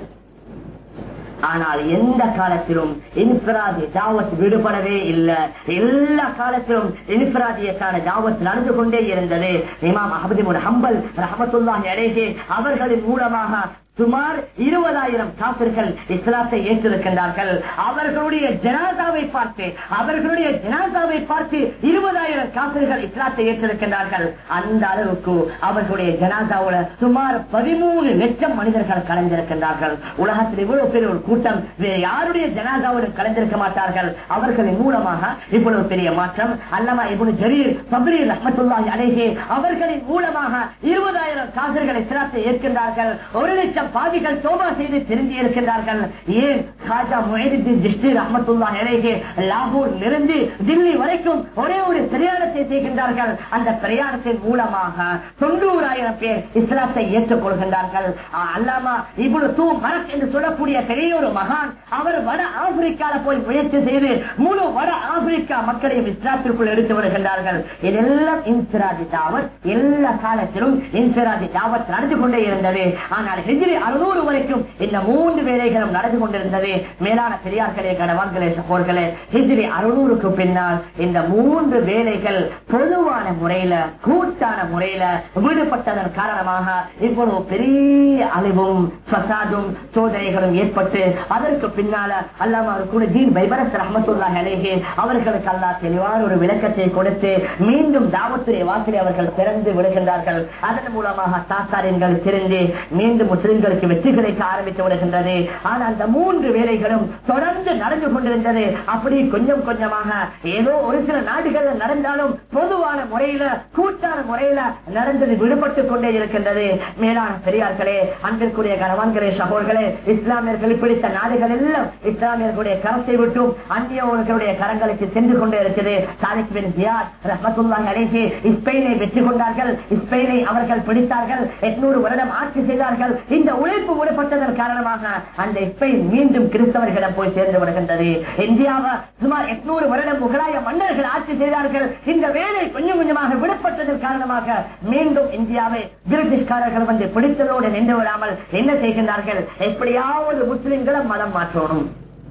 ஆனால் எந்த காலத்திலும் இன்ஃபிராதி தாவத் விடுபடவே இல்லை எல்லா காலத்திலும் இன்ஃபிராதியத்தான தாவத் நடந்து கொண்டே இருந்தது இமாம் அஹமது ஹம்பல் ரஹமத்துல்லாஹி அலேஹே அவர்களின் மூலமாக சுமார் இருபதாயிரம் காப்பிர்கள் இஸ்லாத்தை ஏற்றிருக்கின்றார்கள் அவர்களுடைய ஜனாதாவை பார்த்து அவர்களுடைய ஜனாதாவை பார்த்து இருபதாயிரம் காப்பிர்கள் இஸ்லாத்தை ஏற்றிருக்கின்றார்கள் அந்த அளவுக்கு அவர்களுடைய ஜனாதாவுல சுமார் பதிமூணு லட்சம் மனிதர்கள் கலந்திருக்கின்றார்கள் உலகத்தில் இவ்வளவு பெரிய ஒரு கூட்டம் வேறு யாருடைய ஜனாதாவுடன் கலந்திருக்க மாட்டார்கள் அவர்களின் மூலமாக இவ்வளவு பெரிய மாற்றம் அல்லமா இவ்வளவு ஜரீர் சபரீர் ரஹமத்துல்லாஹி அலேஹே அவர்களின் மூலமாக இருபதாயிரம் காசர்கள் இஸ்லாத்தை ஏற்கின்றார்கள் ஒரு லட்சம் பாதிகள் தோபா செய்து திரும்பி இருக்கின்றார்கள் ஏன் காஜா முஹிதீன் ஜிஷ்டி ரஹமத்துல்லா அலேஹே லாகூர் இருந்து தில்லி வரைக்கும் ஒரே ஒரு பிரயாணத்தை செய்கின்றார்கள் அந்த பிரயாணத்தின் மூலமாக தொண்ணூறாயிரம் பேர் இஸ்லாத்தை ஏற்றுக் கொள்கின்றார்கள் அல்லாமா இவ்வளவு தூ மரக் என்று சொல்லக்கூடிய பெரிய ஒரு மகான் அவர் வட ஆப்பிரிக்கால போய் முயற்சி செய்து முழு வட ஆப்பிரிக்கா மக்களையும் இஸ்லாத்திற்குள் எடுத்து வருகின்றார்கள் இதெல்லாம் இன்சிராஜி தாவத் எல்லா காலத்திலும் இன்சிராஜி தாவத் நடந்து கொண்டே இருந்தது ஆனால் ஹிஜ்ரி அறுநூறு வரைக்கும் இந்த மூன்று வேலைகளும் நடந்து கொண்டிருந்தது மேலான பெரியார்களே கணவான்களே சகோர்களே ஹிஜ்ரி அறுநூறுக்கு பின்னால் இந்த மூன்று வேலைகள் பொதுவான முறையில கூட்டான முறையில விடுபட்டதன் காரணமாக இவ்வளவு பெரிய அழிவும் ஃபசாதும் சோதனைகளும் ஏற்பட்டு அதற்கு பின்னால அல்லாம கூட ஜீன் பைபரஸ் ரஹமத்துல்லா அலேஹே அவர்களுக்கு அல்லா தெளிவான ஒரு விளக்கத்தை கொடுத்து மீண்டும் தாவத்துடைய வாசலை அவர்கள் திறந்து விடுகின்றார்கள் அதன் மூலமாக தாத்தாரியன்கள் திறந்து மீண்டும் முஸ்லிம்களுக்கு வெற்றி கிடைக்க ஆரம்பித்து விடுகின்றது ஆனால் அந்த மூன்று வேலைகளும் தொடர்ந்து நடந்து கொண்டிருந்தது அப்படி கொஞ்சம் கொஞ்சமாக ஏதோ ஒரு சில நாடுகள் நடந்தாலும் பொதுவான முறையில கூட்டான முறையில நடந்தது விடுபட்டுக் கொண்டே இருக்கின்றது மேலான பெரியார்களே அன்பிற்குரிய கணவான்களே சகோர்களே இஸ்லாமியர்கள் பிடித்த நாடுகள் எல்லாம் இஸ்லாமியர்களுடைய கரத்தை விட்டும் அந்நியவர்களுடைய கரங்களுக்கு சென்று கொண்டே இருக்குது சாதிக் பின் ஜியாத் ரஹமத்துல்லாஹி அலைஹி ஸ்பெயினை வெற்றி கொண்டார்கள் ஸ்பெயினை அவர்கள் பிடித்தார்கள் எட்நூறு வருடம் ஆட்சி செய்தார்கள் இந்த உழைப்பு விடப்பட்டதன் காரணமாக அந்த ஸ்பெயின் மீண்டும் கிறிஸ்தவர்களிடம் போய் சேர்ந்து விடுகின்றது இந்தியாவை சுமார் எட்நூறு வருடம் முகலாய மன்னர்கள் ஆட்சி செய்தார்கள் இந்த வேலை கொஞ்சம் கொஞ்சமாக விடப்பட்டதன் காரணமாக மீண்டும் இந்தியாவை பிரிட்டிஷ்காரர்கள் வந்து பிடித்ததோடு நின்று விடாமல் என்ன செய்கின்றார்கள் எப்படியாவது முஸ்லிம்களை மதம் மாற்றணும்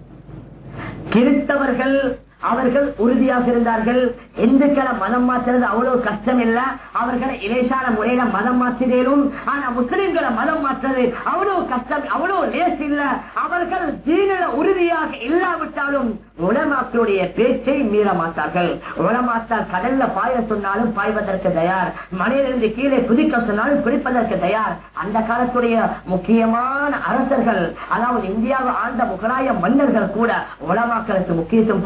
கிறிஸ்தவர்கள் அவர்கள் உறுதியாக இருந்தார்கள் இந்துக்களை மதம் மாற்றுறது அவ்வளவு கஷ்டம் இல்ல அவர்களை இலேசான முறையில மதம் மாற்றினேனும் ஆனா முஸ்லிம்களை மதம் மாற்றுறது அவ்வளவு கஷ்டம் அவ்வளவு லேஸ் இல்ல அவர்கள் ஜீனில உறுதியாக இல்லாவிட்டாலும் உலமாக்களுடைய பேச்சை மீற மாட்டார்கள் உலமாத்தால் கடல்ல பாய சொன்னாலும் பாய்வதற்கு தயார் மலையிலிருந்து கீழே குதிக்க சொன்னாலும் குதிப்பதற்கு தயார் அந்த காலத்துடைய முக்கியமான அரசர்கள் அதாவது இந்தியாவை ஆண்ட முகலாய மன்னர்கள் கூட உலமாக்களுக்கு முக்கியத்துவம் கொடுத்திருந்தார்கள்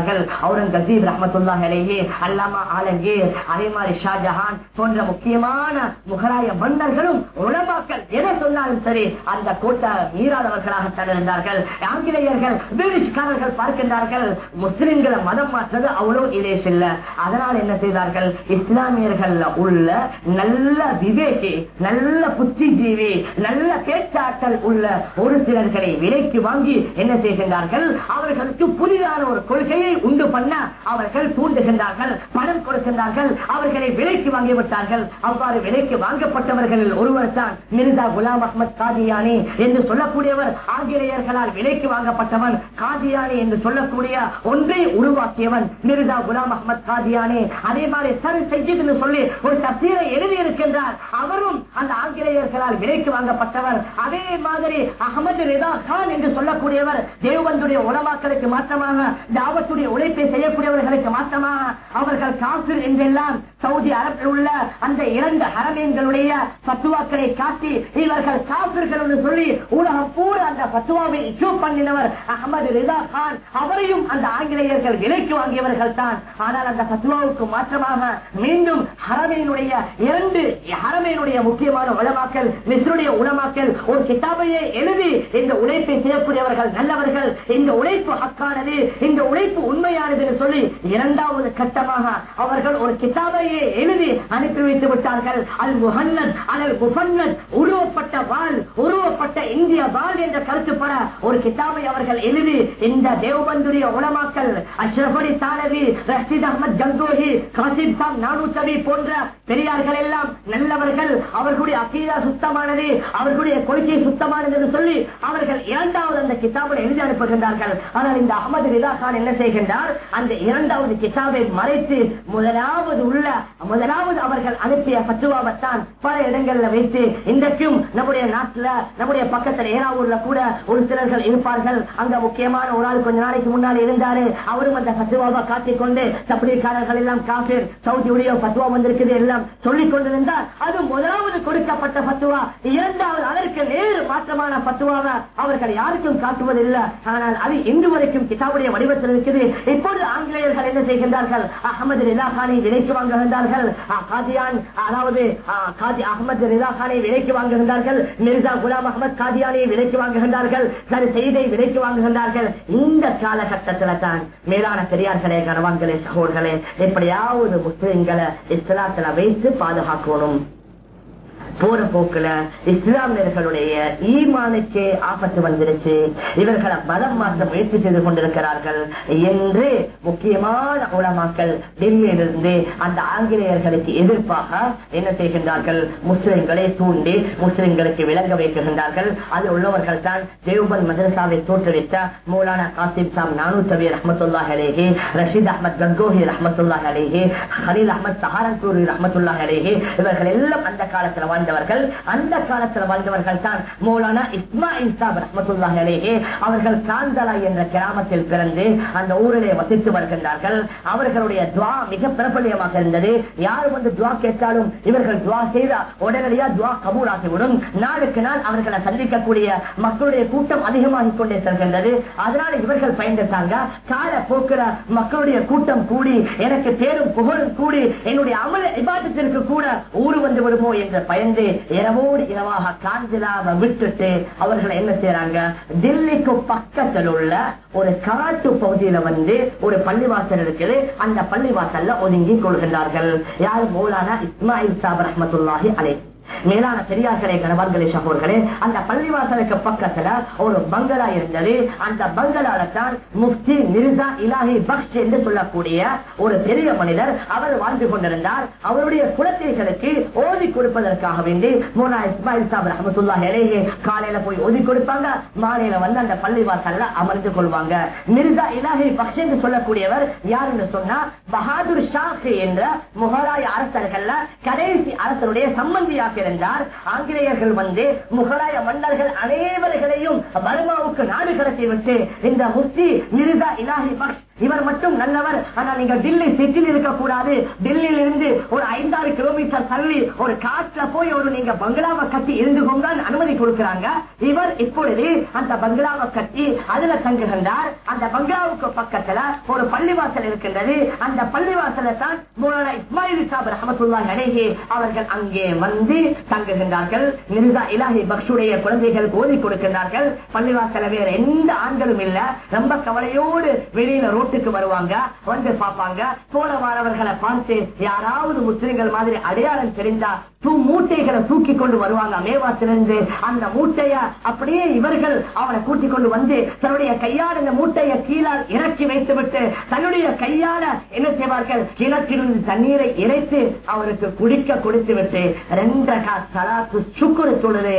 செய்கின்றார்கள் அவுரங்கசீப் ரஹமத்துல்லாஹி அலைஹி அல்லாமா ஆலங்கீர் அதே மாதிரி ஷாஜஹான் போன்ற முக்கியமான முகலாய மன்னர்களும் உலமாக்கள் எதை சொன்னாலும் சரி அந்த கோட்டை மீறாதவர்களாக இருந்தார்கள் ஆங்கிலேயர்கள் பிரிட்டிஷ்காரர்கள் பார்க்கின்றார்கள் முஸ்லிம்களை மதம் மாற்றது அவ்வளவு இலேஸ் இல்ல அதனால் என்ன செய்தார்கள் இஸ்லாமியர்கள் உள்ள நல்ல விவேகி நல்ல புத்திஜீவி நல்ல பேச்சாற்றல் உள்ள ஒரு சிலர்களை விலைக்கு வாங்கி என்ன செய்கின்றார்கள் அவர்களுக்கு புதிதான ஒரு கொள்கையை உண்டு பண்ண அவர்கள் தூண்டுகின்றார்கள் பணம் கொடுக்கின்றார்கள் அவர்களை விலைக்கு வாங்கி விட்டார்கள் அவ்வாறு விலைக்கு வாங்கப்பட்டவர்களில் ஒருவர் தான் மிர்சா குலாம் அஹமத் காதியானி என்று சொல்லக்கூடியவர் ஆங்கிலேயர்களால் விலைக்கு வாங்கப்பட்டவன் காதியானி என்று சொல்லக்கூடிய ஒன்றை உருவாக்கியவன் மிர்சா குலாம் அஹமத் காதியானி அதே மாதிரி சர் சைஜித் என்று சொல்லி ஒரு தப்சீரை எழுதி இருக்கின்றார் அவரும் அந்த ஆங்கிலேயர்களால் விலைக்கு வாங்கப்பட்டவர் அதே மாதிரி அகமது ரிதா கான் என்று சொல்லக்கூடியவர் தேவபந்துடைய உலமாக்களுக்கு மாற்றமாக தாவத்துடைய உழைப்பை செய்யக்கூடியவர்களுக்கு மாற்றமாக அவர்கள் காசிர் என்றெல்லாம் சவுதி அரபில் உள்ள அந்த இரண்டு ஹரமீன்களுடைய பத்துவாக்களை காட்டி இவர்கள் காசிர்கள் என்று சொல்லி உலகம் பூரா அந்த பத்துவாவை இஷ்யூ பண்ணினவர் அகமது ரிதா கான் அவரையும் அந்த ஆங்கிலேயர்கள் விலைக்கு வாங்கியவர்கள் தான் ஆனால் அந்த பத்துவாவுக்கு மாற்றமாக மீண்டும் ஹரமீனுடைய இரண்டு ஹரமீனுடைய முக்கியமான உலமாக்கல் மிஸ்ருடைய உலமாக்கல் ஒரு கிதாபையை எழுதி இந்த உழைப்பை செய்யக்கூடியவர்கள் நல்லவர்கள் இந்த உழைப்பு ஹக்கானது இந்த உழைப்பு உண்மையானது என்று சொல்லி இரண்டாவது கட்டமாக அவர்கள் ஒரு கிதாபையை எழுதி அனுப்பி வைத்து விட்டார்கள் அல் முஹன்னத் அல் முஃபன்னத் உருவப்பட்ட வால் உருவப்பட்ட இந்திய வால் என்ற கருத்துப்பட ஒரு கிதாபை அவர்கள் எழுதி இந்த தேவபந்துரிய உலமாக்கல் அஷ்ரப் அலி தானவி ரஷீத் அஹமத் கங்கோஹி காசிம் சாம் நானூத்தவி போன்ற பெரியார்கள் எல்லாம் நல்லவர்கள் அவர்களுடைய அக்கீதா சுத்தமானது அவர்களுடைய கொள்கை சுத்தமானது என்று சொல்லி அவர்கள் இரண்டாவது அந்த கிதாபில் எழுதி அனுப்புகின்றார்கள் ஆனால் இந்த அகமது ரிதா கான் என்ன செய்கின்றார் அந்த இரண்டாவது கிதாபை மறைத்து முதலாவது உள்ள முதலாவது அவர்கள் அனுப்பிய பத்துவாவைத்தான் பல இடங்கள்ல வைத்து இன்றைக்கும் நம்முடைய நாட்டுல நம்முடைய பக்கத்துல ஏராவூர்ல கூட ஒரு சிலர்கள் இருப்பார்கள் அங்க முக்கியமான ஒரு ஆள் கொஞ்ச நாளைக்கு முன்னாடி இருந்தாரு அவரும் அந்த பத்துவாவை காட்டிக் கொண்டு தப்பிக்காரர்கள் எல்லாம் காபீர் சவுதியுடைய பத்துவா வந்திருக்குது எல்லாம் சொல்லிக் கொண்டிருந்தார் அது முதலாவது கொடுக்கப்பட்ட பத்துவா இரண்டாவது அதற்கு நேரு மாற்றமான பத்துவாவை அவர்கள் யாருக்கும் காட்டுவதில்லை ஆனால் அது இன்று வரைக்கும் கிதாபுடைய வடிவத்தில் இருக்குது இப்பொழுது ஆங்கிலேயர்கள் என்ன செய்கின்றார்கள் அகமது ரிலா கானை விலைக்கு வாங்குகின்றார்கள் காதியான் அதாவது காதி அகமது ரிலா கானை விலைக்கு வாங்குகின்றார்கள் மிர்சா குலாம் அகமது காதியானை விலைக்கு வாங்குகின்றார்கள் சரி செய்தை விலைக்கு வாங்குகின்றார்கள் இந்த காலகட்டத்தில் தான் மேலான பெரியார்களே கனவான்களே சகோதர்களே எப்படியாவது முஸ்லிம்களை இஸ்லாத்துல வைத்து பாதுகாக்கணும் போற போக்குல இஸ்லாமியர்களுடைய ஈமானுக்கே ஆபத்து வந்துருச்சு இவர்களை மதம் மாற்ற முயற்சி செய்து கொண்டிருக்கிறார்கள் என்று முக்கியமான உலமாக்கள் டெல்லியிலிருந்து அந்த ஆங்கிலேயர்களுக்கு எதிர்ப்பாக என்ன செய்கின்றார்கள் முஸ்லிம்களை தூண்டி முஸ்லிம்களுக்கு விளங்க வைக்கின்றார்கள் அது உள்ளவர்கள் தான் தேவபன் மதரசாவை தோற்றுவித்த மௌலானா காசிம் சாம் நானூத்தவி ரஹமத்துல்லா அலேஹி ரஷீத் அஹமத் கங்கோஹி ரஹமத்துல்லா அலேஹி ஹலீல் அஹமத் சஹாரன்பூரி ரஹமத்துல்லா அலேஹி இவர்கள் எல்லாம் அந்த காலத்தில் வாழ்ந்தவர்கள் அந்த காலத்தில் வாழ்ந்தவர்கள் தான் மௌலானா இஸ்மாயில் சாப் ரஹமத்துல்லாஹி அலேஹி அவர்கள் காந்தலா என்ற கிராமத்தில் பிறந்து அந்த ஊரிலே வசித்து வருகின்றார்கள் அவர்களுடைய துவா மிக பிரபலியமாக இருந்தது யார் வந்து துவா கேட்டாலும் இவர்கள் துவா செய்த உடனடியா துவா கபூலாகிவிடும் நாளுக்கு நாள் அவர்களை சந்திக்கக்கூடிய மக்களுடைய கூட்டம் அதிகமாகிக் கொண்டே செல்கின்றது அதனால இவர்கள் பயந்துட்டாங்க கால போக்குற மக்களுடைய கூட்டம் கூடி எனக்கு பேரும் புகழும் கூடி என்னுடைய அமல விவாதத்திற்கு கூட ஊரு வந்து விடுமோ என்ற பயந்து இரவோடு இரவாக காஞ்சிலாவை விட்டுட்டு அவர்கள் என்ன செய்யறாங்க டெல்லிக்கு பக்கத்தில் உள்ள ஒரு காட்டு பகுதியில வந்து ஒரு பள்ளிவாசல் இருக்குது அந்த பள்ளிவாசல்ல ஒதுங்கி கொள்கின்றார்கள் யார் மௌலானா இஸ்மாயில் சாப் ரஹமத்துல்லாஹி அலை மேலான பெரியார்களே கணவான்களே சகோர்களே அந்த பள்ளிவாசலுக்கு பக்கத்துல ஒரு பங்களா இருந்தது அந்த பங்களால தான் முஃப்தி மிர்சா இலாஹி பக்ஷ் என்று சொல்லக்கூடிய ஒரு பெரிய மனிதர் அவர் வாழ்ந்து கொண்டிருந்தார் அவருடைய குழந்தைகளுக்கு ஓதி கொடுப்பதற்காக வேண்டி மோனா இஸ்மாயில் சாப் ரஹமத்துல்லா இலையே காலையில போய் ஓதி கொடுப்பாங்க மாலையில வந்து அந்த பள்ளிவாசல்ல அமர்ந்து கொள்வாங்க மிர்சா இலாஹி பக்ஷ் என்று சொல்லக்கூடியவர் யார் என்று சொன்னா பஹாதுர் ஷாஃபி என்ற முகலாய அரசர்கள்ல கடைசி அரசருடைய சம்பந்தியாக இருந்தார் ஆங்கிலேயர்கள் வந்து முகலாய மன்னர்கள் அனைவர்களையும் பர்மாவுக்கு நாடு கடத்தி விட்டு இந்த முஸ்தி மிர்சா இலாஹி பக்ஷ் இவர் மட்டும் நல்லவர் ஆனா நீங்க டில்லி சிட்டியில் இருக்கக்கூடாது டெல்லியில இருந்து ஒரு ஐந்தாறு கிலோமீட்டர் தள்ளி ஒரு காட்டுல போய் ஒரு நீங்க பங்களாவை கட்டி இருந்துகோங்க அனுமதி கொடுக்கிறாங்க இவர் இப்பொழுது அந்த பங்களாவை கட்டி அதுல தங்குகின்றார் அந்த பங்களாவுக்கு பக்கத்துல ஒரு பள்ளிவாசல் இருக்கின்றது அந்த பள்ளிவாசல தான் மூலானா இஸ்மாயில் சாப் ரஹமத்துல்லா அழகி அவர்கள் அங்கே வந்து தங்குகின்றார்கள் மிர்சா இலாஹி பக்ஷுடைய குழந்தைகள் ஓதி கொடுக்கின்றார்கள் பள்ளிவாசல வேற எந்த ஆண்களும் இல்ல ரொம்ப கவலையோடு வெளியில ரோட்டுக்கு வருவாங்க வந்து பார்ப்பாங்க போல வாரவர்களை பார்த்து யாராவது முஸ்லிம்கள் மாதிரி அடையாளம் தெரிந்தா தூ மூட்டைகளை தூக்கி கொண்டு வருவாங்க மேவாத்திலிருந்து அந்த மூட்டைய அப்படியே இவர்கள் அவனை கூட்டிக் கொண்டு வந்து தன்னுடைய கையால் இந்த மூட்டையை கீழால் இறக்கி வைத்து விட்டு தன்னுடைய கையால என்ன செய்வார்கள் கிணற்றிலிருந்து தண்ணீரை இறைத்து அவருக்கு குடிக்க கொடுத்து விட்டு ரெண்டு சலாத்து சுக்குரு தொழுது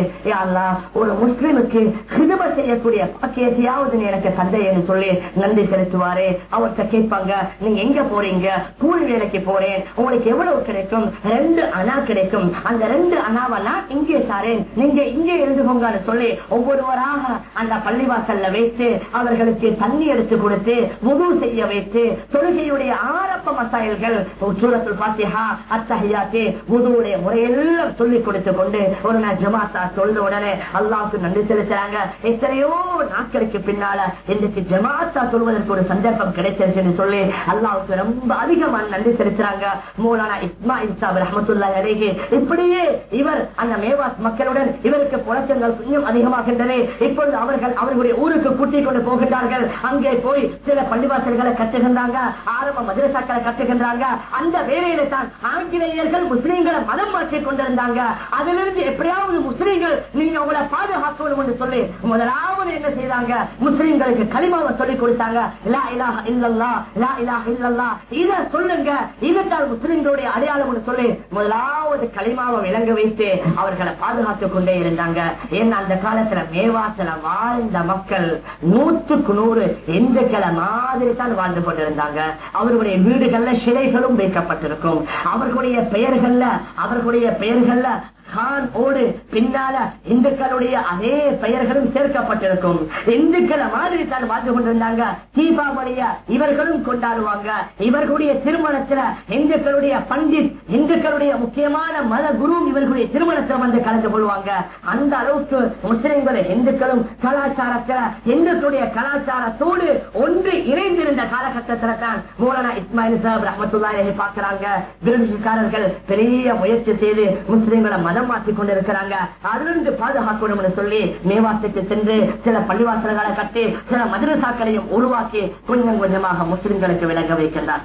ஒரு முஸ்லிமுக்கு சிறும செய்யக்கூடிய பாக்கியத்தையாவது நீ எனக்கு தந்தை என்று சொல்லி நன்றி செலுத்துவாரு அவர்கிட்ட கேட்பாங்க நீங்க எங்க போறீங்க கூலி வேலைக்கு போறேன் உங்களுக்கு எவ்வளவு கிடைக்கும் ரெண்டு அணா கிடைக்கும் அந்த ரெண்டு அணாவை நான் இங்கே சாரேன் நீங்க இங்கே எழுதுகோங்கன்னு சொல்லி ஒவ்வொருவராக அந்த பள்ளிவாசல்ல வைத்து அவர்களுக்கு தண்ணி எடுத்து கொடுத்து முழு செய்ய வைத்து தொழுகையுடைய ஆரம்ப மசாயல்கள் சூரத்துல் பாத்திஹா அத்தஹியாத்து முதுவுடைய முறையெல்லாம் சொல்லி கொடுத்து கொண்டு ஒரு நாள் ஜமாத்தா சொல்ல உடனே அல்லாவுக்கு நன்றி செலுத்துறாங்க எத்தனையோ நாட்களுக்கு பின்னால இன்றைக்கு ஜமாத்தா சொல்வதற்கு ஒரு சந்தர்ப்பம் கிடைச்சிருச்சுன்னு சொல்லி அல்லாவுக்கு ரொம்ப அதிகமான நன்றி செலுத்துறாங்க மூலானா இஸ்மாயில் சாப் ரஹமத்துல்லா அலேஹி இப்படியே இவர் அந்த மேவாஸ் மக்களுடன் இவருக்கு புழக்கங்கள் கொஞ்சம் அதிகமாகின்றன இப்பொழுது அவர்கள் அவர்களுடைய ஊருக்கு கூட்டிக் கொண்டு போகின்றார்கள் அங்கே போய் சில பள்ளிவாசல்களை கட்டுகின்றாங்க ஆரம்ப மதுரசாக்களை கட்டுகின்றாங்க அந்த வேலையில தான் ஆங்கிலேயர்கள் முஸ்லீம்களை மதம் மாற்றிக் கொண்டிருந்தாங்க அதிலிருந்து எப்படியாவது முஸ்லீம்கள் நீங்க உங்களை பாதுகாக்கணும் என்று சொல்லி முதலாவது என்ன செய்தாங்க முஸ்லீம்களுக்கு களிமாவை சொல்லி கொடுத்தாங்க லா இலாஹ இல்லல்லா லா இலாஹ இல்லல்லா இத சொல்லுங்க இதுதான் முஸ்லீம்களுடைய அடையாளம் சொல்லி முதலாவது களிமாவை விளங்க வைத்து அவர்களை பாதுகாத்துக் கொண்டே இருந்தாங்க ஏன்னா அந்த காலத்துல மேவாசல வாழ்ந்த மக்கள் நூற்றுக்கு நூறு இந்துக்களை மாதிரி தான் வாழ்ந்து கொண்டிருந்தாங்க அவர்களுடைய வீடுகள்ல சிலைகளும் வைக்கப்பட்டிருக்கும் அவர்களுடைய பெயர்கள்ல அவர்களுடைய பெயர்கள்ல கான் ஓடு பின்னால இந்துக்களுடைய அதே பெயர்களும் சேர்க்கப்பட்டிருக்கும் இந்துக்களை மாதிரி தான் வாழ்ந்து கொண்டிருந்தாங்க தீபாவளிய இவர்களும் கொண்டாடுவாங்க இவர்களுடைய திருமணத்துல இந்துக்களுடைய பண்டித் இந்துக்களுடைய முக்கியமான மத குரு இவர்களுடைய திருமணத்துல வந்து கலந்து கொள்வாங்க அந்த அளவுக்கு முஸ்லிம்கள் இந்துக்களும் கலாச்சாரத்துல இந்துக்களுடைய கலாச்சாரத்தோடு ஒன்று இணைந்திருந்த காலகட்டத்தில் தான் மூலனா இஸ்மாயில் சாப் ரஹமத்துல்லாஹி பார்க்கிறாங்க பிரிட்டிஷ்காரர்கள் பெரிய முயற்சி செய்து முஸ்லிம்களை மதம் மாற்றிக் கொண்டிருக்கிறாங்க அதிலிருந்து பாதுகாக்கணும் சொல்லி மேவாசத்துக்கு சென்று சில பள்ளிவாசல்களை கட்டி சில மதுரசாக்களையும் உருவாக்கி கொஞ்சம் கொஞ்சமாக முஸ்லிம்களுக்கு விளங்க வைக்கின்றார்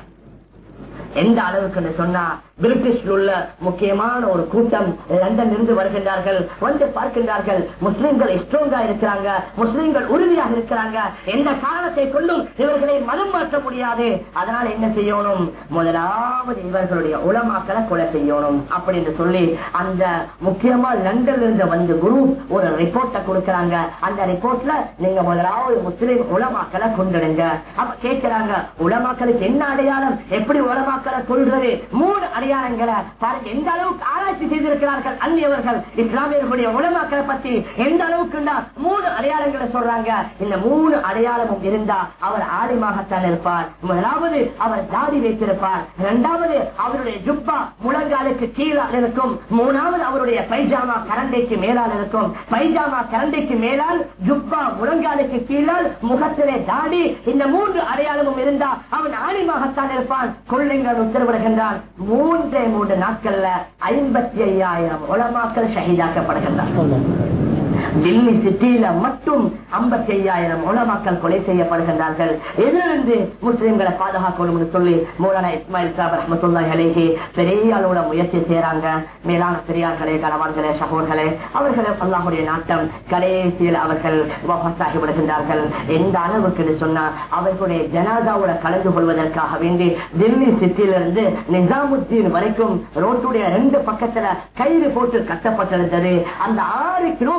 எந்த அளவுக்கு சொன்னா பிரிட்டிஷ் உள்ள முக்கியமான ஒரு கூட்டம் லண்டன் இருந்து வருகின்றார்கள் வந்து பார்க்கின்றார்கள் முஸ்லிம்கள் ஸ்ட்ராங்கா இருக்கிறாங்க முஸ்லிம்கள் உறுதியாக இருக்கிறாங்க எந்த காரணத்தை கொண்டும் இவர்களை மதம் மாற்ற முடியாது அதனால என்ன செய்யணும் முதலாவது இவர்களுடைய உளமாக்களை கொலை செய்யணும் அப்படின்னு சொல்லி அந்த முக்கியமா லண்டன்ல இருந்து வந்து குரு ஒரு ரிப்போர்ட்டை கொடுக்கறாங்க அந்த ரிப்போர்ட்ல நீங்க முதலாவது முஸ்லிம் உளமாக்களை கொண்டுடுங்க அப்ப கேட்கிறாங்க உளமாக்களுக்கு என்ன அடையாளம் எப்படி உளமாக்களை கொள்றது மூணு அடையாளங்களை பாருங்க எந்த அளவுக்கு ஆராய்ச்சி செய்திருக்கிறார்கள் அந்நியவர்கள் இஸ்லாமியர்களுடைய உலமாக்களை பத்தி எந்த அளவுக்கு மூணு அடையாளங்களை சொல்றாங்க இந்த மூணு அடையாளமும் இருந்தா அவர் ஆலிமாகத்தான் இருப்பார் முதலாவது அவர் தாடி வைத்திருப்பார் இரண்டாவது அவருடைய ஜுப்பா முழங்காலுக்கு கீழால் இருக்கும் மூணாவது அவருடைய பைஜாமா கரண்டைக்கு மேலால் இருக்கும் பைஜாமா கரண்டைக்கு மேலால் ஜுப்பா முழங்காலுக்கு கீழால் முகத்திலே தாடி இந்த மூன்று அடையாளமும் இருந்தா அவன் ஆலிமாகத்தான் இருப்பான் கொள்ளைங்கள் உத்தரவிடுகின்றான் மூன்றே மூன்று நாட்கள்ல ஐம்பத்தி ஐயாயிரம் உலமாக்கள் ஷஹீதாக்கப்படுகின்றார் டெல்லி சிட்டியில மட்டும் ஐம்பத்தி ஐயாயிரம் உலமாக்கள் கொலை செய்யப்படுகின்றார்கள் எதிலிருந்து முஸ்லிம்களை பாதுகாக்கணும் சொல்லி மூலான இஸ்மாயில் சாப் ரஹமத்துல்லாஹி அலைஹி பெரிய அளவுல முயற்சி செய்யறாங்க மேலான பெரியார்களே கணவான்களே சகோதர்களே அவர்களே அல்லாஹுடைய நாட்டம் கடைசியில் அவர்கள் வஃபாத்தாகி விடுகின்றார்கள் எந்த அளவுக்கு சொன்னா அவர்களுடைய ஜனாதாவோட கலந்து கொள்வதற்காக வேண்டி டெல்லி சிட்டியிலிருந்து நிசாமுத்தீன் வரைக்கும் ரோட்டுடைய ரெண்டு பக்கத்துல கயிறு போட்டு கட்டப்பட்டிருந்தது அந்த ஆறு கிலோமீட்டர்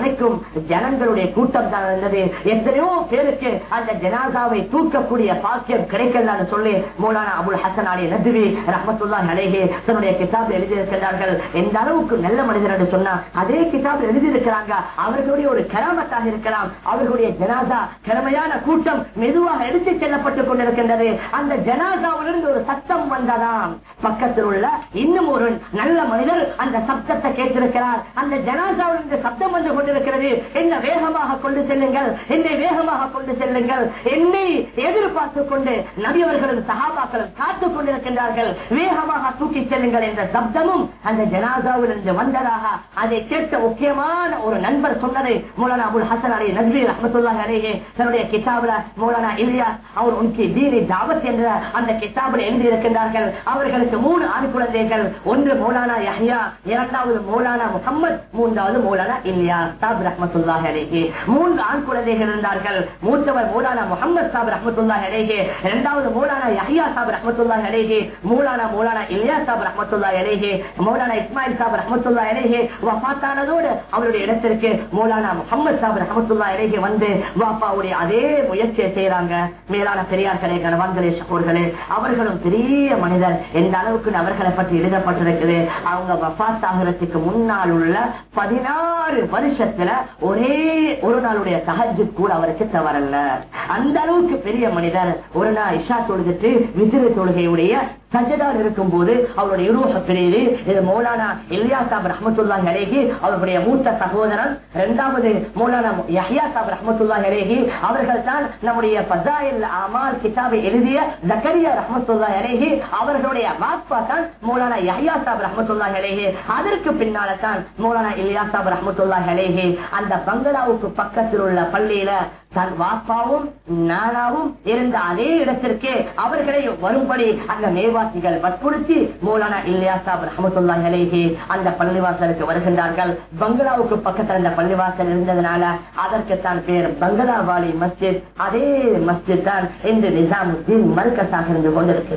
வரைக்கும் ஜனங்களுடைய கூட்டம் தான் இருந்தது எத்தனையோ பேருக்கு அந்த ஜனாதாவை தூக்கக்கூடிய பாக்கியம் கிடைக்கலன்னு சொல்லி மௌலானா அபுல் ஹசன் அலி நதுவி ரஹமத்துல்லா அலேஹே தன்னுடைய கிதாபில் எழுதியிருக்கிறார்கள் எந்த அளவுக்கு நல்ல மனிதர் என்று சொன்னா அதே கிதாபில் எழுதியிருக்கிறாங்க அவர்களுடைய ஒரு கராமத்தாக இருக்கலாம் அவர்களுடைய ஜனாதா கிழமையான கூட்டம் மெதுவாக எடுத்துச் செல்லப்பட்டுக் கொண்டிருக்கின்றது அந்த ஜனாதாவிலிருந்து ஒரு சத்தம் வந்ததாம் பக்கத்தில் உள்ள இன்னும் ஒரு நல்ல மனிதர் அந்த சப்தத்தை கேட்டிருக்கிறார் அந்த ஜனாதாவிலிருந்து சப்தம் வந்து கொண்டிருக்கிறது என்ன வேகமாக கொண்டு செல்லுங்கள் என்னை வேகமாக கொண்டு செல்லுங்கள் என்னை எதிர்பார்த்து கொண்டு நபியவர்களும் சகாபாக்களும் காத்துக் கொண்டிருக்கின்றார்கள் வேகமாக தூக்கி செல்லுங்கள் என்ற சப்தமும் அந்த ஜனாதாவிலிருந்து வந்ததாக அதை கேட்ட முக்கியமான ஒரு நண்பர் சொன்னதை மௌலானா அபுல் ஹசன் அலி நஸ்பி ரஹமத்துல்லாஹி அலைஹி தன்னுடைய கிதாபுல மௌலானா இலியாஸ் அவர் உனக்கு தீனி தாவத் என்ற அந்த கிதாபில் எழுதி இருக்கின்றார்கள் அவர்களுக்கு மூணு ஆண் குழந்தைகள் ஒன்று மௌலானா யஹ்யா இரண்டாவது மௌலானா முகமது மூன்றாவது மௌலானா இலியாஸ் சாப் ரஹமத்துல்லாஹி அலைஹி மூன்று ஆண் குழந்தைகள் இருந்தார்கள் மூத்தவர் மௌலானா முகமது சாப் ரஹமத்துல்லாஹி அலைஹி இரண்டாவது மௌலானா யஹ்யா சாப் ரஹமத்துல்லாஹி அலைஹி மௌலானா மௌலானா இலியாஸ் சாப் ரஹமத்துல்லாஹி அலைஹி மௌலானா இஸ்மாயில் சாப் ரஹமத்துல்லாஹி அலைஹி வஃபாத்தானதோடு அவருடைய இடத்திற்கு மௌலானா முகமது சாப் ரஹமத்துல்லாஹி அலைஹி வந்து வாப்பாவுடைய அதே முயற்சியை செய்யறாங்க மேலான பெரியார்களே கணவான்களே சகோர்களே அவர்களும் பெரிய மனிதர் எந்த அளவுக்கு அவர்களை பற்றி எழுதப்பட்டிருக்குது அவங்க வஃபாத் ஆகிறதுக்கு முன்னால் உள்ள பதினாறு வருஷத்துல ஒரே ஒரு நாளுடைய தகஜு கூட அவருக்கு தவறல்ல அந்த அளவுக்கு பெரிய மனிதர் ஒரு நாள் இஷா தொழுதுட்டு விசிறு தொழுகையுடைய சஜதால் இருக்கும் போது அவருடைய இருவக பிரிவு இது மௌலானா இல்லியா சாப் ரஹமத்துல்லா அலேஹி அவருடைய மூத்த சகோதரன் இரண்டாவது மௌலானா யஹ்யா சாப் ரஹமத்துல்லா அலேஹி அவர்கள் தான் நம்முடைய பசாயில் அமால் கிதாபை எழுதிய ஜக்கரியா ரஹமத்துல்லா அலேஹி அவர்களுடைய வாப்பா தான் மௌலானா யஹ்யா சாப் ரஹமத்துல்லா அலேஹி அதற்கு பின்னால தான் மௌலானா இல்லியா சாப் ரஹமத்துல்லா அலேஹி அந்த பங்களாவுக்கு பக்கத்தில் உள்ள பள்ளியில தன் வாப்பாவும் நானாவும் இருந்த அதே இடத்திற்கு அவர்களை வரும்படி அந்த மேவாசிகள் வற்புறுத்தி மௌலானா இல்லையா சாப் ரஹமத்துல்லா அலேஹி அந்த பள்ளிவாசலுக்கு வருகின்றார்கள் பங்களாவுக்கு பக்கத்தில் அந்த பள்ளிவாசல் இருந்ததுனால அதற்கு தான் பேர் பங்களாவாலி மஸ்ஜித் அதே மஸ்ஜித் தான் இன்று நிசாமுத்தீன் மர்க்கஸாக இருந்து கொண்டிருக்கு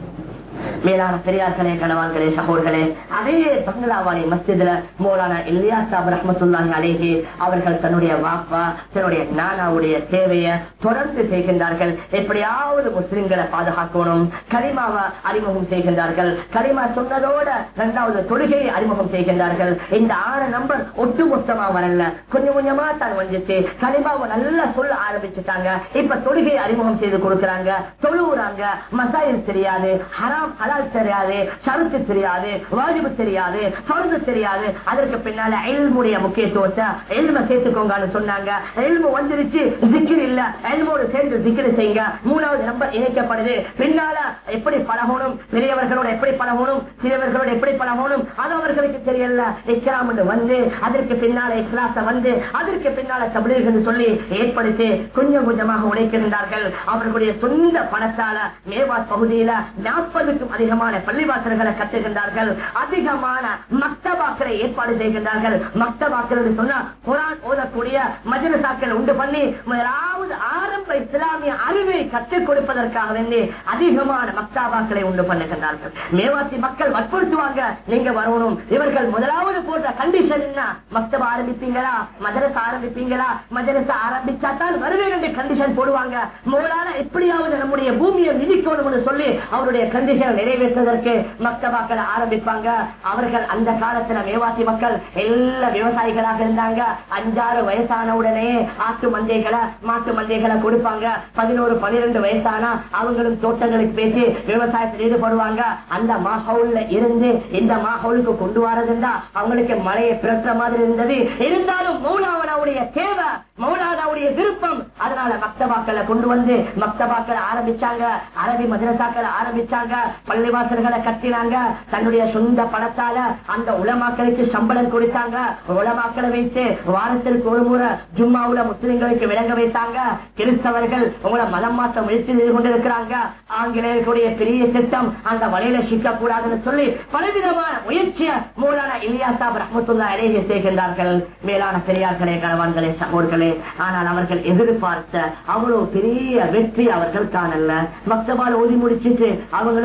மேலான பெரியார்களே கணவான்களே சகோர்களே அதே பங்களாவாணி மஸ்ஜித்ல மௌலானா இல்லியா சாப் ரஹமத்துல்லாஹி அலேஹி அவர்கள் தன்னுடைய வாப்பா தன்னுடைய நானாவுடைய தேவையை தொடர்ந்து செய்கின்றார்கள் எப்படியாவது முஸ்லிம்களை பாதுகாக்கணும் கரிமாவை அறிமுகம் செய்கின்றார்கள் கரிமா சொன்னதோட இரண்டாவது தொழுகையை அறிமுகம் செய்கின்றார்கள் இந்த ஆறு நம்பர் ஒட்டுமொத்தமா வரல கொஞ்சம் கொஞ்சமா தான் வந்துச்சு கரிமாவை நல்லா சொல்ல ஆரம்பிச்சுட்டாங்க இப்ப தொழுகையை அறிமுகம் செய்து கொடுக்கறாங்க தொழுவுறாங்க மசாயில் தெரியாது ஹராம் ஹலால் தெரியாது ஷருத்து தெரியாது வாஜிபு தெரியாது ஃபர்து தெரியாது அதற்கு பின்னால எல்முடைய முக்கியத்துவத்தை எல்ம சேர்த்துக்கோங்கன்னு சொன்னாங்க எல்மு வந்துருச்சு ஜிக்கிர் இல்ல எல்மோடு சேர்ந்து ஜிக்கிர் செய்யுங்க மூணாவது நம்பர் இணைக்கப்படுது பின்னால எப்படி பழகணும் பெரியவர்களோட எப்படி பழகணும் சிறியவர்களோட எப்படி பழகணும் அது அவர்களுக்கு தெரியல இஸ்லாம் வந்து அதற்கு பின்னால இஸ்லாச வந்து அதற்கு பின்னால தபிலீர்கள் சொல்லி ஏற்படுத்தி கொஞ்சம் கொஞ்சமாக உழைக்கின்றார்கள் அவர்களுடைய சொந்த பணத்தால மேவாட் பகுதியில நாற்பதுக்கும் அதிகமான பள்ளிவாசல்களை கட்டுகின்றார்கள் அதிகமான மக்தபாக்களை ஏற்பாடு செய்கின்றார்கள் மக்தபாக்கள் சொன்னா குரான் ஓதக்கூடிய மஜரசாக்கள் உண்டு பண்ணி முதலாவது ஆரம்ப இஸ்லாமிய அறிவை கற்றுக் கொடுப்பதற்காக வேண்டி அதிகமான மக்தாபாக்களை உண்டு பண்ணுகின்றார்கள் மேவாசி மக்கள் வற்புறுத்துவாங்க நீங்க வரணும் இவர்கள் முதலாவது போட்ட கண்டிஷன் என்ன மக்தபா ஆரம்பிப்பீங்களா மதரசா ஆரம்பிப்பீங்களா மதரசா ஆரம்பிச்சா தான் வருவேன் என்று கண்டிஷன் போடுவாங்க முதலான எப்படியாவது நம்முடைய பூமியை மிதிக்கணும்னு சொல்லி அவருடைய கண்டிஷன் நிறைவேற்றுவதற்கு மக்தபாக்களை ஆரம்பிப்பாங்க அவர்கள் அந்த காலத்துல மேவாசி மக்கள் எல்லா விவசாயிகளாக இருந்தாங்க அஞ்சாறு வயசான உடனே ஆட்டு மந்தைகளை மாட்டு மந்தைகளை கொடுப்பாங்க பதினோரு பனிரெண்டு வயசானா அவங்களும் தோட்டங்களுக்கு பேசி விவசாயத்தில் ஈடுபடுவாங்க அந்த மாஹவுல்ல இருந்து இந்த மாஹவுலுக்கு கொண்டு வரதுண்டா அவங்களுக்கு மழையை பிறக்கிற மாதிரி இருந்தது இருந்தாலும் மௌலாவனாவுடைய தேவை மௌலானாவுடைய விருப்பம் அதனால மக்தபாக்களை கொண்டு வந்து மக்தபாக்களை ஆரம்பிச்சாங்க அரபி மதரசாக்களை ஆரம்பிச்சாங்க பள்ளிவாசல்களை கட்டினாங்க தன்னுடைய சொந்த பணத்தால அந்த உலமாக்களுக்கு சம்பளம் கொடுத்தாங்க உலமாக்களை வைத்து வாரத்திற்கு ஒரு முறை ஜும்மாவுல முஸ்லிம்களுக்கு விளங்க வைத்தாங்க கிறிஸ்தவர்கள் உங்களை மதம் மாற்ற முயற்சி செய்து கொண்டிருக்கிறாங்க ஆங்கிலேயர்களுடைய பெரிய திட்டம் அந்த வலையில சிக்க கூடாதுன்னு சொல்லி பலவிதமான முயற்சிய மூலான இலியாசாப் ரஹமத்துல்லா இடையே செய்கின்றார்கள் மேலான பெரியார்களே கணவான்களே சகோர்களே ஆனால் அவர்கள் எதிர்பார்த்த அவ்வளவு பெரிய வெற்றி அவர்கள் காணல மக்தபால் ஓதி முடிச்சிட்டு அவங்களும் ஆசை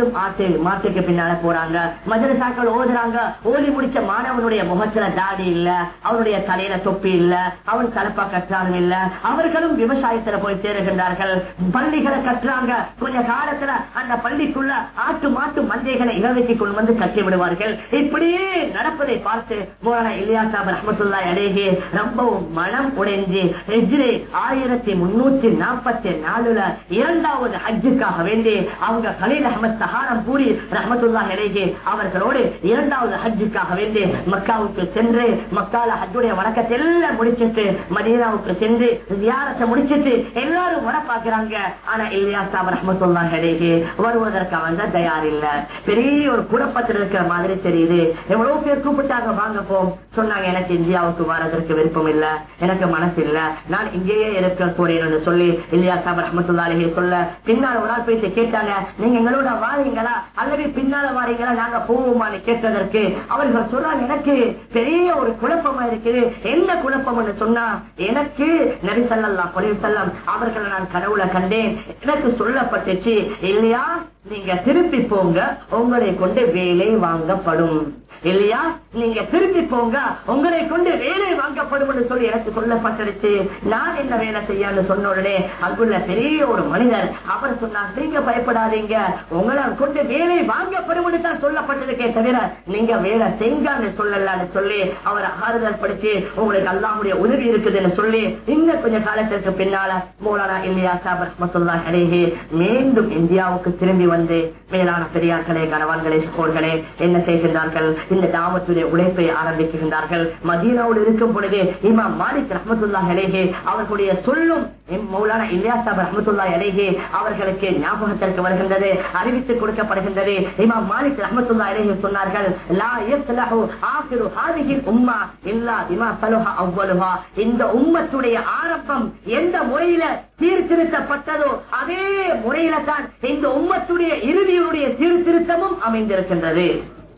மாட்டு மாட்டுக்கு பின்னால போறாங்க மதரசாக்கள் ஓதுறாங்க ஓதி முடிச்ச மாணவனுடைய முகத்துல தாடி இல்ல அவனுடைய தலையில தொப்பி இல்ல அவன் தலப்பா கற்றாலும் இல்ல அவர்களும் விவசாயத்துல போய் சேருகின்றார்கள் பள்ளிகளை கட்டுறாங்க கொஞ்ச காலத்துல அந்த பள்ளிக்குள்ள ஆட்டு மாட்டு மந்தைகளை இறவைக்கு கொண்டு வந்து கட்டி விடுவார்கள் இப்படியே நடப்பதை பார்த்து மோலானா இல்லியாசா ரஹமத்துல்லா அடேகே ரொம்பவும் மனம் உடைஞ்சு ஹிஜ்ரி ஆயிரத்தி முன்னூத்தி நாற்பத்தி நாலுல இரண்டாவது ஹஜ்ஜுக்காக வேண்டி அவங்க கலீல் அஹமத் சஹாரம் பூரி ரஹமத்துல்லா அடேகே அவர்களோடு இரண்டாவது ஹஜ்ஜுக்காக வேண்டி மக்காவுக்கு சென்று மக்கால ஹஜ்ஜுடைய வணக்கத்தை எல்லாம் முடிச்சிட்டு மதீனாவுக்கு சென்று ஜியாரத்தை முடிச்சிட்டு எல்லாரும் வர பாக்குறாங்க ஆனா இல்லியாசா ரஹமத்துல்லா அடேகே வருவதற்கு அவங்க தயார் இல்ல பெரிய ஒரு குழப்பத்தில் இருக்கிற மாதிரி தெரியுது எவ்வளவு பேர் கூப்பிட்டாங்க வாங்க போம் சொன்னாங்க எனக்கு இந்தியாவுக்கு வரதற்கு விருப்பம் இல்ல எனக்கு மனசு இல்ல நான் இங்கேயே இருக்க போறேன் என்று சொல்லி இல்லையா சாப் ரஹமத்துல்லாலே சொல்ல பின்னால் ஒரு நாள் போயிட்டு கேட்டாங்க நீங்க எங்களோட வாரீங்களா அல்லது பின்னால வாரீங்களா நாங்க போவோமான்னு கேட்டதற்கு அவர்கள் சொல்றாங்க எனக்கு பெரிய ஒரு குழப்பமா இருக்குது என்ன குழப்பம்னு சொன்னா எனக்கு நரிசல்லா கொலை செல்லம் அவர்களை நான் கடவுளை கண்டேன் எனக்கு சொல்லப்பட்டுச்சு இல்லையா நீங்க திருப்பி போங்க உங்களை கொண்டு வேலை வாங்கப்படும் இல்லையா நீங்க திருப்பி போங்க உங்களை கொண்டு வேலை வாங்கப்படும் என்று சொல்லி எனக்கு சொல்லப்பட்டிருச்சு நான் என்ன வேலை செய்யன்னு சொன்ன உடனே அங்குள்ள பெரிய ஒரு மனிதர் அவர் சொன்னார் நீங்க பயப்படாதீங்க உங்களை கொண்டு வேலை வாங்கப்படும் என்று தான் சொல்லப்பட்டிருக்கே தவிர நீங்க வேலை செய்யுங்கன்னு சொல்லலான்னு சொல்லி அவர் ஆறுதல் படுத்தி உங்களுக்கு அல்லாமுடைய உதவி இருக்குதுன்னு சொல்லி இன்னும் கொஞ்ச காலத்திற்கு பின்னால மூலானா இல்லையா சாபர் மசுல்லா அழகி மீண்டும் இந்தியாவுக்கு திரும்பி வந்து மேலான பெரியார்களே கணவான்களே சோர்களே என்ன செய்கின்றார்கள் இந்த தாமத்துடைய உழைப்பை ஆரம்பிக்கின்றார்கள் மதீனாவோடு இருக்கும் பொழுது இமாம் மாலிக் ரஹமத்துல்லா அலேஹே அவர்களுடைய சொல்லும் மௌலானா இல்லியாசாப் ரஹமத்துல்லா அலேஹே அவர்களுக்கு ஞாபகத்திற்கு வருகின்றது அறிவித்து கொடுக்கப்படுகின்றது இமாம் மாலிக் ரஹமத்துல்லா அலேஹே சொன்னார்கள் லா யஸ்லஹு ஆகிரு ஹாதிஹில் உம்மா இல்லா பிமா சலுஹா அவ்வலுஹா இந்த உம்மத்துடைய ஆரம்பம் எந்த முறையில சீர்திருத்தப்பட்டதோ அதே முறையில தான் இந்த உம்மத்துடைய இறுதியுடைய சீர்திருத்தமும் அமைந்திருக்கின்றது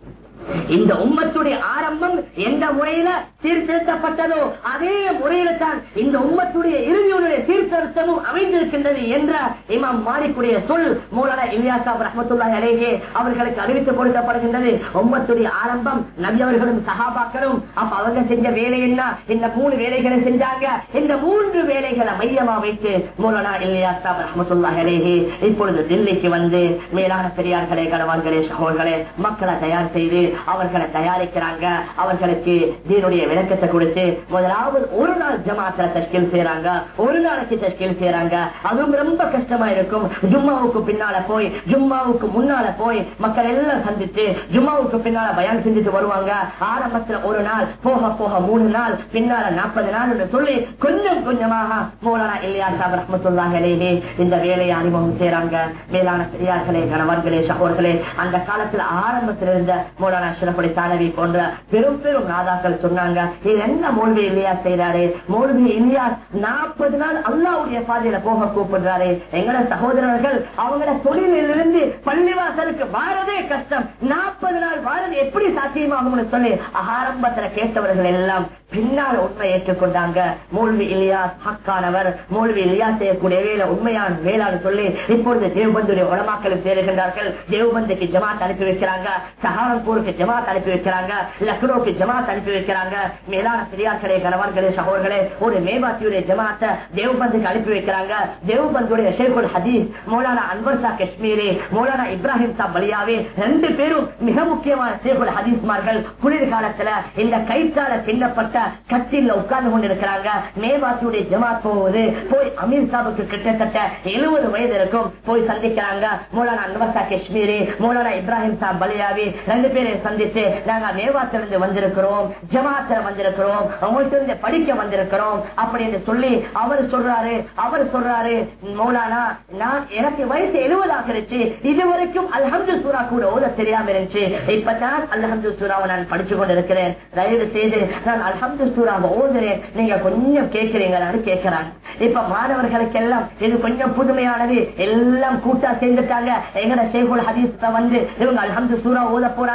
இந்த உம்மத்துடைய ஆரம்பம் எந்த முறையில சீர்திருத்தப்பட்டதோ அதே முறையில தான் இந்த உம்மத்துடைய இறுதியுடைய சீர்திருத்தமும் அமைந்திருக்கின்றது என்ற இமாம் மாலிக்குடைய சொல் மூலன இலியாசாப் ரஹமத்துல்லா அலேஹே அவர்களுக்கு அறிவித்துக் கொடுக்கப்படுகின்றது உம்மத்துடைய ஆரம்பம் நபி அவர்களும் சகாபாக்களும் அப்ப அவங்க செஞ்ச வேலை என்ன இந்த மூணு வேலைகளை செஞ்சாங்க இந்த மூன்று வேலைகளை மையமா வைத்து மூலனா இலியாசாப் ரஹமத்துல்லா அலேஹே இப்பொழுது தில்லிக்கு வந்து மேலான பெரியார்களே கணவான்களே சகோதர்களே மக்களை தயார் செய்து அவர்களை தயாரிக்கிறாங்க அவர்களுக்கு தீனுடைய விளக்கத்தை கொடுத்து முதலாவது ஒரு நாள் ஜமாத்துல தஷ்கில் செய்யறாங்க ஒரு நாளைக்கு தஷ்கில் செய்யறாங்க அதுவும் ரொம்ப கஷ்டமா இருக்கும் ஜும்மாவுக்கு பின்னால போய் ஜும்மாவுக்கு முன்னால போய் மக்கள் எல்லாம் சந்திச்சு ஜும்மாவுக்கு பின்னால பயான் செஞ்சுட்டு வருவாங்க ஆரம்பத்துல ஒரு நாள் போக போக மூணு நாள் பின்னால நாற்பது நாள் என்று சொல்லி கொஞ்சம் கொஞ்சமாக மூலானா இல்லையா சாப் ரஹமத்துல்லாஹே இந்த வேலையை அறிமுகம் செய்யறாங்க மேலான பெரியார்களே கணவர்களே சகோதர்களே அந்த காலத்துல ஆரம்பத்தில் இருந்த மூலானா அஷ்ரஃபுடைய தானவி போன்ற பெரும் பெரும் நாதாக்கள் சொன்னாங்க இது என்ன மோல்வி இல்லையா செய்யறாரு மோல்வி இல்லையா நாற்பது நாள் அல்லாவுடைய பாதையில போக கூப்பிடுறாரு எங்கட சகோதரர்கள் அவங்கள தொழிலிலிருந்து பள்ளிவாசலுக்கு வாரதே கஷ்டம் நாற்பது நாள் வாரது எப்படி சாத்தியமாகும்னு சொல்லி ஆரம்பத்துல கேட்டவர்கள் எல்லாம் பின்னால் உண்மை ஏற்றுக்கொண்டாங்க மூழ்வி இல்லையா ஹக்கானவர் மூழ்வி இல்லையா செய்யக்கூடிய வேலை உண்மையான வேளாண் சொல்லி இப்பொழுது தேவபந்துடைய உடமாக்களும் சேருகின்றார்கள் தேவபந்துக்கு ஜமாத் அனுப்பி வைக்கிறாங்க சஹாரன்பூருக்கு ஜமாத் அனுப்பி வைக்கிறாங்க லக்னோக்கு ஜமாத் அனுப்பி வைக்கிறாங்க மேலான பெரியார்களே கணவர்களே சகோதர்களே ஒரு மேபாத்தியுடைய ஜமாத்தை தேவபந்துக்கு அனுப்பி வைக்கிறாங்க தேவபந்துடைய ஷேகுல் ஹதீஸ் மௌலானா அன்வர் சா காஷ்மீரி மௌலானா இப்ராஹிம் சா பலியாவே ரெண்டு பேரும் மிக முக்கியமான ஷேகுல் ஹதீஸ்மார்கள் குளிர் காலத்துல இந்த கைத்தால பின்னப்பட்ட கட்சியில் உட்கார்ந்து கொண்டிருக்கிறாங்க மேவாசியுடைய ஜமாத் போவது போய் அமீர் சாபுக்கு கிட்டத்தட்ட எழுபது வயது இருக்கும் போய் சந்திக்கிறாங்க மௌலானா அன்வர் சா காஷ்மீரி மௌலானா இப்ராஹிம் சா பலியாவி ரெண்டு பேரையும் சந்திச்சு நாங்க மேவாத்திலிருந்து வந்திருக்கிறோம் ஜமாத்துல வந்திருக்கிறோம் அவங்கள்ட்ட இருந்து படிக்க வந்திருக்கிறோம் அப்படின்னு சொல்லி அவர் சொல்றாரு அவர் சொல்றாரு மௌலானா நான் எனக்கு வயசு எழுபதாக இருந்துச்சு இதுவரைக்கும் அல்ஹம்து சூரா கூட ஓத தெரியாம இருந்துச்சு இப்பதான் அல்ஹம்து சூறாவை நான் படிச்சு கொண்டு இருக்கிறேன் தயவு செய்து நான் அல்ஹம்து சூறாவை ஓதுறேன் நீங்க கொஞ்சம் கேட்கிறீங்களான்னு கேட்கிறாங்க இப்ப மாணவர்களுக்கு எல்லாம் இது கொஞ்சம் புதுமையானது எல்லாம் கூட்டா சேர்ந்துட்டாங்க எங்கட ஷேகுல் ஹதீஸ் வந்து இவங்க அல்ஹம்து சூரா ஓத போறாங்க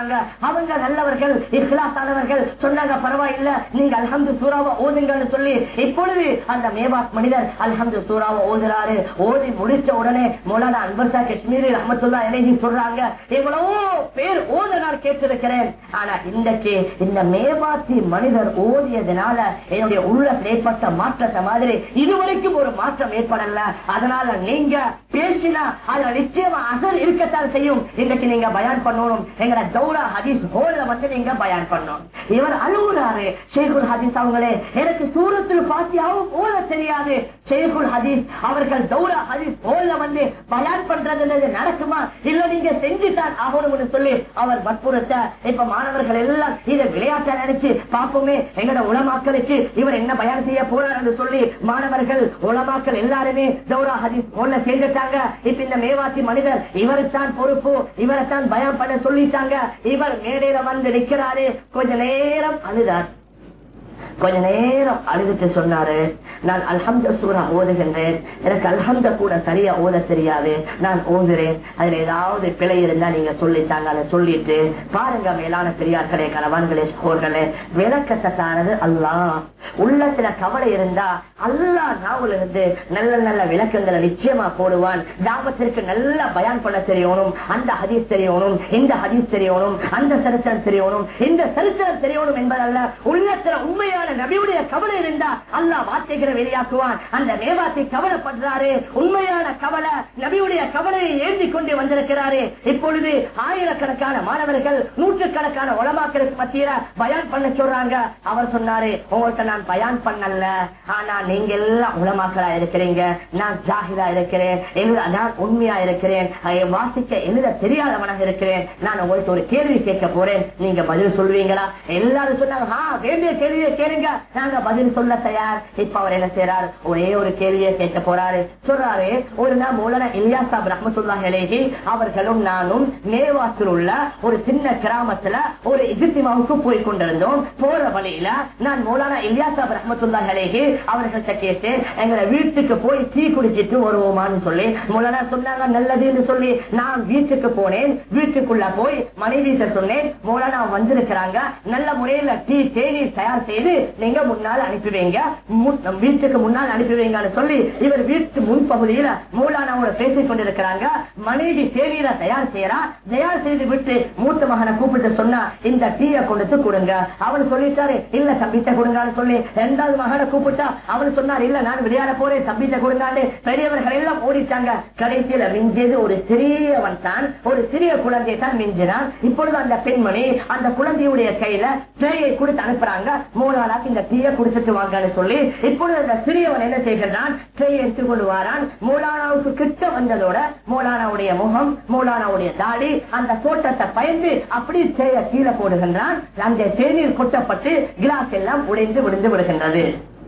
அவங்க நல்லவர்கள் இஸ்லாத்தானவர்கள் சொன்னாங்க பரவாயில்ல நீங்க அல்ஹம்து சூறாவை ஓதுங்கன்னு சொல்லி இப்பொழுது அந்த மேவாத் மனிதர் அல்ஹம்து சூறாவை ஓதுறாரு ஓதி முடிச்ச உடனே மௌலானா அன்பர்சா காஷ்மீரி ரஹமத்துல்லா இணைகி சொல்றாங்க எவ்வளவோ பேர் ஓத நான் கேட்டிருக்கிறேன் ஆனா இன்றைக்கு இந்த மேவாத்தி மனிதர் ஓதியதுனால என்னுடைய உள்ள ஏற்பட்ட மாற்றத்தை மாதிரி இதுவரைக்கும் ஒரு மாற்றம் ஏற்படல அதனால நீங்க பேசினா அதுல நிச்சயமா அசல் இருக்கத்தான் செய்யும் இன்னைக்கு நீங்க பயான் பண்ணணும் எங்கட தௌரா ஹதீஸ் ஹோல்ல வந்து நீங்க பயான் பண்ணணும் இவர் அழுகுறாரு ஷேகுல் ஹதீஸ் அவங்களே எனக்கு சூரத்தில் பாத்தியாவும் ஓத தெரியாது ஷேகுல் ஹதீஸ் அவர்கள் தௌரா ஹதீஸ் ஹோல்ல வந்து பயான் பண்றது நடக்குமா இல்ல நீங்க செஞ்சுதான் ஆகணும்னு சொல்லி அவர் வற்புறுத்த இப்ப மாணவர்கள் எல்லாம் இதை விளையாட்டை நினைச்சு பார்ப்போமே எங்கட உலமாக்களுக்கு இவர் என்ன பயான் செய்ய போறார் என்று சொல்லி மாணவர்கள் உலமாக்கள் எல்லாருமே தௌரா ஹதீஸ் ஹோல்ல சேர்ந்துட்டாங்க இப்ப இந்த மேவாசி மனிதர் இவருத்தான் பொறுப்பு இவரைத்தான் பயம் பண்ண சொல்லிட்டாங்க இவர் மேடையில வந்து நிக்கிறாரு கொஞ்ச நேரம் அழுதார் கொஞ்ச நேரம் அழுதுட்டு சொன்னாரு நான் அல்ஹம்த சூரா ஓதுகின்றேன் எனக்கு அல்ஹம்த கூட சரியா ஓத தெரியாது நான் ஓதுறேன் அதுல ஏதாவது பிழை இருந்தா நீங்க சொல்லித்தாங்க அதை சொல்லிட்டு பாருங்க மேலான பெரியார்களே கணவான்களே சோர்களே விளக்கத்தானது அல்லாஹ் உள்ளத்துல கவலை இருந்தா அல்லாஹ் நாவல இருந்து நல்ல நல்ல விளக்கங்களை நிச்சயமா போடுவான் தாபத்திற்கு நல்ல பயான் பண்ண தெரியணும் அந்த ஹதீஸ் தெரியணும் இந்த ஹதீஸ் தெரியணும் அந்த சரித்திரம் தெரியணும் இந்த சரித்திரம் தெரியணும் என்பதல்ல உள்ளத்துல உண்மையான நபியுடைய கவலை இருந்தா அல்லாஹ் வார்த்தைகளை வெளியாக்குவான் அந்த மேவாத்தை கவலைப்படுறாரு உண்மையான கவலை நபியுடைய கவலையை ஏந்தி கொண்டு வந்திருக்கிறாரு இப்பொழுது ஆயிரக்கணக்கான மாணவர்கள் நூற்றுக்கணக்கான உலமாக்களுக்கு மத்தியில பயான் பண்ண சொல்றாங்க அவர் சொன்னாரு உங்கள்கிட்ட நான் பயான் பண்ணல ஆனா நீங்க எல்லாம் உலமாக்களா இருக்கிறீங்க நான் ஜாகிரா இருக்கிறேன் எழுத நான் உண்மையா இருக்கிறேன் அதை வாசிக்க எழுத தெரியாதவனாக இருக்கிறேன் நான் உங்களுக்கு ஒரு கேள்வி கேட்க போறேன் நீங்க பதில் சொல்வீங்களா எல்லாரும் சொன்னாங்க "ஆ, வேண்டிய கேள்வியை கேளுங்க நாங்க பதில் சொல்ல தயார் இப்ப அவர் என்ன செய்யறாரு ஒரே ஒரு கேள்வியை கேட்க போறாரு சொல்றாரு ஒரு நாள் மூலன இலியாசாப் ரஹமத்துல்லாஹி அலைஹி அவர்களும் நானும் மேவாத்தில் உள்ள ஒரு சின்ன கிராமத்துல ஒரு இஜித்திமாவுக்கு போய் கொண்டிருந்தோம் போற வழியில நான் மௌலானா இலியாசாப் ரஹமத்துல்லாஹி அலைஹி அவர்கள்ட்ட கேட்டேன் எங்களை வீட்டுக்கு போய் டீ குடிச்சிட்டு வருவோமான்னு சொல்லி மௌலானா சொன்னாங்க நல்லதுன்னு சொல்லி நான் வீட்டுக்கு போனேன் வீட்டுக்குள்ள போய் மனைவி சொன்னேன் மௌலானா வந்திருக்கிறாங்க நல்ல முறையில டீ தேநீர் தயார் செய்து நீங்க முன்னால் அனுப்பி வைங்க மு- நம் வீட்டுக்கு முன்னால் அனுப்பி வைங்கன்னு சொல்லி இவர் வீட்டு முன்பகுதியில மூலானாவோட பேசிக் கொண்டிருக்கிறாங்க மனைவி தேநீரை தயார் செய்யறா தயார் செய்து விட்டு மூத்த மகனை கூப்பிட்டு சொன்னா இந்த டீயை கொண்டு கொடுங்க அவன் சொல்லிட்டாரு இல்ல தம்பிட்ட கொடுங்கன்னு சொல்லி ரெண்டாவது மகனை கூப்பிட்டா அவன் சொன்னார் இல்ல நான் விளையாட போறேன் தம்பிட்ட கொடுங்கான்னு பெரியவர்கள் எல்லாம் ஓடிட்டாங்க கடைசியில மிஞ்சியது ஒரு சிறியவன் தான் ஒரு சிறிய குழந்தை தான் மிஞ்சினான் இப்பொழுது அந்த பெண்மணி அந்த குழந்தையுடைய கையில பேயை கொடுத்து அனுப்புறாங்க மூணு நாளாக்கு இந்த டீயை குடிச்சிட்டு வாங்கன்னு சொல்லி இப்பொழுது அந்த சிறியவன் என்ன செய்கிறான் பேயை எடுத்துக் கொண்டு வாரான் மூலானாவுக்கு கிட்ட வந்ததோட மூலானாவுடைய முகம் மூலானாவுடைய தாடி அந்த தோட்டத்தை பயந்து அப்படி தேய கீழே போடுகின்றான் அந்த தேநீர் கொட்டப்பட்டு கிளாஸ் எல்லாம் உடைந்து விழுந்து விடுகின்றது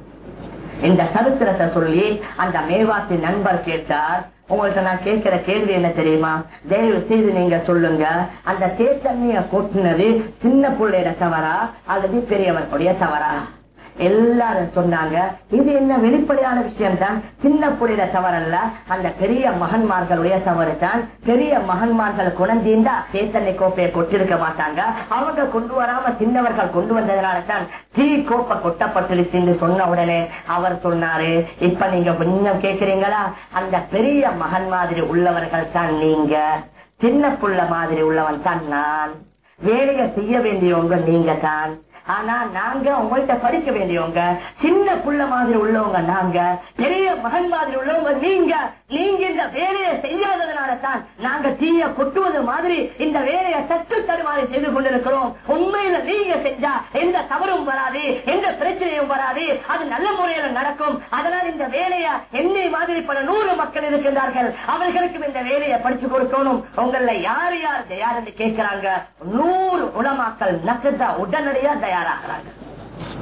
இந்த சரித்திரத்தை சொல்லி அந்த மேவாசி நண்பர் கேட்டார் உங்கள்ட்ட நான் கேட்கிற கேள்வி என்ன தெரியுமா தயவு செய்து நீங்க சொல்லுங்க அந்த தேத்தண்ணிய கொட்டினது சின்ன பிள்ளையோட தவறா அல்லது பெரியவர்களுடைய தவறா எல்லாரும் சொன்னாங்க இது என்ன வெளிப்படையான விஷயம் தான் சின்ன புள்ளையில தவறல்ல அந்த பெரிய மகன்மார்களுடைய தவறு தான் பெரிய மகன்மார்கள் குழந்தீண்டா தேத்தண்ணை கோப்பையை கொட்டிருக்க மாட்டாங்க அவங்க கொண்டு வராம சின்னவர்கள் கொண்டு வந்ததுனால தான் டீ கோப்பை கொட்டப்பட்டுருச்சுன்னு சொன்ன உடனே அவர் சொன்னாரு இப்ப நீங்க கொஞ்சம் கேக்குறீங்களா அந்த பெரிய மகன் மாதிரி உள்ளவர்கள் தான் நீங்க சின்ன புள்ள மாதிரி உள்ளவன் தான் நான் வேலையை செய்ய வேண்டியவங்க நீங்க தான் ஆனா நாங்க உங்கள்கிட்ட படிக்க வேண்டியவங்க சின்ன புள்ள மாதிரி உள்ளவங்க நாங்க பெரிய மகன் மாதிரி உள்ளவங்க நீங்க நீங்க இந்த வேலையை செய்யாததுனால தான் நாங்க தீய கொட்டுவது மாதிரி இந்த வேலையை தட்டு தடுமாறி செய்து கொண்டிருக்கிறோம் உண்மையில நீங்க செஞ்சா எந்த தவறும் வராது எந்த பிரச்சனையும் வராது அது நல்ல முறையில நடக்கும் அதனால் இந்த வேலையை என்னை மாதிரி பல நூறு மக்கள் இருக்கின்றார்கள் அவர்களுக்கும் இந்த வேலையை படிச்சு கொடுக்கணும் உங்கள யார் யார் தயார்னு கேட்கிறாங்க நூறு உலமாக்கள் நக்கத்தா உடனடியா தயாராகிறாங்க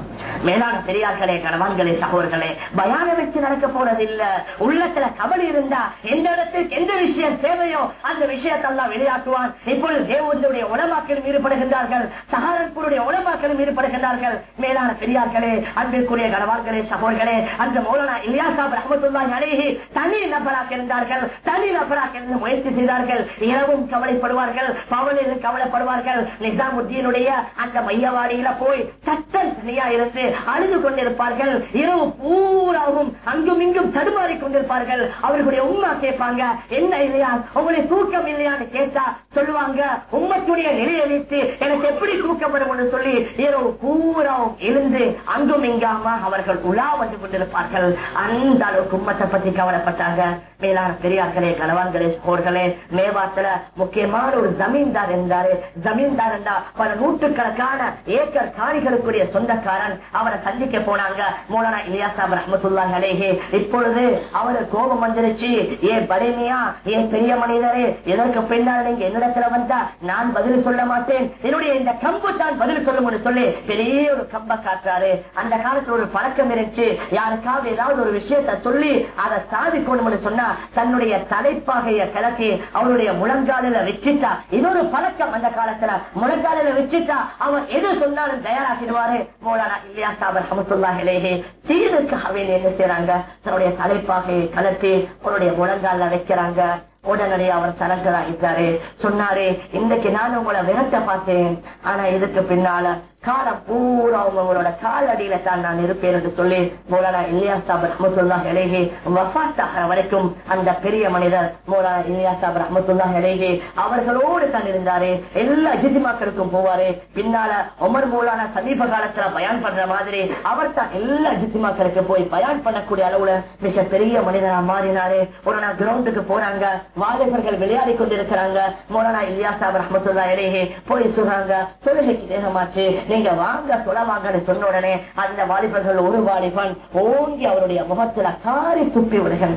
மேலான பெரியார்களே கணவான்களே சகோதர்களே பயான வச்சு நடக்க போறது இல்ல உள்ளத்துல கவலை இருந்தா எந்த இடத்துக்கு எந்த விஷயம் தேவையோ அந்த விஷயத்தெல்லாம் வெளியாக்குவான் இப்பொழுது தேவனுடைய உடமாக்களும் ஈடுபடுகின்றார்கள் சஹாரன்பூருடைய உடமாக்களும் ஈடுபடுகின்றார்கள் மேலான பெரியார்களே அன்பிற்குரிய கணவான்களே சகோதர்களே அந்த மௌலானா இலியாசாப் ரஹமத்துல்லா அலேஹி தனி நபராக இருந்தார்கள் தனி நபராக இருந்து முயற்சி செய்தார்கள் இரவும் கவலைப்படுவார்கள் பவனில் கவலைப்படுவார்கள் நிசாமுத்தீனுடைய அந்த மையவாடியில போய் சட்டம் தனியா இருந்து அழுது கொண்டிருப்பார்கள் இரவு பூராவும் அங்கும் இங்கும் தடுமாறி கொண்டிருப்பார்கள் அவர்களுடைய உண்மை கேட்பாங்க என்ன இல்லையா உங்களுடைய தூக்கம் இல்லையான்னு கேட்டா சொல்லுவாங்க உம்மத்துடைய நிலையை வைத்து எனக்கு எப்படி தூக்கம் வரும் என்று சொல்லி இரவு பூராவும் எழுந்து அங்கும் இங்காம அவர்கள் உலா வந்து கொண்டிருப்பார்கள் அந்த அளவுக்கு உம்மத்தை பத்தி கவலைப்பட்டாங்க மேலான பெரியார்களே கணவான்களே சோர்களே மேவாத்துல முக்கியமான ஒரு ஜமீன்தார் இருந்தாரு ஜமீன்தார் என்றா பல நூற்றுக்கணக்கான ஏக்கர் காணிகளுக்குரிய சொந்தக்காரன் அவரை சந்திக்க போனாங்க மோலானா இலியாசாப் ரஹமத்துல்லா அலேஹே இப்பொழுது அவரு கோபம் வந்துருச்சு ஏ படேமியா ஏ பெரிய மனிதரே இதற்கு பின்னால் நீங்க என்னிடத்துல வந்தா நான் பதில் சொல்ல மாட்டேன் என்னுடைய இந்த கம்பு தான் பதில் சொல்லும் சொல்லி பெரிய ஒரு கம்ப காட்டுறாரு அந்த காலத்துல ஒரு பழக்கம் இருந்துச்சு யாருக்காவது ஏதாவது ஒரு விஷயத்த சொல்லி அதை சாதிக்கணும்னு சொன்னா தன்னுடைய தலைப்பாகைய கிளக்கி அவருடைய முழங்காலில வச்சுட்டா இன்னொரு பழக்கம் அந்த காலத்துல முழங்காலில வச்சுட்டா அவர் எது சொன்னாலும் தயாராக்கிடுவாரு மோலானா இல்லையா சாபர் சமத்துல்லாஹிலேயே தீனுக்காக என்ன செய்யறாங்க தன்னுடைய தலைப்பாகையை கலத்தி அவருடைய முழங்கால வைக்கிறாங்க உடனடியே அவர் தரங்கராகிட்டாரு சொன்னாரு இன்னைக்கு நான் உங்களை விரட்ட பார்த்தேன் ஆனா இதுக்கு பின்னால காலம் பூரா உங்களோட காலடியில தான் நான் இருப்பேன் என்று சொல்லி மோலானா இல்லியா சாப் ரஹமத்துல்லா இலேஹி வஃபாத்தாகிற வரைக்கும் அந்த பெரிய மனிதர் மோலானா இல்லியா சாப் ரஹமத்துல்லா இலேஹி அவர்களோடு தான் இருந்தாரு எல்லா ஜிதிமாக்களுக்கும் போவாரு பின்னால உமர் மோலானா சமீப காலத்துல பயான் பண்ற மாதிரி அவர் தான் எல்லா ஜித்திமாக்களுக்கு போய் பயான் பண்ணக்கூடிய அளவுல மிக பெரிய மனிதனா மாறினாரு ஒரு நாள் கிரவுண்டுக்கு போறாங்க வாலிபர்கள் விளையாடி கொண்டிருக்கிறாங்க மோலானா இல்லியா சாப் ரஹமத்துல்லா இலேஹி போய் சொல்றாங்க தொழுகைக்கு தேகமாச்சு நீங்க வாங்க சொலவாங்கன்னு சொன்ன உடனே அந்த வாலிபர்கள் ஒரு வாலிபன் ஓங்கி அவருடைய முகத்துல காரி துப்பி விடுகள்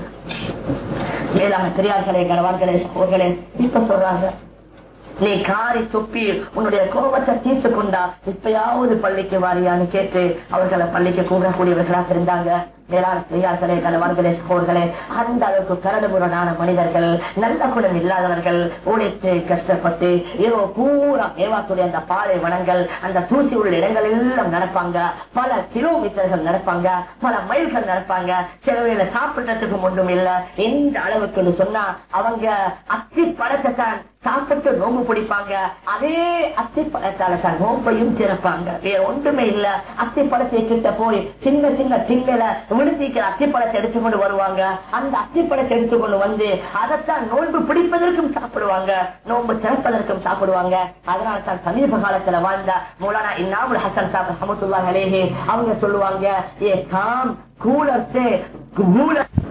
மேலான பெரியார்களே கணவான்களே சகோதரர்களே இப்ப சொல்றாங்க நீ காரி துப்பி உன்னுடைய கோபத்தை தீர்த்து கொண்டா இப்பயாவது பள்ளிக்கு வாரியான்னு கேட்டு அவர்களை பள்ளிக்கு கூடக்கூடியவர்களாக இருந்தாங்க மேலான பெரியார்களே கணவன்களே சகோதர்களே அந்த அளவுக்கு கரடுமுரடான மனிதர்கள் நல்ல குணம் இல்லாதவர்கள் உழைத்து கஷ்டப்பட்டு ஏதோ பூரா ஏவாத்துடைய அந்த பாறை வனங்கள் அந்த தூசி உள்ள இடங்கள் எல்லாம் நடப்பாங்க பல கிலோமீட்டர்கள் நடப்பாங்க பல மைல்கள் நடப்பாங்க சில வேலை சாப்பிடுறதுக்கு ஒன்றும் இல்ல எந்த அளவுக்கு சொன்னா அவங்க அத்தி பழத்தை தான் சாப்பிட்டு நோம்பு பிடிப்பாங்க அதே அத்தி பழத்தால தான் நோம்பையும் திறப்பாங்க வேற ஒன்றுமே இல்ல அத்தி பழத்தை கிட்ட போய் சின்ன சின்ன திண்ணல விடுத்திக்கிற அத்திப்பழத்தை எடுத்துக்கொண்டு வருவாங்க அந்த அத்திப்பழத்தை எடுத்துக்கொண்டு வந்து அதைத்தான் நோன்பு பிடிப்பதற்கும் சாப்பிடுவாங்க நோன்பு திறப்பதற்கும் சாப்பிடுவாங்க அதனால தான் சமீப காலத்துல வாழ்ந்த மூலானா இன்னாமுல் ஹசன் சாப் சமத்துல்லாங்களே அவங்க சொல்லுவாங்க ஏ காம் கூலர் மூல